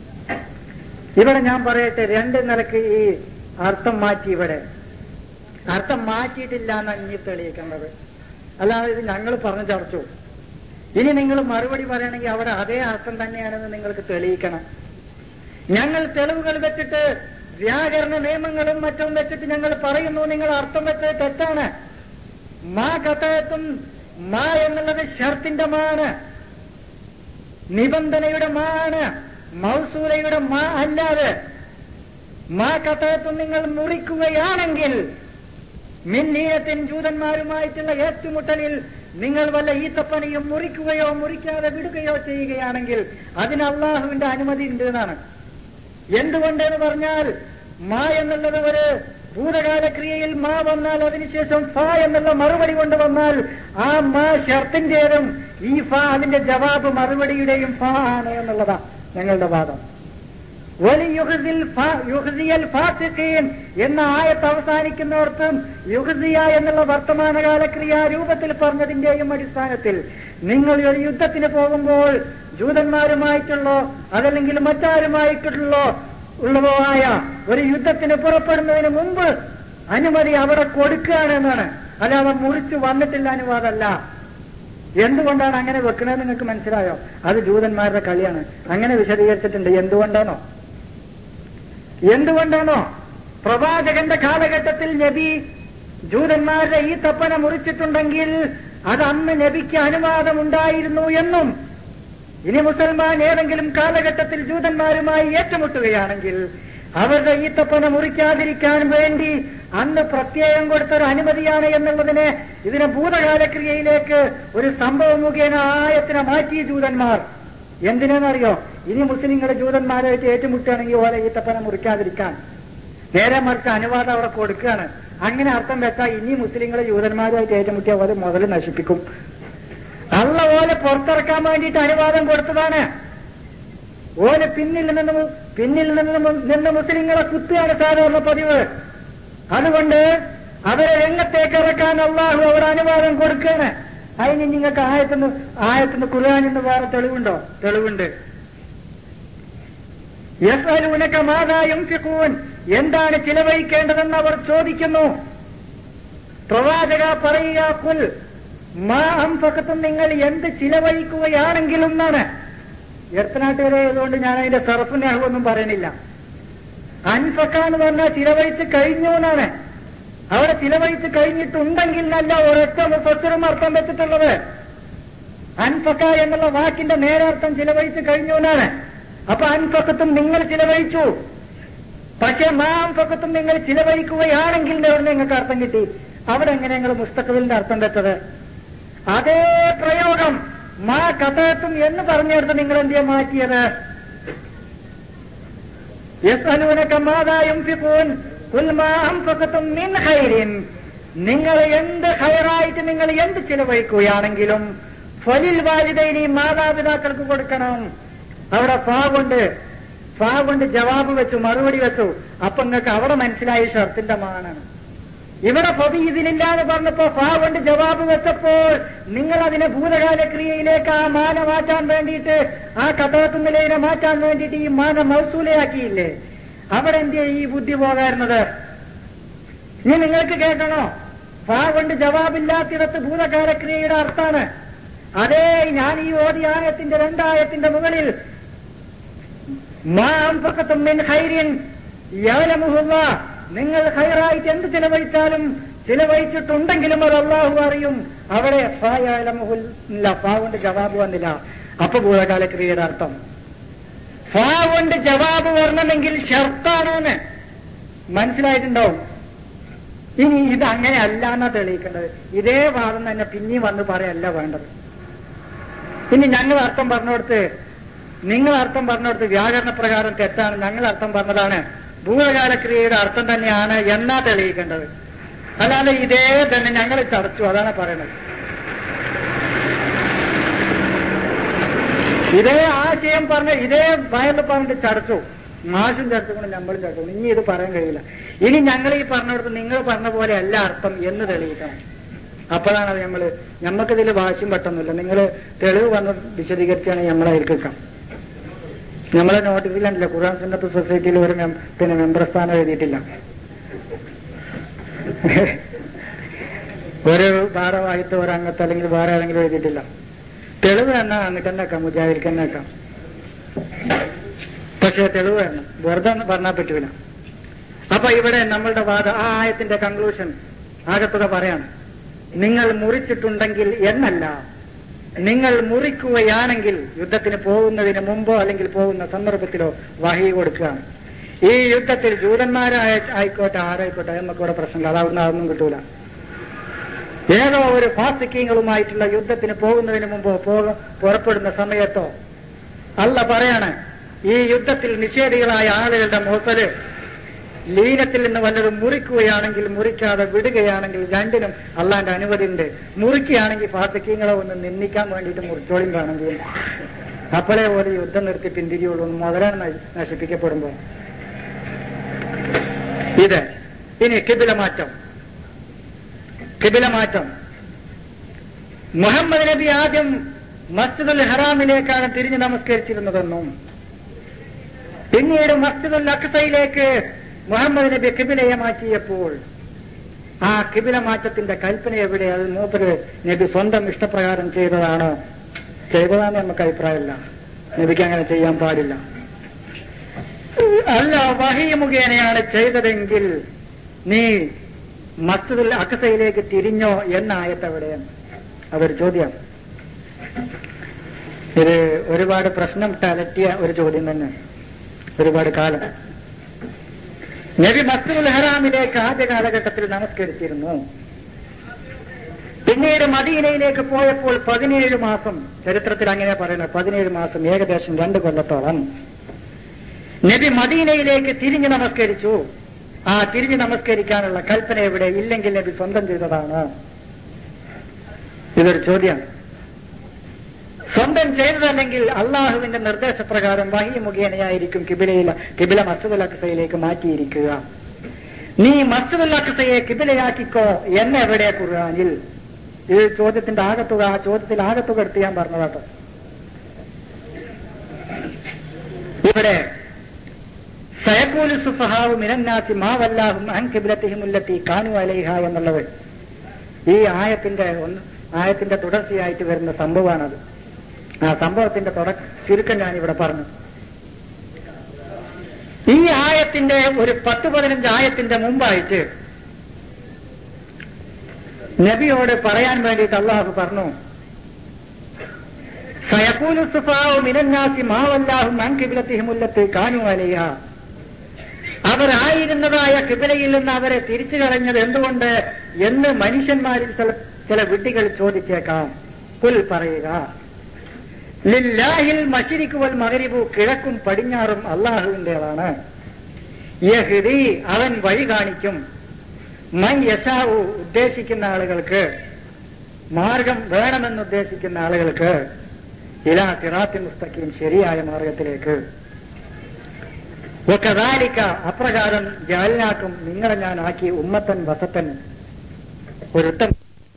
ഇവിടെ ഞാൻ പറയട്ടെ രണ്ട് നിലക്ക് ഈ അർത്ഥം മാറ്റി ഇവിടെ അർത്ഥം മാറ്റിയിട്ടില്ല എന്നാണ് ഇനി തെളിയിക്കേണ്ടത് അല്ലാതെ ഇത് ഞങ്ങൾ പറഞ്ഞു ചർച്ചു ഇനി നിങ്ങൾ മറുപടി പറയണമെങ്കിൽ അവിടെ അതേ അർത്ഥം തന്നെയാണെന്ന് നിങ്ങൾക്ക് തെളിയിക്കണം ഞങ്ങൾ തെളിവുകൾ വെച്ചിട്ട് വ്യാകരണ നിയമങ്ങളും മറ്റും വെച്ചിട്ട് ഞങ്ങൾ പറയുന്നു നിങ്ങൾ അർത്ഥം വെച്ചത് തെറ്റാണ് മാ കഥയത്തും മാ എന്നുള്ളത് ഷർത്തിന്റെ മാണ് നിബന്ധനയുടെ മാ ആണ് മൗസൂലയുടെ മാ അല്ലാതെ മാ കഥയത്തും നിങ്ങൾ മുറിക്കുകയാണെങ്കിൽ മിന്നീയത്തിൻ ജൂതന്മാരുമായിട്ടുള്ള ഏറ്റുമുട്ടലിൽ നിങ്ങൾ വല്ല ഈത്തപ്പനയും മുറിക്കുകയോ മുറിക്കാതെ വിടുകയോ ചെയ്യുകയാണെങ്കിൽ അതിന് അള്ളാഹുവിന്റെ അനുമതി ഉണ്ട് എന്നാണ് എന്തുകൊണ്ടെന്ന് പറഞ്ഞാൽ മാ എന്നുള്ളത് ഒരു ഭൂതകാല ക്രിയയിൽ മാ വന്നാൽ അതിനുശേഷം ഫ എന്നുള്ള മറുപടി കൊണ്ട് വന്നാൽ ആ മാ ഷർത്തിന്റേതും ഈ ഫ അതിന്റെ ജവാബ് മറുപടിയുടെയും ഫ ആണ് എന്നുള്ളതാ ഞങ്ങളുടെ വാദം വലിയുഹസിൽ ഫ- യുഹസിയൽ ഫാസിഖീൻ എന്ന ആയത്ത് അവസാനിക്കുന്നിടത്തും യുഹസിയ എന്നുള്ള വർത്തമാനകാല ക്രിയാരൂപത്തിൽ പറഞ്ഞതിന്റെയും അടിസ്ഥാനത്തിൽ നിങ്ങൾ ഒരു യുദ്ധത്തിന് പോകുമ്പോൾ ജൂതന്മാരുമായിട്ടുള്ളോ അതല്ലെങ്കിൽ മറ്റാരുമായിട്ടുള്ളോ ഉള്ളതോ ആയ ഒരു യുദ്ധത്തിന് പുറപ്പെടുന്നതിന് മുമ്പ് അനുമതി അവിടെ കൊടുക്കുകയാണ് എന്നാണ് അല്ലാതെ മുറിച്ച് വന്നിട്ടില്ല അനുവാദമല്ല എന്തുകൊണ്ടാണ് അങ്ങനെ വെക്കുന്നത് നിങ്ങൾക്ക് മനസ്സിലായോ അത് ജൂതന്മാരുടെ കളിയാണ് അങ്ങനെ വിശദീകരിച്ചിട്ടുണ്ട് എന്തുകൊണ്ടാണോ എന്തുകൊണ്ടാണോ പ്രവാചകന്റെ കാലഘട്ടത്തിൽ നബി ജൂതന്മാരുടെ ഈ തപ്പന മുറിച്ചിട്ടുണ്ടെങ്കിൽ അത് അന്ന് നബിക്ക് അനുവാദമുണ്ടായിരുന്നു എന്നും ഇനി മുസൽമാൻ ഏതെങ്കിലും കാലഘട്ടത്തിൽ ജൂതന്മാരുമായി ഏറ്റുമുട്ടുകയാണെങ്കിൽ അവരുടെ ഈ തപ്പന മുറിക്കാതിരിക്കാൻ വേണ്ടി അന്ന് പ്രത്യേകം കൊടുത്തൊരു അനുമതിയാണ് എന്നുള്ളതിനെ ഇതിനെ ഭൂതകാലക്രിയയിലേക്ക് ഒരു സംഭവം മുഖേന ആയത്തിനെ മാറ്റി ജൂതന്മാർ എന്തിനാണെന്നറിയോ ഇനി മുസ്ലിങ്ങൾ ജൂതന്മാരായിട്ട് ഏറ്റുമുട്ടുകയാണെങ്കിൽ ഓരോ ഈ തപ്പന മുറിക്കാതിരിക്കാൻ നേരെ മറിച്ച് അനുവാദം അവിടെ കൊടുക്കുകയാണ് അങ്ങനെ അർത്ഥം വെച്ചാൽ ഇനി മുസ്ലിങ്ങളെ ജൂതന്മാരുമായിട്ട് ഏറ്റുമുട്ടിയ പോലെ മുതൽ നശിപ്പിക്കും അള്ള ഓലെ പുറത്തിറക്കാൻ വേണ്ടിയിട്ട് അനുവാദം കൊടുത്തതാണ് ഓലെ പിന്നിൽ നിന്ന് മു- പിന്നിൽ നിന്ന് മു- നിന്ന് മുസ്ലിങ്ങളെ കുത്തുകയാണ് സാധാരണ പതിവ് അതുകൊണ്ട് അവരെ രംഗത്തേക്ക് ഇറക്കാൻ അള്ളാഹു അവർ അനുവാദം കൊടുക്കുകയാണ് അതിന് നിങ്ങൾക്ക് ആയത്തുനിന്ന് ആയത്തുനിന്ന് ഖുർആാനിന്ന് വേറെ തെളിവുണ്ടോ തെളിവുണ്ട് യസ്അലൂനക മാതാ യുൻഫിഖൂൻ എന്താണ് ചിലവഴിക്കേണ്ടതെന്ന് അവർ ചോദിക്കുന്നു പ്രവാചക പറയുക കുൽ മാ അംഫഖത്തും നിങ്ങൾ എന്ത് ചിലവഴിക്കുകയാണെങ്കിലും എന്നാണ് എർത്തനാട്ടുകാരെ ആയതുകൊണ്ട് ഞാൻ അതിന്റെ സർഫ് ഒന്നും പറയണില്ല അൻഫക്ക എന്ന് പറഞ്ഞാൽ ചിലവഴിച്ച് കഴിഞ്ഞു എന്നാണ് അവിടെ ചിലവഴിച്ച് കഴിഞ്ഞിട്ടുണ്ടെങ്കിൽ നല്ല ഒരൊറ്റ മുഫസ്സിറും അർത്ഥം വെച്ചിട്ടുള്ളത് അൻഫക്ക എന്നുള്ള വാക്കിന്റെ നേരർത്ഥം ചിലവഴിച്ച് കഴിഞ്ഞു എന്നാണ് അപ്പൊ അൻഫക്കത്തും നിങ്ങൾ ചിലവഴിച്ചു പക്ഷെ മാംഫക്കത്തും നിങ്ങൾ ചിലവഴിക്കുകയാണെങ്കിൽ എന്ന് പറഞ്ഞ് നിങ്ങൾക്ക് അർത്ഥം കിട്ടി അവിടെ എങ്ങനെ നിങ്ങൾ മുസ്തഖബിലിന്റെ അർത്ഥം വെച്ചത് അതേ പ്രയോഗം മാ കഥയത്തും എന്ന് പറഞ്ഞെടുത്ത് നിങ്ങൾ എന്തിയാ മാറ്റിയത് യസ്അലൂനക മാതാ യുൻഫിഖൂൻ ഖുൽ മാ അൻഫഖതും മിൻ ഖൈരിൻ നിങ്ങൾ എന്ത് ഖൈറായിട്ട് നിങ്ങൾ എന്ത് ചിലവഴിക്കുകയാണെങ്കിലും ഫലിൽ വാലിദൈനി മാതാപിതാക്കൾക്ക് കൊടുക്കണം അവിടെ ഫാ കൊണ്ട് ഫാ കൊണ്ട് ജവാബ് വെച്ചു മറുപടി വെച്ചു അപ്പൊ നിങ്ങൾക്ക് അവിടെ മനസ്സിലായി ഷർത്തിന്റെ മാനാണ് ഇവിടെ പൊതി ഇതിനില്ലാതെ പറഞ്ഞപ്പോ ഫാ കൊണ്ട് ജവാബ് വെച്ചപ്പോൾ നിങ്ങൾ അതിനെ ഭൂതകാല ക്രിയയിലേക്ക് ആ മാന മാറ്റാൻ വേണ്ടിയിട്ട് ആ കഥാത്തുനിലയിനെ മാറ്റാൻ വേണ്ടിയിട്ട് ഈ മാന മൗസൂലയാക്കിയില്ലേ അവിടെ എന്തിയാ ഈ ബുദ്ധി പോകാറുന്നത് ഇനി നിങ്ങൾക്ക് കേൾക്കണോ ഫാ കൊണ്ട് ജവാബില്ലാത്തിടത്ത് ഭൂതകാല ക്രിയയുടെ അർത്ഥാണ് അതേ ഞാൻ ഈ ഓതി ആയത്തിന്റെ രണ്ടായത്തിന്റെ മുകളിൽ മാം ഫഖത്തും മിൻ ഖൈരിൻ യഅലമുഹുല്ല നിങ്ങൾ ഹൈറായിട്ട് എന്ത് ചിലവഴിച്ചാലും ചിലവഴിച്ചിട്ടുണ്ടെങ്കിലും അത് അള്ളാഹു അറിയും അവിടെ ഫാ യഅലമുഹുൽ ഇല്ല ഫാ കൊണ്ട് ജവാബ് വന്നില്ല അപ്പൊ ഭൂതകാല ക്രിയയുടെ അർത്ഥം ഫാ കൊണ്ട് ജവാബ് വരണമെങ്കിൽ ഷർത്താണെന്ന് മനസ്സിലായിട്ടുണ്ടാവും ഇനി ഇത് അങ്ങനെ അല്ല എന്നാ തെളിയിക്കേണ്ടത് ഇതേ വാദം തന്നെ പിന്നെയും വന്ന് പറയല്ല വേണ്ടത് ഇനി ഞങ്ങൾ അർത്ഥം പറഞ്ഞുകൊടുത്ത് നിങ്ങൾ അർത്ഥം പറഞ്ഞുകൊടുത്ത് വ്യാകരണ പ്രകാരം തെറ്റാണ് ഞങ്ങൾ അർത്ഥം പറഞ്ഞതാണ് ഭൂതകാല ക്രിയയുടെ അർത്ഥം തന്നെയാണ് എന്നാ തെളിയിക്കേണ്ടത് അല്ലാതെ ഇതേ തന്നെ ഞങ്ങൾ ചടച്ചു അതാണ് പറയണത് ഇതേ ആശയം പറഞ്ഞ ഇതേ ഭയന്ന് പറഞ്ഞിട്ട് ചടച്ചു മാഷും ചടച്ചുകൊണ്ട് നമ്മളും ചടച്ചു ഇനി ഇത് പറയാൻ കഴിയില്ല ഇനി ഞങ്ങൾ ഈ പറഞ്ഞിടത്ത് നിങ്ങൾ പറഞ്ഞ പോലെ അല്ല അർത്ഥം എന്ന് തെളിയിക്കണം അപ്പോഴാണ് അത് നമ്മള് ഞമ്മക്കിതിൽ വാശിയും പെട്ടൊന്നുമില്ല നിങ്ങൾ തെളിവ് വന്ന് വിശദീകരിച്ചാണ് നമ്മളായിരിക്കാം നമ്മളെ നോട്ടീസിലല്ല ഖുർആൻ സുന്നത്ത് സൊസൈറ്റിയിൽ ഒരു മem- പിന്നെ മെമ്പർ സ്ഥാനം എഴുതിയിട്ടില്ല ഒരു ഭാരവാഹിത്വ ഒരു അംഗത്ത് അല്ലെങ്കിൽ വേറെ ഏതെങ്കിലും എഴുതിയിട്ടില്ല തെളിവ് എന്നാ അങ്ങോട്ട് തന്നെ വെക്കാം മുജാഹിദിക്ക് തന്നെ വെക്കാം പക്ഷെ തെളിവ് വേണം വെറുതെ ഒന്നും പറഞ്ഞാൽ പറ്റൂല അപ്പൊ ഇവിടെ നമ്മളുടെ വാദ ആ ആയത്തിന്റെ കൺക്ലൂഷൻ ആകത്തുക പറയാണ് നിങ്ങൾ മുറിച്ചിട്ടുണ്ടെങ്കിൽ എന്നല്ല നിങ്ങൾ മുറിക്കുകയാണെങ്കിൽ യുദ്ധത്തിന് പോകുന്നതിന് മുമ്പോ അല്ലെങ്കിൽ പോകുന്ന സന്ദർഭത്തിലോ വഹി കൊടുക്കുകയാണ് ഈ യുദ്ധത്തിൽ ജൂതന്മാരായ ആയിക്കോട്ടെ ആരായിക്കോട്ടെ നമുക്കിവിടെ പ്രശ്നമില്ല അതാവുന്ന അതൊന്നും കിട്ടൂല ഏതോ ഒരു ഫാസിക്കീങ്ങളുമായിട്ടുള്ള യുദ്ധത്തിന് പോകുന്നതിന് മുമ്പോ പോക പുറപ്പെടുന്ന സമയത്തോ അല്ല പറയാണ് ഈ യുദ്ധത്തിൽ നിഷേധികളായ ആളുകളുടെ മുഖല് ലീനത്തിൽ നിന്ന് വല്ലതും മുറിക്കുകയാണെങ്കിൽ മുറിക്കാതെ വിടുകയാണെങ്കിൽ രണ്ടിനും അള്ളാന്റെ അനുമതി ഉണ്ട് മുറിക്കുകയാണെങ്കിൽ ഫാസിക്കീങ്ങളെ ഒന്ന് നിന്ദിക്കാൻ വേണ്ടിയിട്ട് മുറിച്ചോളിയും വേണമെങ്കിൽ അപ്പോഴേ പോലെ യുദ്ധം നിർത്തി പിന്തിരിയുള്ളൂ മുതലാണ് നശി- നശിപ്പിക്കപ്പെടുമ്പോ ഇത് ഇനി കിബില മാറ്റം കിബില മാറ്റം മുഹമ്മദ് നബി ആദ്യം മസ്ജിദുൽ ഹറാമിലേക്കാണ് തിരിഞ്ഞു നമസ്കരിച്ചിരുന്നതെന്നും പിന്നീട് മസ്ജിദുൽ അക്സയിലേക്ക് മുഹമ്മദ് നബി കിബിലയെ മാറ്റിയപ്പോൾ ആ കിബില മാറ്റത്തിന്റെ കൽപ്പന എവിടെ അത് മൂപ്പര് നബി സ്വന്തം ഇഷ്ടപ്രകാരം ചെയ്തതാണോ ചെയ്തതാന്ന് നമുക്ക് അഭിപ്രായമില്ല നബിക്ക് അങ്ങനെ ചെയ്യാൻ പാടില്ല അല്ല വഹി മുഖേനയാണ് ചെയ്തതെങ്കിൽ നീ മസ്ജിദുൽ അക്സയിലേക്ക് തിരിഞ്ഞോ എന്ന ആയത്തെവിടെയാണ് അതൊരു ചോദ്യം ഇത് ഒരുപാട് പ്രശ്നം അലട്ടിയ ഒരു ചോദ്യം തന്നെ ഒരുപാട് കാലം നബി മസ്ജിദുൽ ഹറാമിലേക്ക് ആദ്യ കാലഘട്ടത്തിൽ നമസ്കരിച്ചിരുന്നു പിന്നീട് മദീനയിലേക്ക് പോയപ്പോൾ പതിനേഴ് മാസം ചരിത്രത്തിൽ അങ്ങനെ പറയുന്നത് പതിനേഴ് മാസം ഏകദേശം രണ്ട് കൊല്ലത്തോളം നബി മദീനയിലേക്ക് തിരിഞ്ഞു നമസ്കരിച്ചു ആ തിരിഞ്ഞു നമസ്കരിക്കാനുള്ള കൽപ്പന എവിടെ ഇല്ലെങ്കിൽ നബി സ്വന്തം ചെയ്തതാണ് ഇതൊരു ചോദ്യമാണ് സ്വന്തം ചെയ്തതല്ലെങ്കിൽ അള്ളാഹുവിന്റെ നിർദ്ദേശപ്രകാരം വഹി മുഖേനയായിരിക്കും കിബിലയിൽ കിബില മസ്ജിദുൽ അക്സയിലേക്ക് മാറ്റിയിരിക്കുക നീ മസ്ജിദുൽ അക്സയെ കിബിലയാക്കിക്കോ എന്നെവിടെ ഖുർആനിൽ ഈ ചോദ്യത്തിന്റെ ആകത്തുക ആ ചോദ്യത്തിൽ ആകത്തുക എടുത്ത് ഞാൻ പറഞ്ഞതാട്ടോ ഇവിടെ സയക്കൂലു സുഫഹാവ് മിനന്നാസി മാ വല്ലാഹും അൻ കിബിലത്തിഹിമുല്ലത്തി കാനു അലൈഹ എന്നുള്ളത് ഈ ആയത്തിന്റെ ഒന്ന് ആയത്തിന്റെ തുടർച്ചയായിട്ട് വരുന്ന സംഭവമാണത് ആ സംഭവത്തിന്റെ തുട ചുരുക്കം ഞാൻ ഇവിടെ പറഞ്ഞു ഈ ആയത്തിന്റെ ഒരു പത്ത് പതിനഞ്ച് ആയത്തിന്റെ മുമ്പായിട്ട് നബിയോട് പറയാൻ വേണ്ടിയിട്ട് അള്ളാഹു പറഞ്ഞു സയക്കൂലു സുഫാവു മിനന്നാസി മാവല്ലാഹും അൻ കിബിലത്തിഹിമുല്ലത്ത് കാനു അലൈഹ അവരായിരുന്നതായ കിബിലയിൽ നിന്ന് അവരെ തിരിച്ചു കളഞ്ഞത് എന്തുകൊണ്ട് എന്ന് മനുഷ്യന്മാരിൽ ചില ചില വിഡ്ഢികൾ ചോദിച്ചേക്കാം കുൽ പറയുക ലില്ലാഹിൽ മഷിരിക്ക് വൽ മകരിബു കിഴക്കും പടിഞ്ഞാറും അള്ളാഹുവിന്റേതാണ് യഹ്ദി അവൻ വഴി കാണിക്കും മൻ യശാവു ഉദ്ദേശിക്കുന്ന ആളുകൾക്ക് മാർഗം വേണമെന്നുദ്ദേശിക്കുന്ന ആളുകൾക്ക് ഇലാ സിറാത്തി മുസ്തഖീം ശരിയായ മാർഗത്തിലേക്ക് ഒക്കതാലിക്ക അപ്രകാരം ജാലിനാക്കും നിങ്ങളെ ഞാൻ ആക്കി ഉമ്മത്തൻ വസത്തൻ ഒരുത്തൻ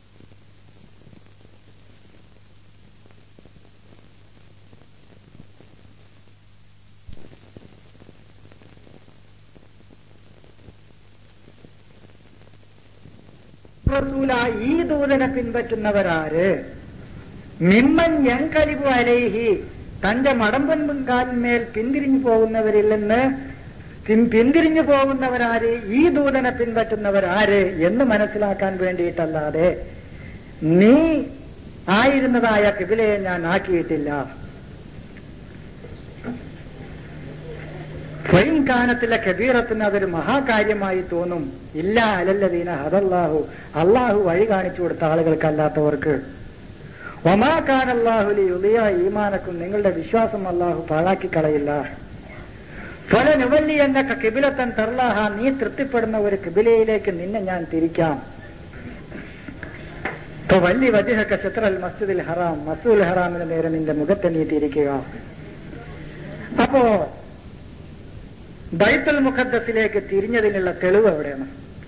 റസൂല ഈ ദൂതനെ പിൻപറ്റുന്നവരാര് മിമ്മൻ ഞങ്കലിബു അലൈഹി തന്റെ മടമ്പൻ കാലിന്മേൽ പിന്തിരിഞ്ഞു പോകുന്നവരിൽ നിന്ന് പിൻ- പിന്തിരിഞ്ഞു പോകുന്നവരാര് ഈ ദൂതനെ പിൻപറ്റുന്നവരാര് എന്ന് മനസ്സിലാക്കാൻ വേണ്ടിയിട്ടല്ലാതെ നീ ആയിരുന്നതായ കിബിലയെ ഞാൻ ആക്കിയിട്ടില്ല സ്വയം കാനത്തിലെ കബീറത്തിന് അതൊരു മഹാകാര്യമായി തോന്നും ഇല്ല അലല്ലദീന ഹദല്ലാഹു അള്ളാഹു വഴി കാണിച്ചു കൊടുത്ത ആളുകൾക്കല്ലാത്തവർക്ക് ഒമാക്കാൻ അള്ളാഹുലി ഉലിയ ഈമാനക്കും നിങ്ങളുടെ വിശ്വാസം അള്ളാഹു പാഴാക്കി കളയില്ല ഫല നുവല്ലി എന്ന കിബിലത്തൻ തർലാഹ നീ തൃപ്തിപ്പെടുന്ന ഒരു കിബിലയിലേക്ക് നിന്നെ ഞാൻ തിരിക്കാം ഇപ്പൊ വല്ലി വജിഹക്ക ശത്രുൽ മസ്ജിദിൽ ഹറാം മസ്ജിദുൽ ഹറാമിന് നേരെ നിന്റെ മുഖത്തെ നീ തിരിക്കുക അപ്പോ ബൈത്തുൽ മുഖദ്ദസിലേക്ക് തിരിഞ്ഞതിനുള്ള തെളിവ് എവിടെയാണ്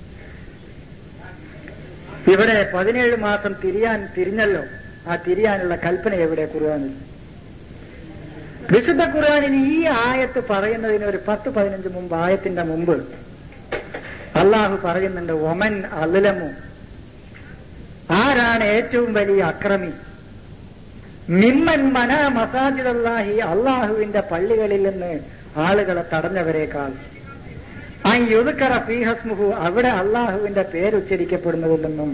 ഇവിടെ പതിനേഴ് മാസം തിരിയാൻ തിരിഞ്ഞല്ലോ ആ തിരിയാനുള്ള കൽപ്പന എവിടെ ഖുർആാനിൽ വിശുദ്ധ ഖുർആാനിൽ ഈ ആയത്ത് പറയുന്നതിന് ഒരു പത്ത് പതിനഞ്ച് മുമ്പ് ആയത്തിന്റെ മുമ്പ് അള്ളാഹു പറയുന്നുണ്ട് ഒമൻ അലമു ആരാണ് ഏറ്റവും വലിയ അക്രമി മിമ്മൻ മന മസാജിദ് അല്ലാഹി അള്ളാഹുവിന്റെ പള്ളികളിൽ നിന്ന് ആളുകളെ തടഞ്ഞവരെക്കാൾ ആ യുതുക്കറ ഫീഹസ്മുഹു അവിടെ അള്ളാഹുവിന്റെ പേരുച്ചരിക്കപ്പെടുന്നതിൽ നിന്നും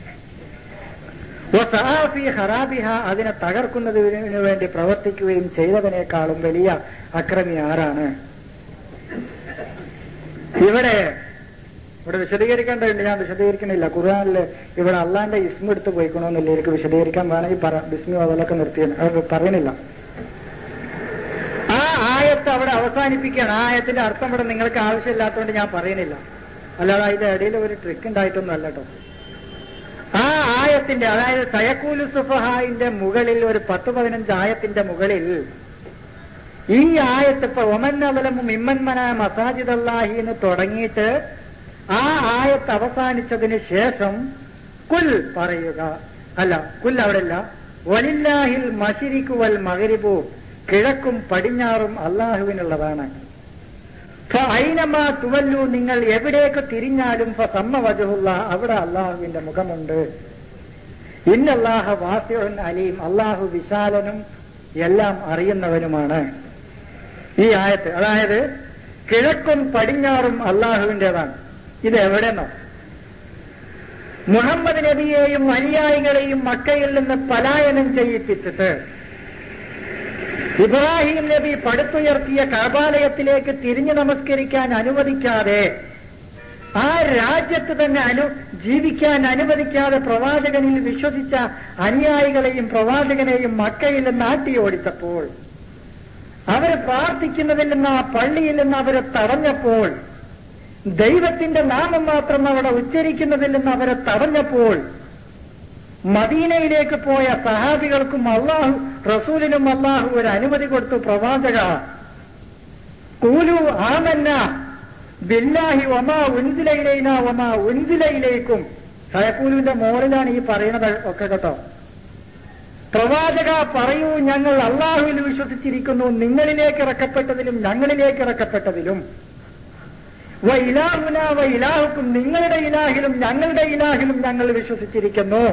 വസആഫി ഹറാബിഹ അതിനെ തകർക്കുന്നതിനു വേണ്ടി പ്രവർത്തിക്കുകയും ചെയ്തതിനേക്കാളും വലിയ അക്രമി ആരാണ് ഇവിടെ ഇവിടെ വിശദീകരിക്കേണ്ടതുണ്ട് ഞാൻ വിശദീകരിക്കണില്ല ഖുർആാനില് ഇവിടെ അള്ളാന്റെ ഇസ്മ എടുത്ത് പോയിക്കണമെന്നില്ല എനിക്ക് വിശദീകരിക്കാൻ വേണമെങ്കിൽ പറ ബിസ്മി അതിലൊക്കെ നിർത്തിയ അത് പറയണില്ല ആ ആയത്ത് അവിടെ അവസാനിപ്പിക്കുകയാണ് ആ ആയത്തിന്റെ അർത്ഥം ഇവിടെ നിങ്ങൾക്ക് ആവശ്യമില്ലാത്തതുകൊണ്ട് ഞാൻ പറയുന്നില്ല അല്ലാതെ അതിന്റെ ഇടയിൽ ഒരു ട്രിക്ക് ഉണ്ടായിട്ടൊന്നും അല്ല കേട്ടോ ആ ആയത്തിന്റെ അതായത് സയക്കൂലു സുഫഹായിന്റെ മുകളിൽ ഒരു പത്ത് പതിനഞ്ച് ആയത്തിന്റെ മുകളിൽ ഈ ആയത്ത് ഇപ്പൊ ഒമൻ അവലമും ഇമ്മന്മന മസാജിദ് അല്ലാഹി എന്ന് തുടങ്ങിയിട്ട് ആ ആയത്ത് അവസാനിച്ചതിന് ശേഷം കുൽ പറയുക അല്ല കുൽ അവിടെ ഇല്ല വലില്ലാഹിൽ മഷിരിക്കു വൽ മകരിബു കിഴക്കും പടിഞ്ഞാറും അള്ളാഹുവിനുള്ളതാണ് ഐനമാ തുവല്ലു നിങ്ങൾ എവിടേക്ക് തിരിഞ്ഞാലും സമ്മ വജഹുള്ള അവിടെ അള്ളാഹുവിന്റെ മുഖമുണ്ട് ഇന്നല്ലാഹ വാസ്യൻ അലീം അള്ളാഹു വിശാലനും എല്ലാം അറിയുന്നവനുമാണ് ഈ ആയത്ത് അതായത് കിഴക്കും പടിഞ്ഞാറും അള്ളാഹുവിന്റേതാണ് ഇത് എവിടെന്നോ മുഹമ്മദ് നബിയെയും അനുയായികളെയും മക്കയിൽ നിന്ന് പലായനം ചെയ്യിപ്പിച്ചിട്ട് ഇബ്രാഹിം നബി പടുത്തുയർത്തിയ കാബാലയത്തിലേക്ക് തിരിഞ്ഞു നമസ്കരിക്കാൻ അനുവദിക്കാതെ ആ രാജ്യത്ത് തന്നെ അനു ജീവിക്കാൻ അനുവദിക്കാതെ പ്രവാചകനിൽ വിശ്വസിച്ച അനുയായികളെയും പ്രവാചകനെയും മക്കയിൽ നിന്ന് ആട്ടിയോടിച്ചപ്പോൾ അവര് പ്രാർത്ഥിക്കുന്നതിൽ നിന്ന് ആ പള്ളിയിൽ നിന്ന് അവരെ തടഞ്ഞപ്പോൾ ദൈവത്തിന്റെ നാമം മാത്രം അവിടെ ഉച്ചരിക്കുന്നതിൽ നിന്ന് അവരെ തടഞ്ഞപ്പോൾ മദീനയിലേക്ക് പോയ സഹാബികൾക്കും അള്ളാഹു റസൂലിനും അള്ളാഹു ഒരു അനുമതി കൊടുത്തു പ്രവാചക കൂലു ആമന്ന ബില്ലാഹി വമാ ഉൻസിലയിലേന വമാ ഉൻസിലയിലേക്കും സയക്കൂലുവിന്റെ മോറിലാണ് ഈ പറയുന്നത് ഒക്കെ കേട്ടോ പ്രവാചക പറയൂ ഞങ്ങൾ അള്ളാഹുവിൽ വിശ്വസിച്ചിരിക്കുന്നു നിങ്ങളിലേക്ക് ഇറക്കപ്പെട്ടതിലും ഞങ്ങളിലേക്ക് ഇറക്കപ്പെട്ടതിലും വ ഇലാഹുന വ ഇലാഹുക്കും നിങ്ങളുടെ ഇലാഹിലും ഞങ്ങളുടെ ഇലാഹിലും ഞങ്ങൾ വിശ്വസിച്ചിരിക്കുന്നു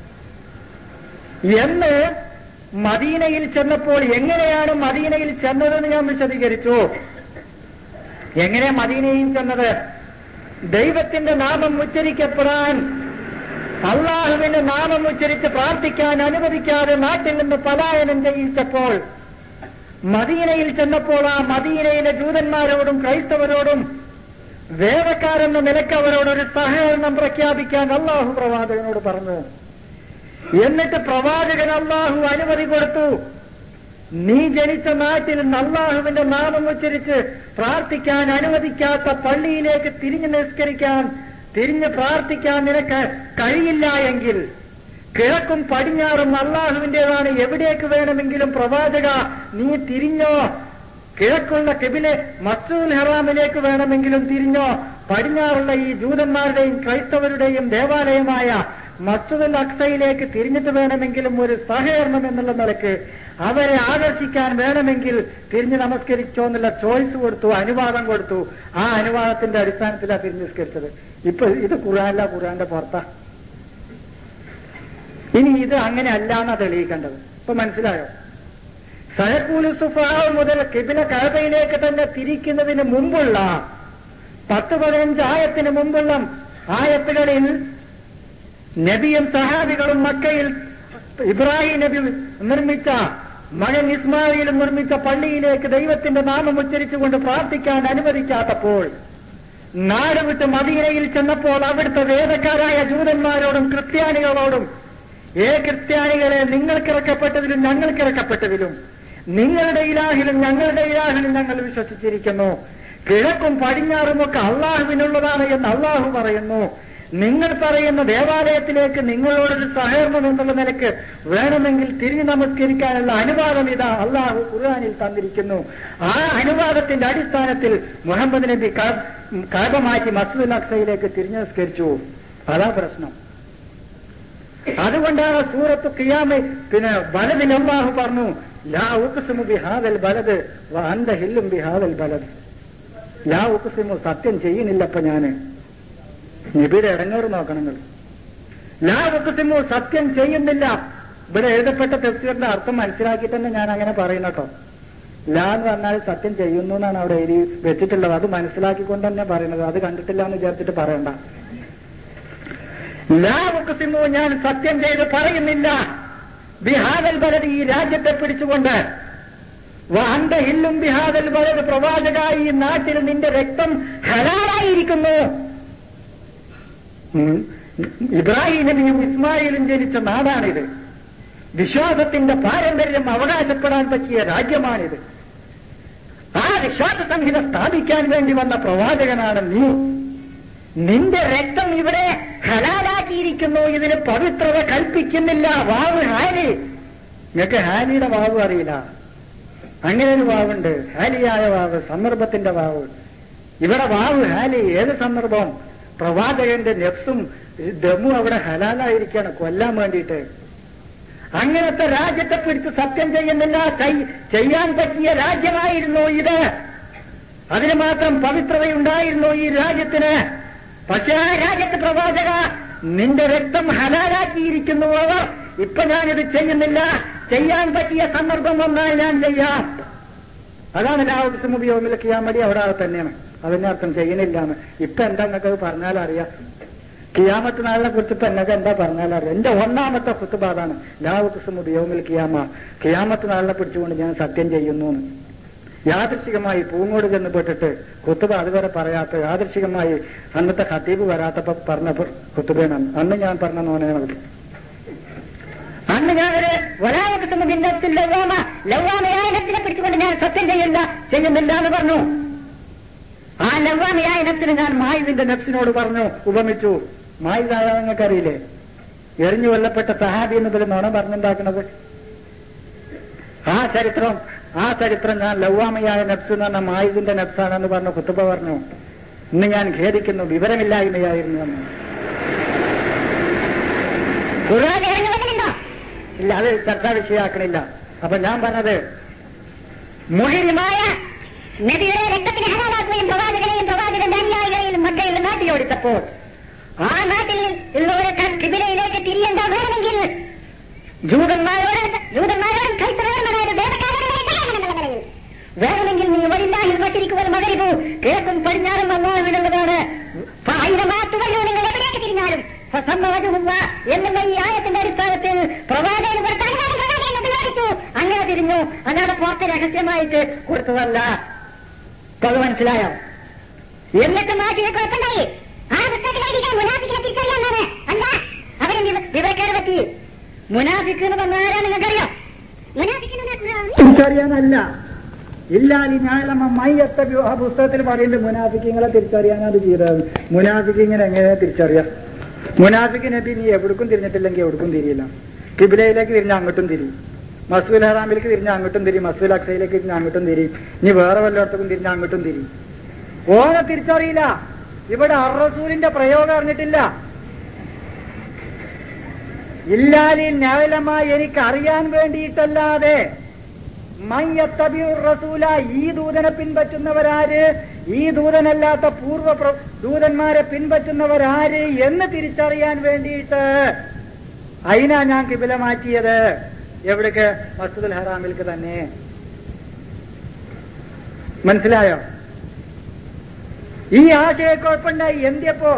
എന്ന് മദീനയിൽ ചെന്നപ്പോൾ എങ്ങനെയാണ് മദീനയിൽ ചെന്നതെന്ന് ഞാൻ വിശദീകരിച്ചു എങ്ങനെ മദീനയിൽ ചെന്നത് ദൈവത്തിന്റെ നാമം ഉച്ചരിക്കപ്പെടാൻ അള്ളാഹുവിന്റെ നാമം ഉച്ചരിച്ച് പ്രാർത്ഥിക്കാൻ അനുവദിക്കാതെ നാട്ടിൽ നിന്ന് പലായനം ചെയ്യിച്ചപ്പോൾ മദീനയിൽ ചെന്നപ്പോൾ ആ മദീനയിലെ ജൂതന്മാരോടും ക്രൈസ്തവരോടും വേദക്കാരെന്ന നിലക്ക് അവരോട് ഒരു സഹകരണം പ്രഖ്യാപിക്കാൻ അള്ളാഹു പ്രവാചകനോട് പറഞ്ഞു എന്നിട്ട് പ്രവാചകൻ അള്ളാഹു അനുമതി കൊടുത്തു നീ ജനിച്ച നാട്ടിൽ അള്ളാഹുവിന്റെ നാമം ഉച്ചരിച്ച് പ്രാർത്ഥിക്കാൻ അനുവദിക്കാത്ത പള്ളിയിലേക്ക് തിരിഞ്ഞു നിസ്കരിക്കാൻ തിരിഞ്ഞ് പ്രാർത്ഥിക്കാൻ നിനക്ക് കഴിയില്ല എങ്കിൽ കിഴക്കും പടിഞ്ഞാറും അള്ളാഹുവിന്റേതാണ് എവിടേക്ക് വേണമെങ്കിലും പ്രവാചക നീ തിരിഞ്ഞോ കിഴക്കുള്ള കെബിലെ മസ്ദുൽ ഹറാമിലേക്ക് വേണമെങ്കിലും തിരിഞ്ഞോ പടിഞ്ഞാറുള്ള ഈ ജൂതന്മാരുടെയും ക്രൈസ്തവരുടെയും ദേവാലയമായ മസ്ദുൽ അക്സയിലേക്ക് തിരിഞ്ഞിട്ട് വേണമെങ്കിലും ഒരു സഹകരണം എന്നുള്ള നിലക്ക് അവരെ ആകർഷിക്കാൻ വേണമെങ്കിൽ തിരിഞ്ഞ് നമസ്കരിച്ചോ എന്നുള്ള ചോയ്സ് കൊടുത്തു അനുവാദം കൊടുത്തു ആ അനുവാദത്തിന്റെ അടിസ്ഥാനത്തിലാണ് തിരിഞ്ഞ് നിസ്കരിച്ചത് ഇപ്പൊ ഇത് ഖുറാനല്ല ഖുറാന്റെ പുറത്താ ഇനി ഇത് അങ്ങനെ അല്ലാന്നാ തെളിയിക്കേണ്ടത് ഇപ്പൊ മനസ്സിലായോ സഹക്കൂലു സുഫാവ് മുതൽ കിബില കഴബയിലേക്ക് തന്നെ തിരിക്കുന്നതിന് മുമ്പുള്ള പത്ത് പതിനഞ്ച് ആയത്തിന് മുമ്പുള്ള ആയത്തുകളിൽ നബിയും സഹാബികളും മക്കയിൽ ഇബ്രാഹിം നബി നിർമ്മിച്ച മകൻ ഇസ്മായിലും നിർമ്മിച്ച പള്ളിയിലേക്ക് ദൈവത്തിന്റെ നാമം ഉച്ചരിച്ചുകൊണ്ട് പ്രാർത്ഥിക്കാൻ അനുവദിക്കാത്തപ്പോൾ നാട് വിട്ട് മദീനയിൽ ചെന്നപ്പോൾ അവിടുത്തെ വേദക്കാരായ ജൂതന്മാരോടും ക്രിസ്ത്യാനികളോടും ഏ ക്രിസ്ത്യാനികളെ നിങ്ങൾക്കിറക്കപ്പെട്ടതിലും ഞങ്ങൾക്കിറക്കപ്പെട്ടതിലും നിങ്ങളുടെ ഇലാഹിലും ഞങ്ങളുടെ ഇലാഹിലും ഞങ്ങൾ വിശ്വസിച്ചിരിക്കുന്നു കിഴക്കും പടിഞ്ഞാറും ഒക്കെ അള്ളാഹുവിനുള്ളതാണ് എന്ന് അള്ളാഹു പറയുന്നു നിങ്ങൾ പറയുന്ന ദേവാലയത്തിലേക്ക് നിങ്ങളോടൊരു സഹകരണം എന്നുള്ള നിലക്ക് വേണമെങ്കിൽ തിരിഞ്ഞു നമസ്കരിക്കാനുള്ള അനുവാദം ഇതാ അള്ളാഹു ഖുർആാനിൽ തന്നിരിക്കുന്നു ആ അനുവാദത്തിന്റെ അടിസ്ഥാനത്തിൽ മുഹമ്മദ് നബി കാബ മാറ്റി മസ്ദുൽ അക്സയിലേക്ക് തിരിഞ്ഞു നമസ്കരിച്ചു അതാ പ്രശ്നം അതുകൊണ്ടാണ് സൂറത്ത് കിയാമ പിന്നെ വലതിൽ അള്ളാഹു പറഞ്ഞു ലാ ഉക്സുമു ബിഹാദൽ ബലത് അന്ത ഹില്ലും ബിഹാദൽ ബലത് ലാ ഉക്സുമു സത്യം ചെയ്യുന്നില്ലപ്പ ഞാന് നബിയുടെ ഇടങ്ങേറ് നോക്കണം നിങ്ങൾ ലാ ഉക്സുമു സത്യം ചെയ്യുന്നില്ല ഇവിടെ എഴുതപ്പെട്ട തെസ്റ്റിയുടെ അർത്ഥം മനസ്സിലാക്കി തന്നെ ഞാൻ അങ്ങനെ പറയുന്ന കേട്ടോ ലാ എന്ന് പറഞ്ഞാൽ സത്യം ചെയ്യുന്നു എന്നാണ് അവിടെ എഴുതി വെച്ചിട്ടുള്ളത് അത് മനസ്സിലാക്കിക്കൊണ്ട് തന്നെ പറയുന്നത് അത് കണ്ടിട്ടില്ല എന്ന് വിചാരിച്ചിട്ട് പറയണ്ട ലാ ഉക്സിമു ഞാൻ സത്യം ചെയ്ത് പറയുന്നില്ല ബിഹാദൽ ബലത് ഈ രാജ്യത്തെ പിടിച്ചുകൊണ്ട് വാന്ത ഹില്ലും ബിഹാദൽ ബലത് പ്രവാചക ഈ നാട്ടിൽ നിന്റെ രക്തം ഹലാലായിരിക്കുന്നു ഉം. ഇബ്രാഹിം നബിയും ഇസ്മായിലും ജനിച്ച നാടാണിത് വിശ്വാസത്തിന്റെ പാരമ്പര്യം അവകാശപ്പെടാൻ പറ്റിയ രാജ്യമാണിത് ആ വിശ്വാസ സംഹിത സ്ഥാപിക്കാൻ വേണ്ടി വന്ന പ്രവാചകനാണ് നീ നിന്റെ രക്തം ഇവിടെ ഹലാലാക്കിയിരിക്കുന്നു ഇതിന് പവിത്രത കൽപ്പിക്കുന്നില്ല വാവ് ഹാലി നിങ്ങൾക്ക് ഹാലിയുടെ വാവ് അറിയില്ല അങ്ങനെ ഒരു വാവുണ്ട് ഹാലിയായ വാവ് സന്ദർഭത്തിന്റെ വാവ് ഇവിടെ വാവ് ഹാലി ഏത് സന്ദർഭം പ്രവാചകന്റെ നെഫ്സും ദമും അവിടെ ഹലാലായിരിക്കാണ് കൊല്ലാൻ വേണ്ടിയിട്ട് അങ്ങനത്തെ രാജ്യത്തെ പിടിച്ച് സത്യം ചെയ്യുന്നില്ല ചെയ്- ചെയ്യാൻ പറ്റിയ രാജ്യമായിരുന്നു ഇത് അതിന് മാത്രം പവിത്രതയുണ്ടായിരുന്നു ഈ രാജ്യത്തിന് പക്ഷേ ആ രാജ്യത്തെ പ്രവാചക നിന്റെ രക്തം ഹലാലാക്കിയിരിക്കുന്നു അവർ ഇപ്പൊ ഞാനിത് ചെയ്യുന്നില്ല ചെയ്യാൻ പറ്റിയ സന്ദർഭം വന്നാൽ ഞാൻ ചെയ്യാം അതാണ് ലാവസം ഉപയോഗമില്ല ചെയ്യാൻ മടി അവിടെ തന്നെയാണ് അതിന്റെ അർത്ഥം ചെയ്യുന്നില്ല എന്ന് ഇപ്പൊ എന്താ നിങ്ങൾക്ക് അത് പറഞ്ഞാൽ അറിയാം കിയാമത്ത് നാളിനെ കുറിച്ച് ഇപ്പൊ എന്നൊക്കെ എന്താ പറഞ്ഞാൽ അറിയാം എന്റെ ഒന്നാമത്തെ കുത്തുബ അതാണ് ലാവുക്കുസും ഉപയോഗമില്ല കിയാമ കിയാമത്ത് നാളിനെ പിടിച്ചുകൊണ്ട് ഞാൻ സത്യം ചെയ്യുന്നു എന്ന് യാദൃശികമായി പൂങ്ങോട് ചെന്ന് പെട്ടിട്ട് കുത്തുബ അതുവരെ പറയാത്ത യാദൃശികമായി അന്നത്തെ ഖത്തീബ് വരാത്തപ്പോ പറഞ്ഞ കുത്തുബയാണ് അന്ന് ഞാൻ പറഞ്ഞ നോനയാണ് അന്ന് ഞാനൊരു വരാമകത്തുമ്പോൾ ലവ്വാമ ലവ്വാമയായ നഫ്സിനെ പിടിച്ചുകൊണ്ട് ഞാൻ സത്യം ചെയ്യില്ല ചെയ്യുന്നില്ല എന്ന് പറഞ്ഞു ആ ലവ്വാമയായ നഫ്സിന് ഞാൻ മായുവിന്റെ നഫ്സിനോട് പറഞ്ഞു ഉപമിച്ചു മായുതായ നിങ്ങൾക്കറിയില്ലേ എറിഞ്ഞു കൊല്ലപ്പെട്ട സഹാബി എന്ന് പേര് നുണ പറഞ്ഞുണ്ടാക്കുന്നത് ആ ചരിത്രം ആ ചരിത്രം ഞാൻ ലവ്വാമയായ നഫ്സ് എന്ന് പറഞ്ഞ മായുവിന്റെ നഫ്സാണെന്ന് പറഞ്ഞ കുത്തുബ പറഞ്ഞു ഇന്ന് ഞാൻ ഖേദിക്കുന്നു വിവരമില്ലായ്മയായിരുന്നു എന്ന് ഖുർആൻ ഇറങ്ങി വന്നിട്ടുണ്ടോ ഇല്ല അത് ചർച്ചാ വിഷയാക്കണില്ല അപ്പൊ ഞാൻ പറഞ്ഞത് മുഹിരിമായ നബിയുടെ രക്തത്തിന് ഹലാലാക്കുകയും പ്രവാചകനെയും പ്രവാചകന്റെ അനുയായികളെയും മക്കയിൽ നാട്ടിലോടിച്ചപ്പോൾ ആ നാട്ടിൽ ഉള്ളവരൊക്കെ കിബിലയിലേക്ക് തിരിയേണ്ട വേണമെങ്കിൽ ജൂതന്മാരോട് ജൂതന്മാരോടും ക്രൈസ്തവരോടും അതായത് ദേവക്കാരോടും എന്നുള്ള നിലയിൽ വേണമെങ്കിൽ നീ വരില്ലാഹിൽ വട്ടിരിക്കുവൽ മകരിപ്പു കിഴക്കും പടിഞ്ഞാറും അള്ളാഹുവിനുള്ളതാണ് ആയിരമാത്തുകല്ലോ നിങ്ങൾ എവിടേക്ക് തിരിഞ്ഞാലും ഫസമ്മവജുഹുവ എന്നുള്ള ഈ ആയത്തിന്റെ അടിസ്ഥാനത്തിൽ പ്രവാചകന് കൊടുത്ത അനുവാദം പ്രവാചകൻ ഉപയോഗിച്ചു അങ്ങനെ തിരിഞ്ഞു അല്ലാതെ പുറത്ത് രഹസ്യമായിട്ട് കൊടുത്തതല്ല ഇപ്പൊ അത് മനസ്സിലായോ എന്നിട്ട് മാറ്റിയ കുഴപ്പമുണ്ടായി ആ പുസ്തകത്തിലേക്ക് മുനാഫിക്കിനെ തിരിച്ചറിയാന്നാണ് അല്ല അവരെ വിവരക്കേട് പറ്റി മുനാഫിക്ക് എന്ന് പറഞ്ഞ ആരാ നിങ്ങൾക്കറിയാം മുനാഫിക്കിന് തിരിച്ചറിയാനല്ല ഇല്ലാലി ഞാളമ മയ്യത്ത ആ പുസ്തകത്തിൽ പറയുന്നുണ്ട് മുനാഫിക്കിങ്ങളെ തിരിച്ചറിയാനാണ് ചെയ്തത് മുനാഫിക്കിങ്ങനെ എങ്ങനെ തിരിച്ചറിയാം മുനാഫിക്ക് നബി നീ എവിടേക്കും തിരിഞ്ഞിട്ടില്ലെങ്കിൽ എവിടേക്കും തിരിയില്ല കിബിലയിലേക്ക് തിരിഞ്ഞ അങ്ങോട്ടും തിരി മസൂൽ ഹറാമിലേക്ക് തിരിഞ്ഞ അങ്ങോട്ടും തിരി മസൂൽ അക്സയിലേക്ക് തിരിഞ്ഞ അങ്ങോട്ടും തിരി നീ വേറെ വല്ലയിടത്തേക്കും തിരിഞ്ഞ അങ്ങോട്ടും തിരി ഓനെ തിരിച്ചറിയില്ല ഇവിടെ അറസൂലിന്റെ പ്രയോഗം അറിഞ്ഞിട്ടില്ല ഇല്ലാലിൽ ന്യായലമായി എനിക്ക് അറിയാൻ വേണ്ടിയിട്ടല്ലാതെ മയ്യത്തബിയുർ റസൂല ഈ ദൂതനെ പിൻപറ്റുന്നവരാര് ഈ ദൂതനല്ലാത്ത പൂർവ്വ പ്ര- ദൂതന്മാരെ പിൻപറ്റുന്നവരാര് എന്ന് തിരിച്ചറിയാൻ വേണ്ടിയിട്ട് അതിനാ ഞാൻ കിബില മാറ്റിയത് എവിടേക്ക് മസ്ജിദുൽ ഹറാമിൽക്ക് തന്നെ മനസ്സിലായോ ഈ ആശയക്കുഴപ്പമുണ്ടായി എന്തിയപ്പോ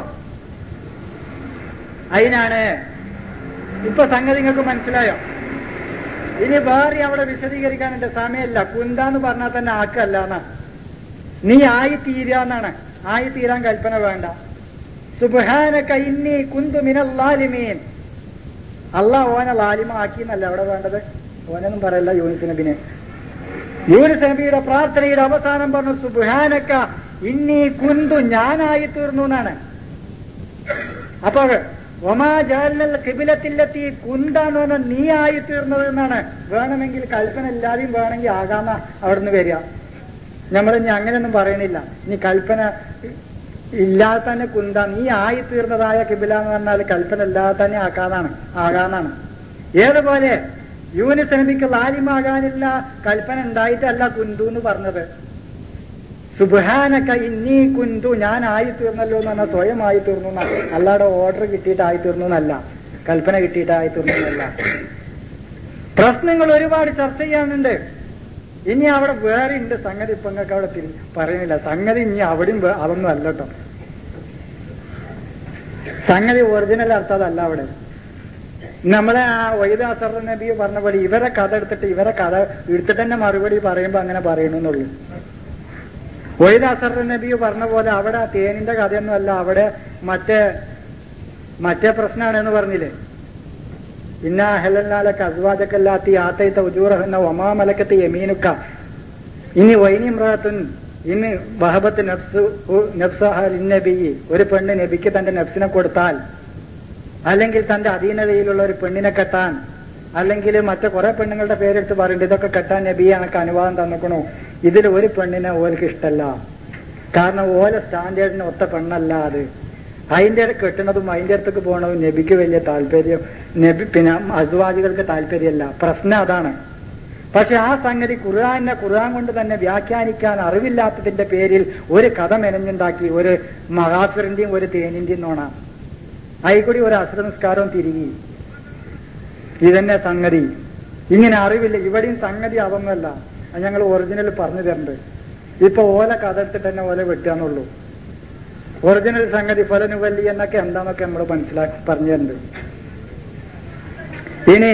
അതിനാണ് ഇപ്പൊ സംഗതി നിങ്ങൾക്ക് മനസ്സിലായോ ഇനി വേറെ അവിടെ വിശദീകരിക്കാൻ എന്റെ സമയമല്ല കുന്താന്ന് പറഞ്ഞാൽ തന്നെ ആക്കല്ല എന്നാ നീ ആയി തീരാന്നാണ് ആയി തീരാൻ കൽപ്പന വേണ്ട സുബാനക്ക ഇന്നി കുന്തു മിനൽ ലാലിമീൻ അള്ളാഹ് ഓനെ ലാലിമ ആക്കി എന്നല്ല അവിടെ വേണ്ടത് ഓനൊന്നും പറയല്ല യൂനിസ് നബിനെ യൂനിസ് നബിയുടെ പ്രാർത്ഥനയുടെ അവസാനം പറഞ്ഞു സുബാനക്ക ഇന്നി കുന്തു ഞാനായി തീർന്നു എന്നാണ് അപ്പൊ ഒമാ ജാലൽ കിബിലത്തിലെത്തി കുന്താന്ന് പറഞ്ഞാൽ നീ ആയി തീർന്നത് എന്നാണ് വേണമെങ്കിൽ കൽപ്പന ഇല്ലാതെയും വേണമെങ്കിൽ ആകാന്ന അവിടുന്ന് വരിക നമ്മൾ ഇനി അങ്ങനെയൊന്നും പറയണില്ല ഇനി കൽപ്പന ഇല്ലാതെ തന്നെ കുന്ത നീ ആയി തീർന്നതായ കിബില എന്ന് പറഞ്ഞാൽ കൽപ്പന ഇല്ലാതെ തന്നെ ആക്കാന്നാണ് ആകാന്നാണ് ഏതുപോലെ യൂനിസ് നബിക്ക് ലാലിമാകാനില്ല കൽപ്പന ഉണ്ടായിട്ടല്ല കുന്തു എന്ന് പറഞ്ഞത് സുബാനക്ക ഇന്നീ കുന്തു ഞാൻ ആയി തീർന്നല്ലോ എന്ന് പറഞ്ഞാൽ സ്വയം ആയി തീർന്നു എന്നാ അല്ലാതെ ഓർഡർ കിട്ടിയിട്ട് ആയി തീർന്നു എന്നല്ല കൽപ്പന കിട്ടിയിട്ട് ആയി തീർന്നു എന്നല്ല പ്രശ്നങ്ങൾ ഒരുപാട് ചർച്ച ചെയ്യാനുണ്ട് ഇനി അവിടെ വേറെ ഉണ്ട് സംഗതി ഇപ്പൊ നിങ്ങൾക്ക് അവിടെ തിരി പറയുന്നില്ല സംഗതി ഇനി അവിടെയും വേ- അതൊന്നും അല്ല കേട്ടോ സംഗതി ഒറിജിനൽ അർത്ഥം അതല്ല അവിടെ നമ്മളെ ആ വൈദ അസർ നബി പറഞ്ഞ പോലെ ഇവരെ കഥ എടുത്തിട്ട് ഇവരെ കഥ എടുത്തിട്ട് തന്നെ മറുപടി പറയുമ്പോ അങ്ങനെ പറയണമെന്നുള്ളൂ വൈദ അസർ നബി പറഞ്ഞ പോലെ അവിടെ ആ തേനിന്റെ കഥയൊന്നും അല്ല അവിടെ മറ്റേ മറ്റേ പ്രശ്നമാണെന്ന് പറഞ്ഞില്ലേ ഇന്ന അഹലാലക്ക് അസ്വാജക്കല്ലാത്തി ആത്തൈത്ത ഉജൂറഹെന്ന ഒമാമലക്കത്ത് യമീനുക്ക ഇനി വൈനിമ്രാത്തുൻ ഇന്ന് ബഹബത്ത് നഫ്സ് നഫ്സഹി ഒരു പെണ്ണ് നബിക്ക് തന്റെ നഫ്സിനെ കൊടുത്താൽ അല്ലെങ്കിൽ തന്റെ അധീനതയിലുള്ള ഒരു പെണ്ണിനെ കെട്ടാൻ അല്ലെങ്കിൽ മറ്റു കുറെ പെണ്ണുങ്ങളുടെ പേരെടുത്ത് പറയുന്നുണ്ട് ഇതൊക്കെ കെട്ടാൻ നബി എനക്ക് അനുവാദം തന്നിക്കണു ഇതിൽ ഒരു പെണ്ണിനെ ഓർക്ക് ഇഷ്ടല്ല കാരണം ഓല സ്റ്റാൻഡേർഡിന് ഒത്ത പെണ്ണല്ല അത് അതിന്റെ കെട്ടുന്നതും അതിന്റെ അടുത്തേക്ക് പോകണതും നബിക്ക് വലിയ താല്പര്യം നബി പിന്നെ അസുവാദികൾക്ക് താല്പര്യമല്ല പ്രശ്നം അതാണ് പക്ഷെ ആ സംഗതി ഖുർആാനെ ഖുർആൻ കൊണ്ട് തന്നെ വ്യാഖ്യാനിക്കാൻ അറിവില്ലാത്തതിന്റെ പേരിൽ ഒരു കഥ മെനഞ്ഞുണ്ടാക്കി ഒരു മഹാസുരന്റെയും ഒരു തേനിന്റെയും നോണ അതിൽക്കൂടി ഒരു അസുര നിസ്കാരവും തിരികെ ഇതന്നെ സംഗതി ഇങ്ങനെ അറിവില്ല ഇവിടെയും സംഗതി അതൊന്നുമല്ല അത് ഞങ്ങൾ ഒറിജിനൽ പറഞ്ഞു തരുന്നുണ്ട് ഇപ്പൊ ഓല കഥ എടുത്തിട്ട് തന്നെ ഓല വെട്ടുകയെന്നുള്ളൂ ഒറിജിനൽ സംഗതി ഫലനുവല്ലി എന്നൊക്കെ എന്താന്നൊക്കെ നമ്മൾ മനസ്സിലാക്കി പറഞ്ഞു തരുന്നുണ്ട് ഇനി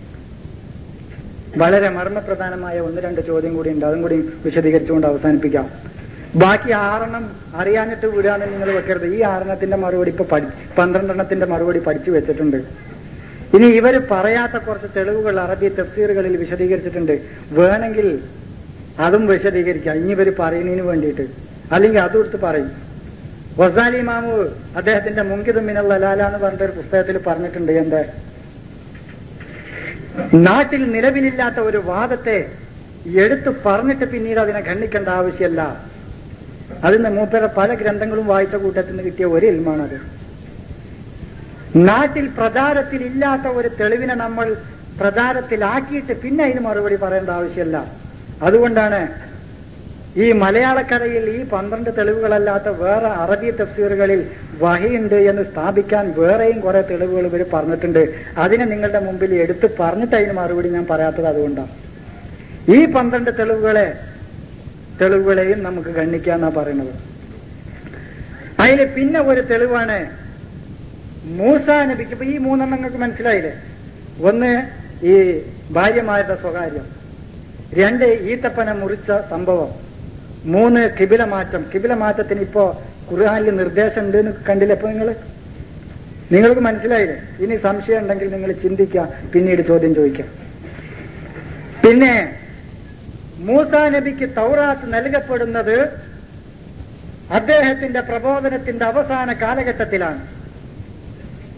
വളരെ മർമ്മപ്രധാനമായ ഒന്ന് രണ്ട് ചോദ്യം കൂടി ഉണ്ട് അതും കൂടി വിശദീകരിച്ചുകൊണ്ട് അവസാനിപ്പിക്കാം ബാക്കി ആറെണ്ണം അറിയാഞ്ഞിട്ട് വിടാന്ന് നിങ്ങൾ വെക്കരുത് ഈ ആറെണ്ണത്തിന്റെ മറുപടി ഇപ്പൊ പഠി പന്ത്രണ്ടെണ്ണത്തിന്റെ മറുപടി പഠിച്ചു വെച്ചിട്ടുണ്ട് ഇനി ഇവര് പറയാത്ത കുറച്ച് തെളിവുകൾ അറബി തഫ്സീറുകളിൽ വിശദീകരിച്ചിട്ടുണ്ട് വേണമെങ്കിൽ അതും വിശദീകരിക്കാം ഇനി ഇവര് പറയുന്നതിന് വേണ്ടിയിട്ട് അല്ലെങ്കിൽ അതും എടുത്ത് പറയും വസാലി മാമു അദ്ദേഹത്തിന്റെ മുങ്കിത് മിനൽ ലലാല എന്ന് പറഞ്ഞിട്ട് ഒരു പുസ്തകത്തിൽ പറഞ്ഞിട്ടുണ്ട് എന്താ നാട്ടിൽ നിലവിലില്ലാത്ത ഒരു വാദത്തെ എടുത്തു പറഞ്ഞിട്ട് പിന്നീട് അതിനെ ഖണ്ഡിക്കേണ്ട ആവശ്യമല്ല അതിന് മൂപ്പര പല ഗ്രന്ഥങ്ങളും വായിച്ച കൂട്ടത്തിൽ നിന്ന് കിട്ടിയ ഒരു ഇൽമാണത് നാട്ടിൽ പ്രചാരത്തിൽ ഇല്ലാത്ത ഒരു തെളിവിനെ നമ്മൾ പ്രചാരത്തിലാക്കിയിട്ട് പിന്നെ അതിന് മറുപടി പറയേണ്ട ആവശ്യമല്ല അതുകൊണ്ടാണ് ഈ മലയാളക്കരയിൽ ഈ പന്ത്രണ്ട് തെളിവുകളല്ലാത്ത വേറെ അറബി തഫ്സീറുകളിൽ വഹയുണ്ട് എന്ന് സ്ഥാപിക്കാൻ വേറെയും കുറെ തെളിവുകൾ ഇവർ പറഞ്ഞിട്ടുണ്ട് അതിനെ നിങ്ങളുടെ മുമ്പിൽ എടുത്ത് പറഞ്ഞിട്ട് അതിന് മറുപടി ഞാൻ പറയാത്തത് അതുകൊണ്ടാണ് ഈ പന്ത്രണ്ട് തെളിവുകളെ തെളിവുകളെയും നമുക്ക് ഗണ്ണിക്കാന്നാ പറയുന്നത് അതിൽ പിന്നെ ഒരു തെളിവാണ് മൂസ നബിക്ക് ഇപ്പൊ ഈ മൂന്നെണ്ണം നിങ്ങൾക്ക് മനസ്സിലായില്ലേ ഒന്ന് ഈ ഭാര്യമാരുടെ സ്വകാര്യം രണ്ട് ഈത്തപ്പന മുറിച്ച സംഭവം മൂന്ന് കിബില മാറ്റം കിബില മാറ്റത്തിന് ഇപ്പോ ഖുർആാനിൽ നിർദ്ദേശം ഉണ്ട് എന്ന് കണ്ടില്ല ഇപ്പൊ നിങ്ങൾ നിങ്ങൾക്ക് മനസ്സിലായില്ലേ ഇനി സംശയം ഉണ്ടെങ്കിൽ നിങ്ങൾ ചിന്തിക്കാം പിന്നീട് ചോദ്യം ചോദിക്കാം പിന്നെ മൂസ നബിക്ക് തൗറാത്ത് നൽകപ്പെടുന്നത് അദ്ദേഹത്തിന്റെ പ്രബോധനത്തിന്റെ അവസാന കാലഘട്ടത്തിലാണ്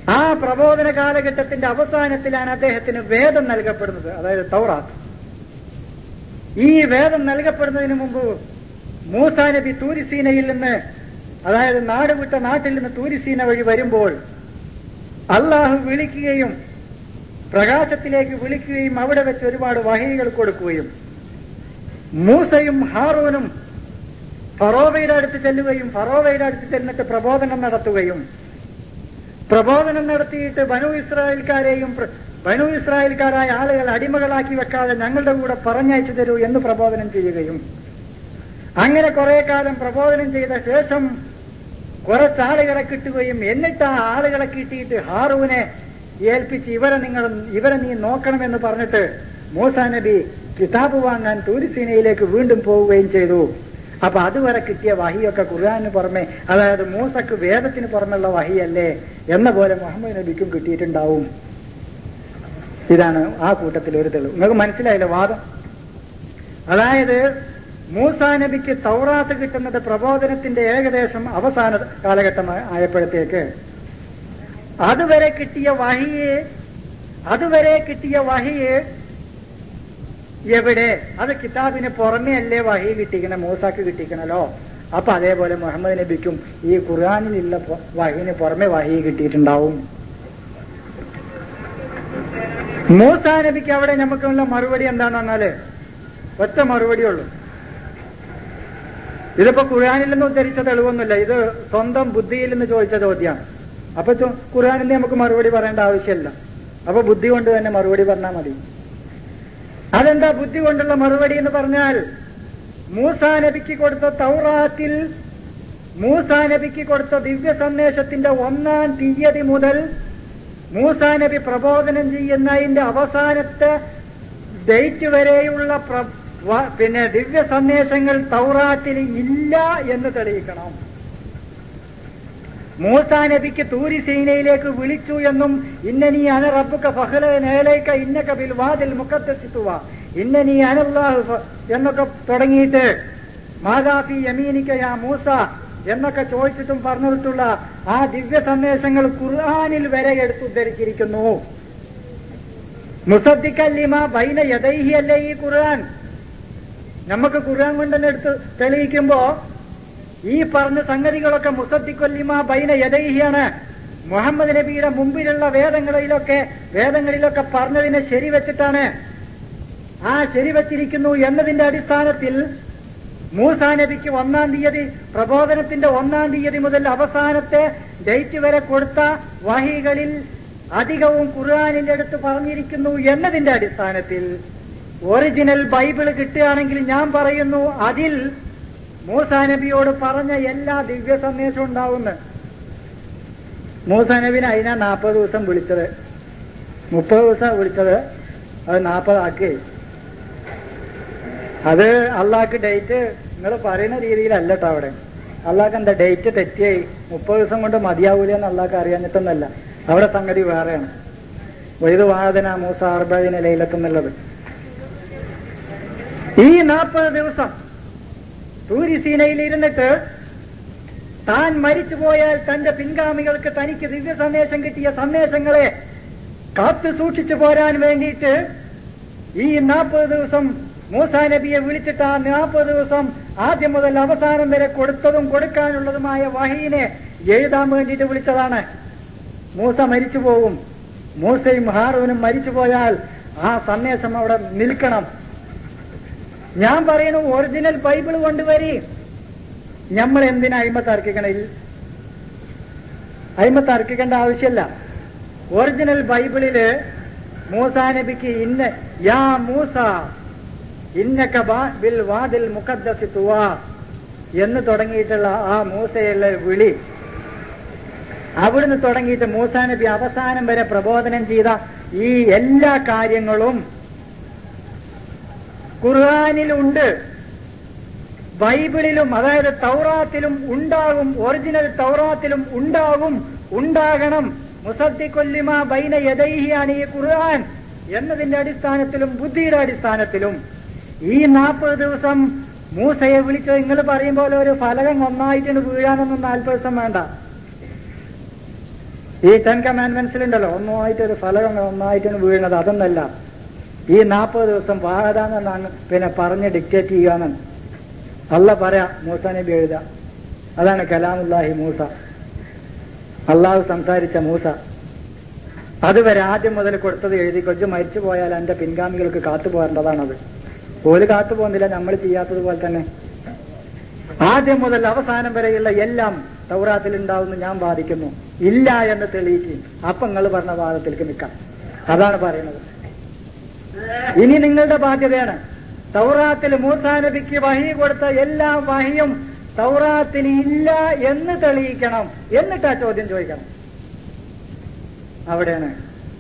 ആ പ്രബോധന കാലഘട്ടത്തിന്റെ അവസാനത്തിലാണ് അദ്ദേഹത്തിന് വേദം നൽകപ്പെടുന്നത് അതായത് തൗറാത്ത് ഈ വേദം നൽകപ്പെടുന്നതിന് മുമ്പ് മൂസാ നബി തൂരിസീനയിൽ നിന്ന് അതായത് നാട് വിട്ട നാട്ടിൽ നിന്ന് തൂരിസീന വഴി വരുമ്പോൾ അള്ളാഹു വിളിക്കുകയും പ്രകാശത്തിലേക്ക് വിളിക്കുകയും അവിടെ വെച്ച് ഒരുപാട് വഹികൾ കൊടുക്കുകയും മൂസയും ഹാറൂനും ഫറോവയുടെ അടുത്ത് ചെല്ലുകയും ഫറോവയുടെ അടുത്ത് ചെന്നിട്ട് പ്രബോധനം നടത്തുകയും പ്രബോധനം നടത്തിയിട്ട് ബനു ഇസ്രായേൽക്കാരെയും പ്ര- ബനു ഇസ്രായേൽക്കാരായ ആളുകൾ അടിമകളാക്കി വെക്കാതെ ഞങ്ങളുടെ കൂടെ പറഞ്ഞയച്ചു തരൂ എന്ന് പ്രബോധനം ചെയ്യുകയും അങ്ങനെ കുറെ കാലം പ്രബോധനം ചെയ്ത ശേഷം കുറച്ചാളുകളെ കിട്ടുകയും എന്നിട്ട് ആ ആളുകളെ കിട്ടിയിട്ട് ഹാറൂനെ ഏൽപ്പിച്ച് ഇവരെ നിങ്ങൾ ഇവരെ നീ നോക്കണമെന്ന് പറഞ്ഞിട്ട് മൂസാ നബി കിതാബ് വാങ്ങാൻ തൂരിസീനയിലേക്ക് വീണ്ടും പോവുകയും ചെയ്തു അപ്പൊ അതുവരെ കിട്ടിയ വഹിയൊക്കെ ഖുർആാനിന് പുറമെ അതായത് മൂസക്ക് വേദത്തിന് പുറമെയുള്ള വഹിയല്ലേ എന്ന പോലെ മുഹമ്മദ് നബിക്കും കിട്ടിയിട്ടുണ്ടാവും ഇതാണ് ആ കൂട്ടത്തിൽ ഒരു തെളിവ് നിങ്ങൾക്ക് മനസ്സിലായില്ല വാദം അതായത് മൂസാ നബിക്ക് തൗറാത്ത് കിട്ടുന്നത് പ്രബോധനത്തിന്റെ ഏകദേശം അവസാന കാലഘട്ടം ആയപ്പോഴത്തേക്ക് അതുവരെ കിട്ടിയ വഹിയെ അതുവരെ കിട്ടിയ വഹിയെ എവിടെ അത് കിതാബിന് പുറമേ അല്ലേ വഹി കിട്ടിക്കണ മൂസാക്ക് കിട്ടിക്കണല്ലോ അപ്പൊ അതേപോലെ മുഹമ്മദ് നബിക്കും ഈ ഖുർആാനിലുള്ള പൊ- വഹിന് പുറമെ വഹി കിട്ടിയിട്ടുണ്ടാവും മൂസാ നബിക്ക് അവിടെ നമുക്കുള്ള മറുപടി എന്താന്ന് പറഞ്ഞാല് ഒറ്റ മറുപടിയുള്ളൂ ഇതിപ്പോ ഖുർആാനിൽ നിന്ന് ഉദ്ധരിച്ച തെളിവൊന്നുമില്ല ഇത് സ്വന്തം ബുദ്ധിയിൽ നിന്ന് ചോദിച്ച ചോദ്യമാണ് അപ്പൊ ചോ- ഖുർആാനിൽ നിന്ന് നമുക്ക് മറുപടി പറയേണ്ട ആവശ്യമില്ല അപ്പൊ ബുദ്ധി കൊണ്ട് തന്നെ മറുപടി പറഞ്ഞാൽ മതി അതെന്താ ബുദ്ധി കൊണ്ടുള്ള മറുപടി എന്ന് പറഞ്ഞാൽ മൂസാ നബിക്ക് കൊടുത്ത തൗറാത്തിൽ മൂസാ നബിക്ക് കൊടുത്ത ദിവ്യ സന്ദേശത്തിന്റെ ഒന്നാം തീയതി മുതൽ മൂസാ നബി പ്രബോധനം ചെയ്യുന്നതിന്റെ അവസാനത്തെ ഡേറ്റ് വരെയുള്ള പ്ര- വ- പിന്നെ ദിവ്യ സന്ദേശങ്ങൾ തൗറാത്തിൽ ഇല്ല എന്ന് തെളിയിക്കണം മൂസാ നബിക്ക് തൂരി സീനയിലേക്ക് വിളിച്ചു എന്നും ഇന്നനീ അന റബ്ബുക ഫഹ്ല നേലേക്ക ഇന്നക ബിൽ വാതിൽ മുഖത്തെത്തിത്തുക ഇന്നനീ അനല്ലാഹു ഫ- എന്നൊക്കെ തുടങ്ങിയിട്ട് മാതാഫി യമീനിക്ക യാ മൂസ എന്നൊക്കെ ചോദിച്ചിട്ടും പറഞ്ഞിട്ടുള്ള ആ ദിവ്യ സന്ദേശങ്ങൾ ഖുർആാനിൽ വരെ എടുത്തുദ്ധരിച്ചിരിക്കുന്നു മുസദ്ദിക്കല്ലിമ ബൈന യദൈഹി അല്ലേ ഈ ഖുർആൻ നമുക്ക് ഖുർആൻ കൊണ്ട് തന്നെ എടുത്ത് തെളിയിക്കുമ്പോ ഈ പറഞ്ഞ സംഗതികളൊക്കെ മുസദ്ദിക്കൊല്ലിമ ബൈന യദൈഹിയാണ് മുഹമ്മദ് നബിയുടെ മുമ്പിലുള്ള വേദങ്ങളിലൊക്കെ വേദങ്ങളിലൊക്കെ പറഞ്ഞതിനെ ശരിവെച്ചിട്ടാണ് ആ ശരിവച്ചിരിക്കുന്നു എന്നതിന്റെ അടിസ്ഥാനത്തിൽ മൂസാ നബിക്ക് ഒന്നാം തീയതി പ്രബോധനത്തിന്റെ ഒന്നാം തീയതി മുതൽ അവസാനത്തെ ഡേറ്റ് വരെ കൊടുത്ത വഹികളിൽ അധികവും ഖുർആാനിന്റെ അടുത്ത് പറഞ്ഞിരിക്കുന്നു എന്നതിന്റെ അടിസ്ഥാനത്തിൽ ഒറിജിനൽ ബൈബിൾ കിട്ടുകയാണെങ്കിൽ ഞാൻ പറയുന്നു അതിൽ മൂസാ നബിയോട് പറഞ്ഞ എല്ലാ ദിവ്യ സന്ദേശവും ഉണ്ടാവുന്നു മൂസാ നബിനെ അതിനാ നാൽപ്പത് ദിവസം വിളിച്ചത് മുപ്പത് ദിവസം വിളിച്ചത് അത് നാൽപ്പതാക്കി അത് അള്ളാഹ്ക്ക് ഡേറ്റ് നിങ്ങൾ പറയുന്ന രീതിയിലല്ല കേട്ടോ അവിടെ അള്ളാഹ്ക്ക് എന്താ ഡേറ്റ് തെറ്റിയായി മുപ്പത് ദിവസം കൊണ്ട് മതിയാവൂല എന്ന് അള്ളാഹ്ക്ക് അറിയാഞ്ഞിട്ടൊന്നല്ല അവിടെ സംഗതി വേറെയാണ് വൈദ് വാദന മൂസ അർബദിന ലൈലത്തെന്നുള്ളത് ഈ നാൽപ്പത് ദിവസം സൂര്യസീനയിൽ ഇരുന്നിട്ട് താൻ മരിച്ചു പോയാൽ തന്റെ പിൻഗാമികൾക്ക് തനിക്ക് ദിവ്യ സന്ദേശം കിട്ടിയ സന്ദേശങ്ങളെ കാത്തു സൂക്ഷിച്ചു പോരാൻ വേണ്ടിയിട്ട് ഈ നാൽപ്പത് ദിവസം മൂസാ നബിയെ വിളിച്ചിട്ട് ആ നാൽപ്പത് ദിവസം ആദ്യം മുതൽ അവസാനം വരെ കൊടുത്തതും കൊടുക്കാനുള്ളതുമായ വഹീനെ എഴുതാൻ വേണ്ടിയിട്ട് വിളിച്ചതാണ് മൂസ മരിച്ചു പോകും മൂസയും ഹാറൂനും മരിച്ചു പോയാൽ ആ സന്ദേശം അവിടെ നിൽക്കണം ഞാൻ പറയണു ഒറിജിനൽ ബൈബിൾ കൊണ്ടുവരി നമ്മൾ എന്തിനാ അയിമ തർക്കിക്കണ അയിമ തർക്കിക്കേണ്ട ആവശ്യമല്ല ഒറിജിനൽ ബൈബിളില് മൂസാ നബിക്ക് ഇന്ന യാ മൂസ ഇന്നക ബാ- ബിൽ വാതിൽ മുഖദ്ദസി തുവാ എന്ന് തുടങ്ങിയിട്ടുള്ള ആ മൂസയുള്ള വിളി അവിടുന്ന് തുടങ്ങിയിട്ട് മൂസാ നബി അവസാനം വരെ പ്രബോധനം ചെയ്ത ഈ എല്ലാ കാര്യങ്ങളും ഖുർആാനിലുണ്ട് ബൈബിളിലും അതായത് തൗറാത്തിലും ഉണ്ടാകും ഒറിജിനൽ തൗറാത്തിലും ഉണ്ടാകും ഉണ്ടാകണം മുസദ്ദിക്കൊല്ലിമ ബൈന യദൈഹിയാണ് ഈ ഖുർആൻ എന്നതിന്റെ അടിസ്ഥാനത്തിലും ബുദ്ധിയുടെ അടിസ്ഥാനത്തിലും ഈ നാൽപ്പത് ദിവസം മൂസയെ വിളിച്ച് നിങ്ങൾ പറയും പോലെ ഒരു ഫലകം ഒന്നായിട്ടാണ് വീഴാനൊന്നും നാൽപ്പത് ദിവസം വേണ്ട ഈ ടെൻ കമാൻഡ്മെന്റ്സിലുണ്ടല്ലോ ഒന്നായിട്ട് ഒരു ഫലകം ഒന്നായിട്ട് വീഴുന്നത് അതൊന്നല്ല ഈ നാൽപ്പത് ദിവസം വാഹതാന്നാണ് പിന്നെ പറഞ്ഞ് ഡിക്റ്റേറ്റ് ചെയ്യാന്ന് അല്ല പറയാ മൂസ നബി എഴുത അതാണ് കലാമുല്ലാഹി മൂസ അള്ളാഹു സംസാരിച്ച മൂസ അതുവരെ ആദ്യം മുതൽ കൊടുത്തത് എഴുതി കൊച്ചു മരിച്ചു പോയാൽ എന്റെ പിൻഗാമികൾക്ക് കാത്തു പോകേണ്ടതാണത് ഓല് കാത്തു പോകുന്നില്ല നമ്മൾ ചെയ്യാത്തതുപോലെ തന്നെ ആദ്യം മുതൽ അവസാനം വരെയുള്ള എല്ലാം തൗറാത്തിൽ ഉണ്ടാവുമെന്ന് ഞാൻ വാദിക്കുന്നു ഇല്ല എന്ന് തെളിയിക്കും അപ്പൊ നിങ്ങൾ പറഞ്ഞ വാദത്തിലേക്ക് നിൽക്കാം അതാണ് പറയുന്നത് ഇനി നിങ്ങളുടെ ബാധ്യതയാണ് തൗറാത്തിൽ മൂസാ നബിക്ക് വഹി കൊടുത്ത എല്ലാ വഹിയും തൗറാത്തിൽ ഇല്ല എന്ന് തെളിയിക്കണം എന്നിട്ട് ആ ചോദ്യം ചോദിക്കണം അവിടെയാണ്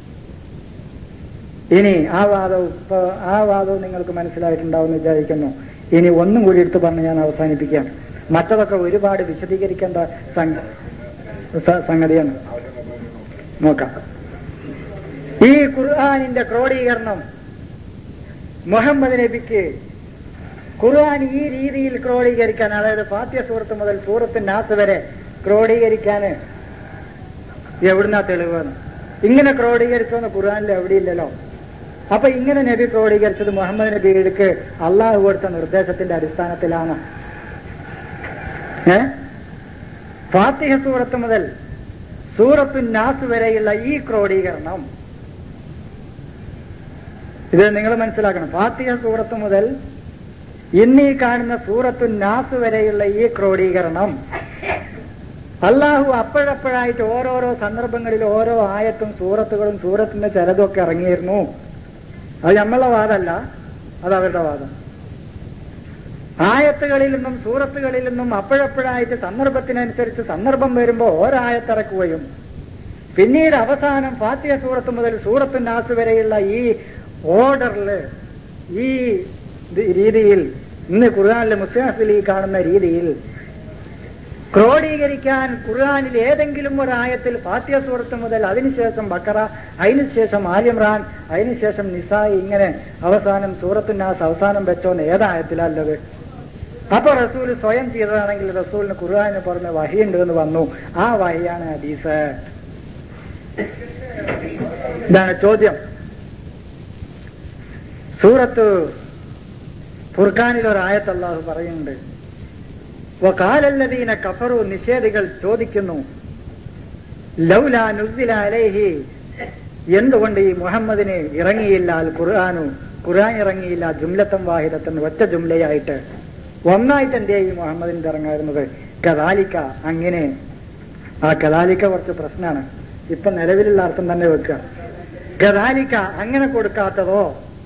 ഇനി ആ വാദവും ഇപ്പൊ ആ വാദവും നിങ്ങൾക്ക് മനസ്സിലായിട്ടുണ്ടാവും വിചാരിക്കുന്നു ഇനി ഒന്നും കൂടി എടുത്തു പറഞ്ഞ് ഞാൻ അവസാനിപ്പിക്കാം മറ്റതൊക്കെ ഒരുപാട് വിശദീകരിക്കേണ്ട സംഗ- സ- സംഗതിയാണ് നോക്കാം ഈ ഖുർആാനിന്റെ ക്രോഡീകരണം മുഹമ്മദ് നബിക്ക് ഖുർആൻ ഈ രീതിയിൽ ക്രോഡീകരിക്കാൻ അതായത് ഫാത്യ സൂറത്ത് മുതൽ സൂറത്ത് നാസ് വരെ ക്രോഡീകരിക്കാൻ എവിടുന്നാ തെളിവെന്ന് ഇങ്ങനെ ക്രോഡീകരിച്ചോന്ന് ഖുർആനിൽ എവിടെയില്ലല്ലോ അപ്പൊ ഇങ്ങനെ നബി ക്രോഡീകരിച്ചത് മുഹമ്മദ് നബിക്ക് അള്ളാഹു കൊടുത്ത നിർദ്ദേശത്തിന്റെ അടിസ്ഥാനത്തിലാണ് ഏ ഫാത്തിഹ സൂറത്ത് മുതൽ സൂറത്തു നാസ് വരെയുള്ള ഈ ക്രോഡീകരണം ഇത് നിങ്ങൾ മനസ്സിലാക്കണം ഫാത്തിഹ സൂറത്ത് മുതൽ ഇന്നീ കാണുന്ന സൂറത്തു നാസ് വരെയുള്ള ഈ ക്രോഡീകരണം അള്ളാഹു അപ്പോഴപ്പോഴായിട്ട് ഓരോരോ സന്ദർഭങ്ങളിൽ ഓരോ ആയത്തും സൂറത്തുകളും സൂറത്തിന്റെ ചിലതൊക്കെ ഇറങ്ങിയിരുന്നു അത് നമ്മളെ വാദമല്ല അത് അവരുടെ വാദം ആയത്തുകളിൽ നിന്നും സൂറത്തുകളിൽ നിന്നും അപ്പോഴപ്പോഴായിട്ട് സന്ദർഭത്തിനനുസരിച്ച് സന്ദർഭം വരുമ്പോൾ ഒരായത്തിറക്കുകയും പിന്നീട് അവസാനം ഫാത്തിയ സൂറത്ത് മുതൽ സൂറത്തു നാസ് വരെയുള്ള ഈ ഓർഡറിൽ ഈ ഇത് രീതിയിൽ ഇന്ന് ഖുർആാനിലെ മുസ്ലിം ഈ കാണുന്ന രീതിയിൽ ക്രോഡീകരിക്കാൻ ഖുർആാനിൽ ഏതെങ്കിലും ഒരു ആയത്തിൽ ഫാത്തിയ സൂറത്ത് മുതൽ അതിനുശേഷം ബക്കറ അതിനുശേഷം ആലിമ്രാൻ അതിനുശേഷം നിസായി ഇങ്ങനെ അവസാനം സൂറത്തു നാസ് അവസാനം വെച്ചോന്ന് ഏതായത്തിലല്ലത് അപ്പൊ റസൂൽ സ്വയം ചെയ്തതാണെങ്കിൽ റസൂലിന് ഖുർആാനിന് പുറമെ വഹിയുണ്ട് എന്ന് വന്നു ആ വഹിയാണ് ഹദീസ് ഇതാണ് ചോദ്യം സൂറത്ത് ഫുർഖാനിൽ ഒരു ആയത്ത് അള്ളാഹു പറയുന്നുണ്ട് വകാലല്ലദീന കഫറു നിഷേധികൾ ചോദിക്കുന്നു ലൗലാ നുസില അലൈഹി എന്തുകൊണ്ട് ഈ മുഹമ്മദിന് ഇറങ്ങിയില്ല അൽ ഖുർആാനു ഖുർആൻ ഇറങ്ങിയില്ല ജുംലത്തം വാഹിദത്തൻ ഒറ്റ ജുംലയായിട്ട് ഒന്നായിട്ട് എന്തേ ഈ മുഹമ്മദിന് ഇറങ്ങായിരുന്നത് കദാലിക്ക അങ്ങനെ ആ കദാലിക്ക കുറച്ച് പ്രശ്നമാണ് ഇപ്പൊ നിലവിലുള്ള അർത്ഥം തന്നെ വെക്കുക കദാലിക്ക അങ്ങനെ കൊടുക്കാത്തതോ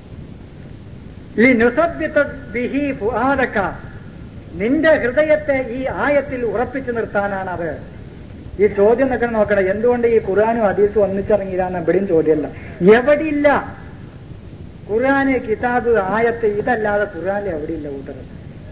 ഈ നുസബ്യത്ത ബിഹി ഫുആദക നിന്റെ ഹൃദയത്തെ ഈ ആയത്തിൽ ഉറപ്പിച്ചു നിർത്താനാണ് അത് ഈ ചോദ്യം നിൽക്കണം നോക്കണം എന്തുകൊണ്ട് ഈ ഖുർആാനും ഹദീസും ഒന്നിച്ചിറങ്ങിയില്ലാന്ന് എവിടെയും ചോദ്യമല്ല എവിടെയില്ല ഖുർആന് കിതാബ് ആയത്ത് ഇതല്ലാതെ ഖുർആാനിൽ എവിടെയില്ല കൂട്ടർ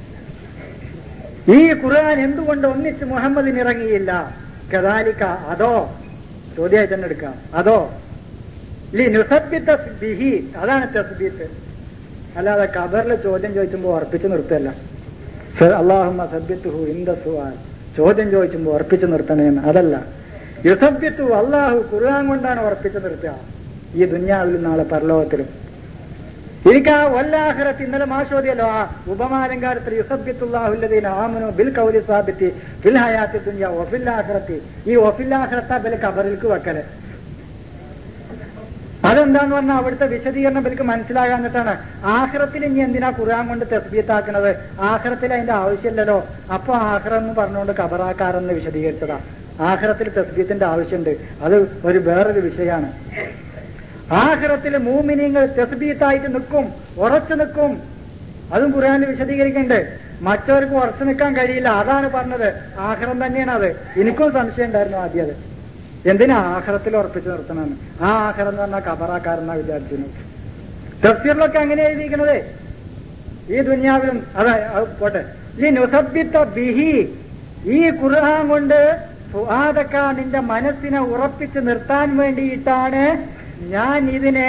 ഈ ഖുർആൻ എന്തുകൊണ്ട് ഒന്നിച്ച് മുഹമ്മദിന് ഇറങ്ങിയില്ല കദാലിക്ക അതോ ചോദ്യമായിട്ട് തന്നെ എടുക്കാം അതോ ലി നുസബ്ബിത്ത ബിഹി അതാണ് തസ്ബീത്ത് അല്ലാതെ ഖബറിൽ ചോദ്യം ചോദിച്ചുമ്പോൾ ഉറപ്പിച്ചു നിർത്തല്ല അള്ളാഹുമ്മ സബ്യത്തുഹു ഇന്ദ സുവാൽ ചോദ്യം ചോദിച്ചുമ്പോൾ ഉറപ്പിച്ചു നിർത്തണേന്ന് അതല്ല യുസബ്യത്തു അള്ളാഹു ഖുർആൻ കൊണ്ടാണ് ഉറപ്പിച്ചു നിർത്തുക ഈ ദുന്യാവിലും നാളെ പരലോകത്തിലും എനിക്ക് ആ വല്ലാഹറത്ത് ഇന്നലെ മാഷോദിയല്ലോ ആ ഉപമാലങ്കാരത്തിൽ യുസബ്യത്തുല്ലാഹുല്ലദീന ആമനു ബിൽ കൗലി സാബിത്തി ഫിൽ ഹയാത്തി ദുന്യ ഒഫില്ലാഹറത്തി ഈ ഒഫില്ലാഹറത്ത ബിൽ കബറിൽക്ക് വെക്കല് അതെന്താന്ന് പറഞ്ഞാൽ അവിടുത്തെ വിശദീകരണം എനിക്ക് മനസ്സിലാകാന്നിട്ടാണ് ആഹ്റത്തിൽ ഇനി എന്തിനാ ഖുർആൻ കൊണ്ട് തെസ്ബീത്താക്കുന്നത് ആഹ്റത്തിൽ അതിന്റെ ആവശ്യമില്ലല്ലോ അപ്പൊ ആഹ്റം എന്ന് പറഞ്ഞുകൊണ്ട് കബറാക്കാരെന്ന് വിശദീകരിച്ചതാ ആഹ്റത്തിൽ തെസ്ബീത്തിന്റെ ആവശ്യമുണ്ട് അത് ഒരു വേറൊരു വിഷയമാണ് ആഹ്റത്തിൽ മൂമിനിങ്ങൾ തെസ്ബീത്തായിട്ട് നിൽക്കും ഉറച്ചു നിൽക്കും അതും ഖുർആാനിൽ വിശദീകരിക്കുന്നുണ്ട് മറ്റവർക്ക് ഉറച്ചു നിൽക്കാൻ കഴിയില്ല അതാണ് പറഞ്ഞത് ആഹ്റം തന്നെയാണ് അത് എനിക്കും സംശയം ഉണ്ടായിരുന്നു ആദ്യം അത് എന്തിനാ ആഹ്റത്തിൽ ഉറപ്പിച്ചു നിർത്തണമെന്ന് ആ ആഹ്റം എന്ന് പറഞ്ഞാൽ കബറാക്കാരെന്നാ വിചാരിച്ചിരുന്നു തഫ്സീറിലൊക്കെ അങ്ങനെ എഴുതിയിരിക്കണത് ഈ ദുന്യാവിലും അതെ അത് പോട്ടെ ഈ നുസബിത്ത ബിഹി ഈ ഖുർആൻ കൊണ്ട് ഫുആദക്ക നിന്റെ മനസ്സിനെ ഉറപ്പിച്ചു നിർത്താൻ വേണ്ടിയിട്ടാണ് ഞാൻ ഇതിനെ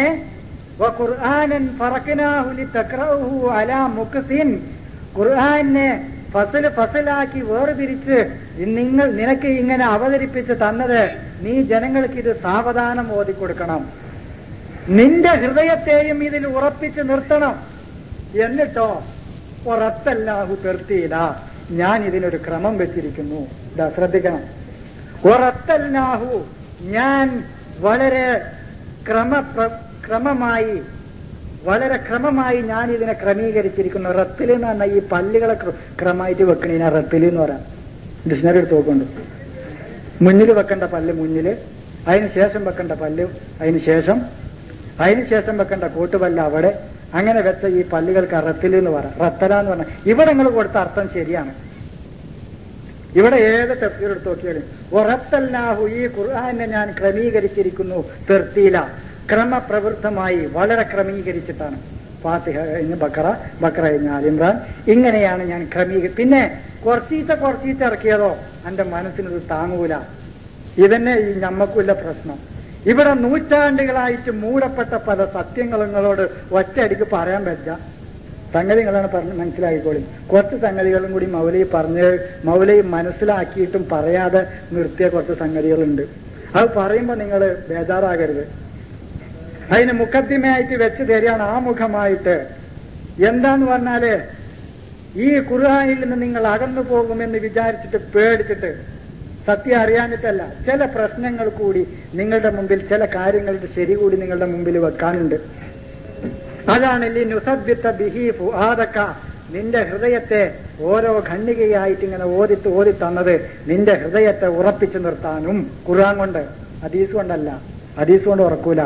ഖുർആനൻ ഫറഖ്നാഹു ലിതഖറഉഹു അലാ മുക്സിൻ ഖുർആനെ ഫസല് ഫസലാക്കി വേർതിരിച്ച് നിങ്ങൾ നിനക്ക് ഇങ്ങനെ അവതരിപ്പിച്ച് തന്നത് നീ ജനങ്ങൾക്ക് ഇത് സാവധാനം ഓതിക്കൊടുക്കണം നിന്റെ ഹൃദയത്തെയും ഇതിൽ ഉറപ്പിച്ച് നിർത്തണം എന്നിട്ടോ ഉറത്തല്ലാഹു തീർത്തിയില്ല ഞാൻ ഇതിനൊരു ക്രമം വെച്ചിരിക്കുന്നു ഇതാ ശ്രദ്ധിക്കണം ഉറത്തല്ലാഹു ഞാൻ വളരെ ക്രമ ക്രമമായി വളരെ ക്രമമായി ഞാൻ ഇതിനെ ക്രമീകരിച്ചിരിക്കുന്നു റത്തിൽ എന്ന് പറഞ്ഞാൽ ഈ പല്ലുകളെ ക്ര- ക്രമമായിട്ട് വെക്കണീന റത്തിൽ എന്ന് പറയാം ഡിക്ഷണറി എടുത്ത് നോക്കുന്നുണ്ട് മുന്നിൽ വെക്കേണ്ട പല്ല് മുന്നിൽ അതിന് ശേഷം വെക്കേണ്ട പല്ല് അതിന് ശേഷം അതിന് ശേഷം വെക്കേണ്ട കൂട്ടുപല്ല് അവിടെ അങ്ങനെ വെച്ച ഈ പല്ലുകൾക്ക് റത്തിൽ എന്ന് പറയാം റത്തല എന്ന് പറഞ്ഞാൽ ഇവിടെ നിങ്ങൾ കൊടുത്ത അർത്ഥം ശരിയാണ് ഇവിടെ ഏത് തഫ്സീർ എടുത്ത് നോക്കിയാലും ഉറത്തല്ലാഹു ഈ ഖുർആനെ ഞാൻ ക്രമീകരിച്ചിരിക്കുന്നു തെർത്തീല ക്രമപ്രവൃത്തമായി വളരെ ക്രമീകരിച്ചിട്ടാണ് ഫാത്തിഹ കഴിഞ്ഞ് ബക്കറ ബക്കറ കഴിഞ്ഞ് ആലിമ്രാൻ ഇങ്ങനെയാണ് ഞാൻ ക്രമീകരി പിന്നെ കുറച്ചീച്ച കുറച്ചീച്ച ഇറക്കിയതോ എന്റെ മനസ്സിനത് താങ്ങൂല ഇതന്നെ ഈ ഞമ്മക്കുള്ള പ്രശ്നം ഇവിടെ നൂറ്റാണ്ടുകളായിട്ട് മൂടപ്പെട്ട പല സത്യങ്ങളും നിങ്ങളോട് ഒറ്റയടിക്ക് പറയാൻ പറ്റില്ല സംഗതികളാണ് പറഞ്ഞ് മനസ്സിലാക്കിക്കോളി കുറച്ച് സംഗതികളും കൂടി മൗലി പറഞ്ഞ് മൗലി മനസ്സിലാക്കിയിട്ടും പറയാതെ നിർത്തിയ കുറച്ച് സംഗതികളുണ്ട് അത് പറയുമ്പോൾ നിങ്ങൾ ബേജാറാകരുത് അതിന് മുഖദ്ദിമയായിട്ട് വെച്ച് തരികയാണ് ആ മുഖമായിട്ട് എന്താന്ന് പറഞ്ഞാല് ഈ ഖുർആാനിൽ നിന്ന് നിങ്ങൾ അകന്നു പോകുമെന്ന് വിചാരിച്ചിട്ട് പേടിച്ചിട്ട് സത്യം അറിയാനിട്ടല്ല ചില പ്രശ്നങ്ങൾ കൂടി നിങ്ങളുടെ മുമ്പിൽ ചില കാര്യങ്ങളുടെ ശരി കൂടി നിങ്ങളുടെ മുമ്പിൽ വെക്കാനുണ്ട് അതാണ് ലി നുസബ്ബിത്ത ബിഹി ഫുആദക നിന്റെ ഹൃദയത്തെ ഓരോ ഖണ്ഡികയായിട്ട് ഇങ്ങനെ ഓതിത്ത് ഓതി തന്നത് നിന്റെ ഹൃദയത്തെ ഉറപ്പിച്ചു നിർത്താനും ഖുർആൻ കൊണ്ട് ഹദീസ് കൊണ്ടല്ല ഹദീസ് കൊണ്ട് ഉറക്കൂല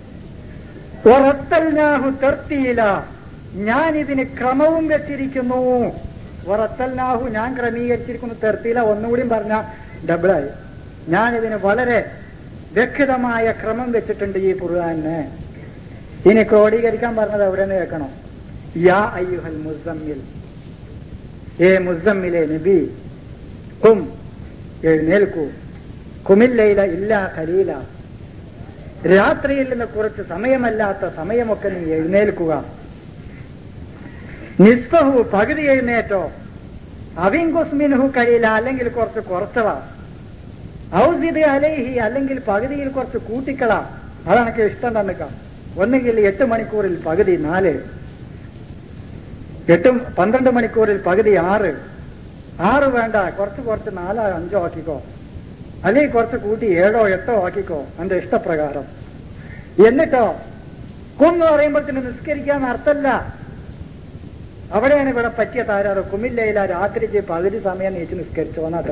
ഉറത്തൽനാഹു തെർത്തിയില ഞാൻ ഇതിന് ക്രമവും വെച്ചിരിക്കുന്നു ഉറത്തൽനാഹു ഞാൻ ക്രമീകരിച്ചിരിക്കുന്നു തെർത്തിയില ഒന്നുകൂടിയും പറഞ്ഞ ഡബിളായി ഞാൻ ഇതിന് വളരെ വ്യക്തമായ ക്രമം വെച്ചിട്ടുണ്ട് ഈ ഖുർആനെ ഇനി ക്രോഡീകരിക്കാൻ പറഞ്ഞത് എവിടെന്ന് കേൾക്കണം യാ അയ്യുഹൽ മുസമ്മിൽ ഏ മുസമ്മിലെ നബി കും എഴുന്നേൽക്കൂ കുമില്ലയില ഇല്ല കലീല രാത്രിയിൽ നിന്ന് കുറച്ച് സമയമല്ലാത്ത സമയമൊക്കെ നീ എഴുന്നേൽക്കുക നിസ്ഫഹു പകുതി എഴുന്നേറ്റോ അവിങ്കുസ്മിൻഹു കഴിയില്ല അല്ലെങ്കിൽ കുറച്ച് കുറച്ചള ഔസിദ് അലൈഹി അല്ലെങ്കിൽ പകുതിയിൽ കുറച്ച് കൂട്ടിക്കള അതാണ് എനിക്ക് ഇഷ്ടം തന്നിക്കാം ഒന്നുകിൽ എട്ട് മണിക്കൂറിൽ പകുതി നാല് എട്ട് പന്ത്രണ്ട് മണിക്കൂറിൽ പകുതി ആറ് ആറ് വേണ്ട കുറച്ച് കുറച്ച് നാലോ അഞ്ചോ ആക്കിക്കോ അല്ലെങ്കിൽ കുറച്ച് കൂട്ടി ഏഴോ എട്ടോ ആക്കിക്കോ എന്റെ ഇഷ്ടപ്രകാരം എന്നിട്ടോ കുന്ന് പറയുമ്പോഴത്തേന് നിസ്കരിക്കാൻ അർത്ഥമല്ല അവിടെയാണ് ഇവിടെ പറ്റിയ താരാറ് കുമില്ലയില രാത്രിക്ക് പകുതി സമയം നീച്ച് നിസ്കരിച്ചു വന്നത്ര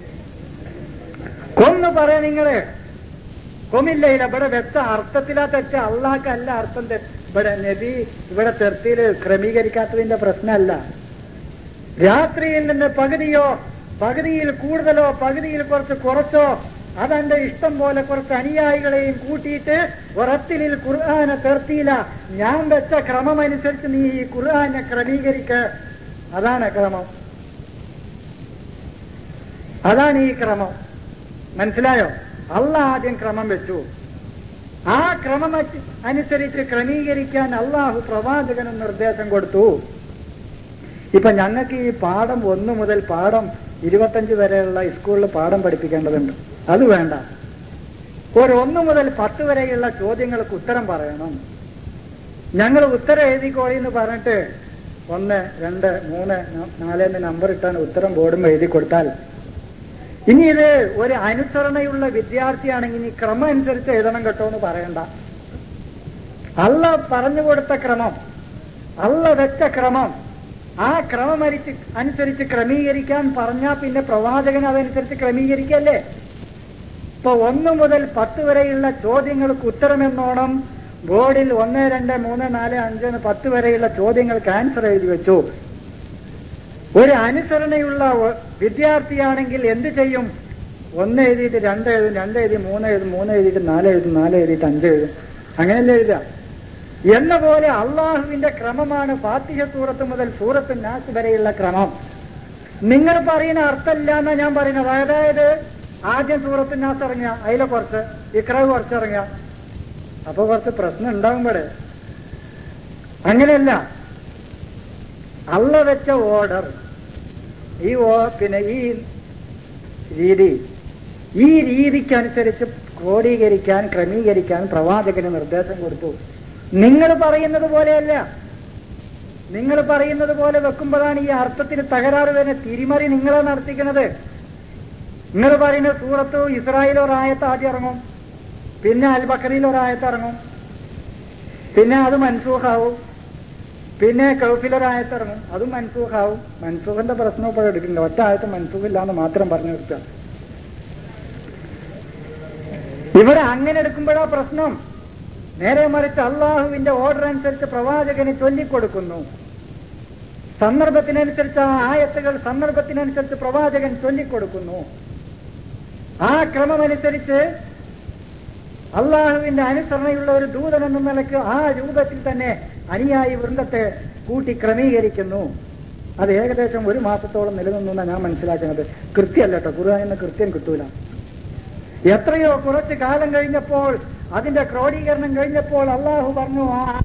കൊന്ന് പറയാ നിങ്ങള് കൊമില്ലയില ഇവിടെ വെച്ച അർത്ഥത്തിലാ തെറ്റ് അള്ളാഹ്ക്കല്ല അർത്ഥം തെറ്റ് ഇവിടെ നബി ഇവിടെ തെർത്തിയില് ക്രമീകരിക്കാത്തതിന്റെ പ്രശ്നമല്ല രാത്രിയിൽ നിന്ന് പകുതിയോ പകുതിയിൽ കൂടുതലോ പകുതിയിൽ കുറച്ച് കുറച്ചോ അതെന്റെ ഇഷ്ടം പോലെ കുറച്ച് അനുയായികളെയും കൂട്ടിയിട്ട് ഉറത്തിലിൽ ഖുർആാനെ തീർത്തിയില്ല ഞാൻ വെച്ച ക്രമം അനുസരിച്ച് നീ ഈ ഖുർആാനെ ക്രമീകരിക്ക അതാണ് ക്രമം അതാണ് ഈ ക്രമം മനസ്സിലായോ അല്ല ആദ്യം ക്രമം വെച്ചു ആ ക്രമം അറ്റ്- അനുസരിച്ച് ക്രമീകരിക്കാൻ അള്ളാഹു പ്രവാചകന് നിർദ്ദേശം കൊടുത്തു ഇപ്പൊ ഞങ്ങൾക്ക് ഈ പാഠം ഒന്ന് മുതൽ പാഠം ഇരുപത്തഞ്ച് വരെയുള്ള സ്കൂളിൽ പാഠം പഠിപ്പിക്കേണ്ടതുണ്ട് അത് വേണ്ട ഒരു ഒന്ന് മുതൽ പത്ത് വരെയുള്ള ചോദ്യങ്ങൾക്ക് ഉത്തരം പറയണം ഞങ്ങൾ ഉത്തരം എഴുതിക്കോളി എന്ന് പറഞ്ഞിട്ട് ഒന്ന് രണ്ട് മൂന്ന് ന- നാല് എന്ന് നമ്പർ ഇട്ടാണ് ഉത്തരം ബോർഡും എഴുതി കൊടുത്താൽ ഇനി ഇത് ഒരു അനുസരണയുള്ള വിദ്യാർത്ഥിയാണെങ്കിൽ ഇനി ക്രമം അനുസരിച്ച് എഴുതണം കേട്ടോ എന്ന് പറയണ്ട അല്ല പറഞ്ഞു കൊടുത്ത ക്രമം അല്ല വെച്ച ക്രമം ആ ക്രമം അരിച്ച് അനുസരിച്ച് ക്രമീകരിക്കാൻ പറഞ്ഞാൽ പിന്നെ പ്രവാചകൻ അതനുസരിച്ച് ക്രമീകരിക്കല്ലേ ഇപ്പൊ ഒന്ന് മുതൽ പത്ത് വരെയുള്ള ചോദ്യങ്ങൾക്ക് ഉത്തരമെന്നോണം ബോർഡിൽ ഒന്ന് രണ്ട് മൂന്ന് നാല് അഞ്ച് എന്ന് പത്ത് വരെയുള്ള ചോദ്യങ്ങൾക്ക് ആൻസർ എഴുതി വെച്ചു ഒരു അനുസരണയുള്ള ഒ- വിദ്യാർത്ഥിയാണെങ്കിൽ എന്ത് ചെയ്യും ഒന്ന് എഴുതിയിട്ട് രണ്ട് എഴുതും രണ്ട് എഴുതി മൂന്ന് എഴുതും മൂന്ന് എഴുതിയിട്ട് നാല് എഴുതും നാല് എഴുതിയിട്ട് അഞ്ച് എഴുതും അങ്ങനെയല്ലേ എഴുതുക എന്ന പോലെ അള്ളാഹുവിന്റെ ക്രമമാണ് ഫാത്തിഹ സൂറത്ത് മുതൽ സൂറത്ത് നാസ് വരെയുള്ള ക്രമം നിങ്ങൾ പറയുന്ന അർത്ഥമില്ല എന്നാ ഞാൻ പറയുന്നത് അതായത് ആദ്യം സൂറത്ത് നാസ് ഇറങ്ങിയ അതിലെ കുറച്ച് ഇക്രവ് കുറച്ച് ഇറങ്ങിയ അപ്പൊ കുറച്ച് പ്രശ്നം ഉണ്ടാകുമ്പോഴേ അങ്ങനെയല്ല അള്ള വെച്ച ഓർഡർ ഈ ഓ- പിന്നെ ഈ രീതി ഈ രീതിക്കനുസരിച്ച് ക്രോഡീകരിക്കാൻ ക്രമീകരിക്കാൻ പ്രവാചകന് നിർദ്ദേശം കൊടുത്തു നിങ്ങൾ പറയുന്നത് പോലെയല്ല നിങ്ങൾ പറയുന്നത് പോലെ വെക്കുമ്പോഴാണ് ഈ അർത്ഥത്തിന് തകരാറ് തന്നെ തിരിമറി നിങ്ങളെ നടത്തിക്കുന്നത് നിങ്ങൾ പറയുന്ന സൂറത്ത് ഇസ്രായേൽ ഒരായത്ത് ആദ്യം ഇറങ്ങും പിന്നെ അൽ ബക്കറിയിൽ ഒരായത്ത് ഇറങ്ങും പിന്നെ അത് മൻസൂഖാവും പിന്നെ കൗഫിലൊരായത്ത് ഇറങ്ങും അതും മൻസൂഖാവും മൻസൂഖിന്റെ പ്രശ്നം ഇപ്പോൾ എടുക്കുന്നുണ്ട് ഒറ്റ ആയത്ത് മൻസൂഖില്ല എന്ന് മാത്രം പറഞ്ഞു നിർത്തുക ഇവിടെ അങ്ങനെ എടുക്കുമ്പോഴാ പ്രശ്നം നേരെ മറിച്ച് അള്ളാഹുവിന്റെ ഓർഡർ അനുസരിച്ച് പ്രവാചകന് ചൊല്ലിക്കൊടുക്കുന്നു സന്ദർഭത്തിനനുസരിച്ച് ആ ആയത്തുകൾ സന്ദർഭത്തിനനുസരിച്ച് പ്രവാചകൻ ചൊല്ലിക്കൊടുക്കുന്നു ആ ക്രമമനുസരിച്ച് അള്ളാഹുവിന്റെ അനുസരണയുള്ള ഒരു ദൂതൻ എന്ന നിലക്ക് ആ രൂപത്തിൽ തന്നെ അനുയായി വൃന്ദത്തെ കൂട്ടി ക്രമീകരിക്കുന്നു അത് ഏകദേശം ഒരു മാസത്തോളം നിലനിന്നു എന്നാണ് ഞാൻ മനസ്സിലാക്കുന്നത് കൃത്യമല്ല കേട്ടോ ഖുർആാനിന്ന് കൃത്യം കിട്ടൂല എത്രയോ കുറച്ച് കാലം കഴിഞ്ഞപ്പോൾ അതിന്റെ ക്രോഡീകരണം കഴിഞ്ഞപ്പോൾ അള്ളാഹു പറഞ്ഞു ആ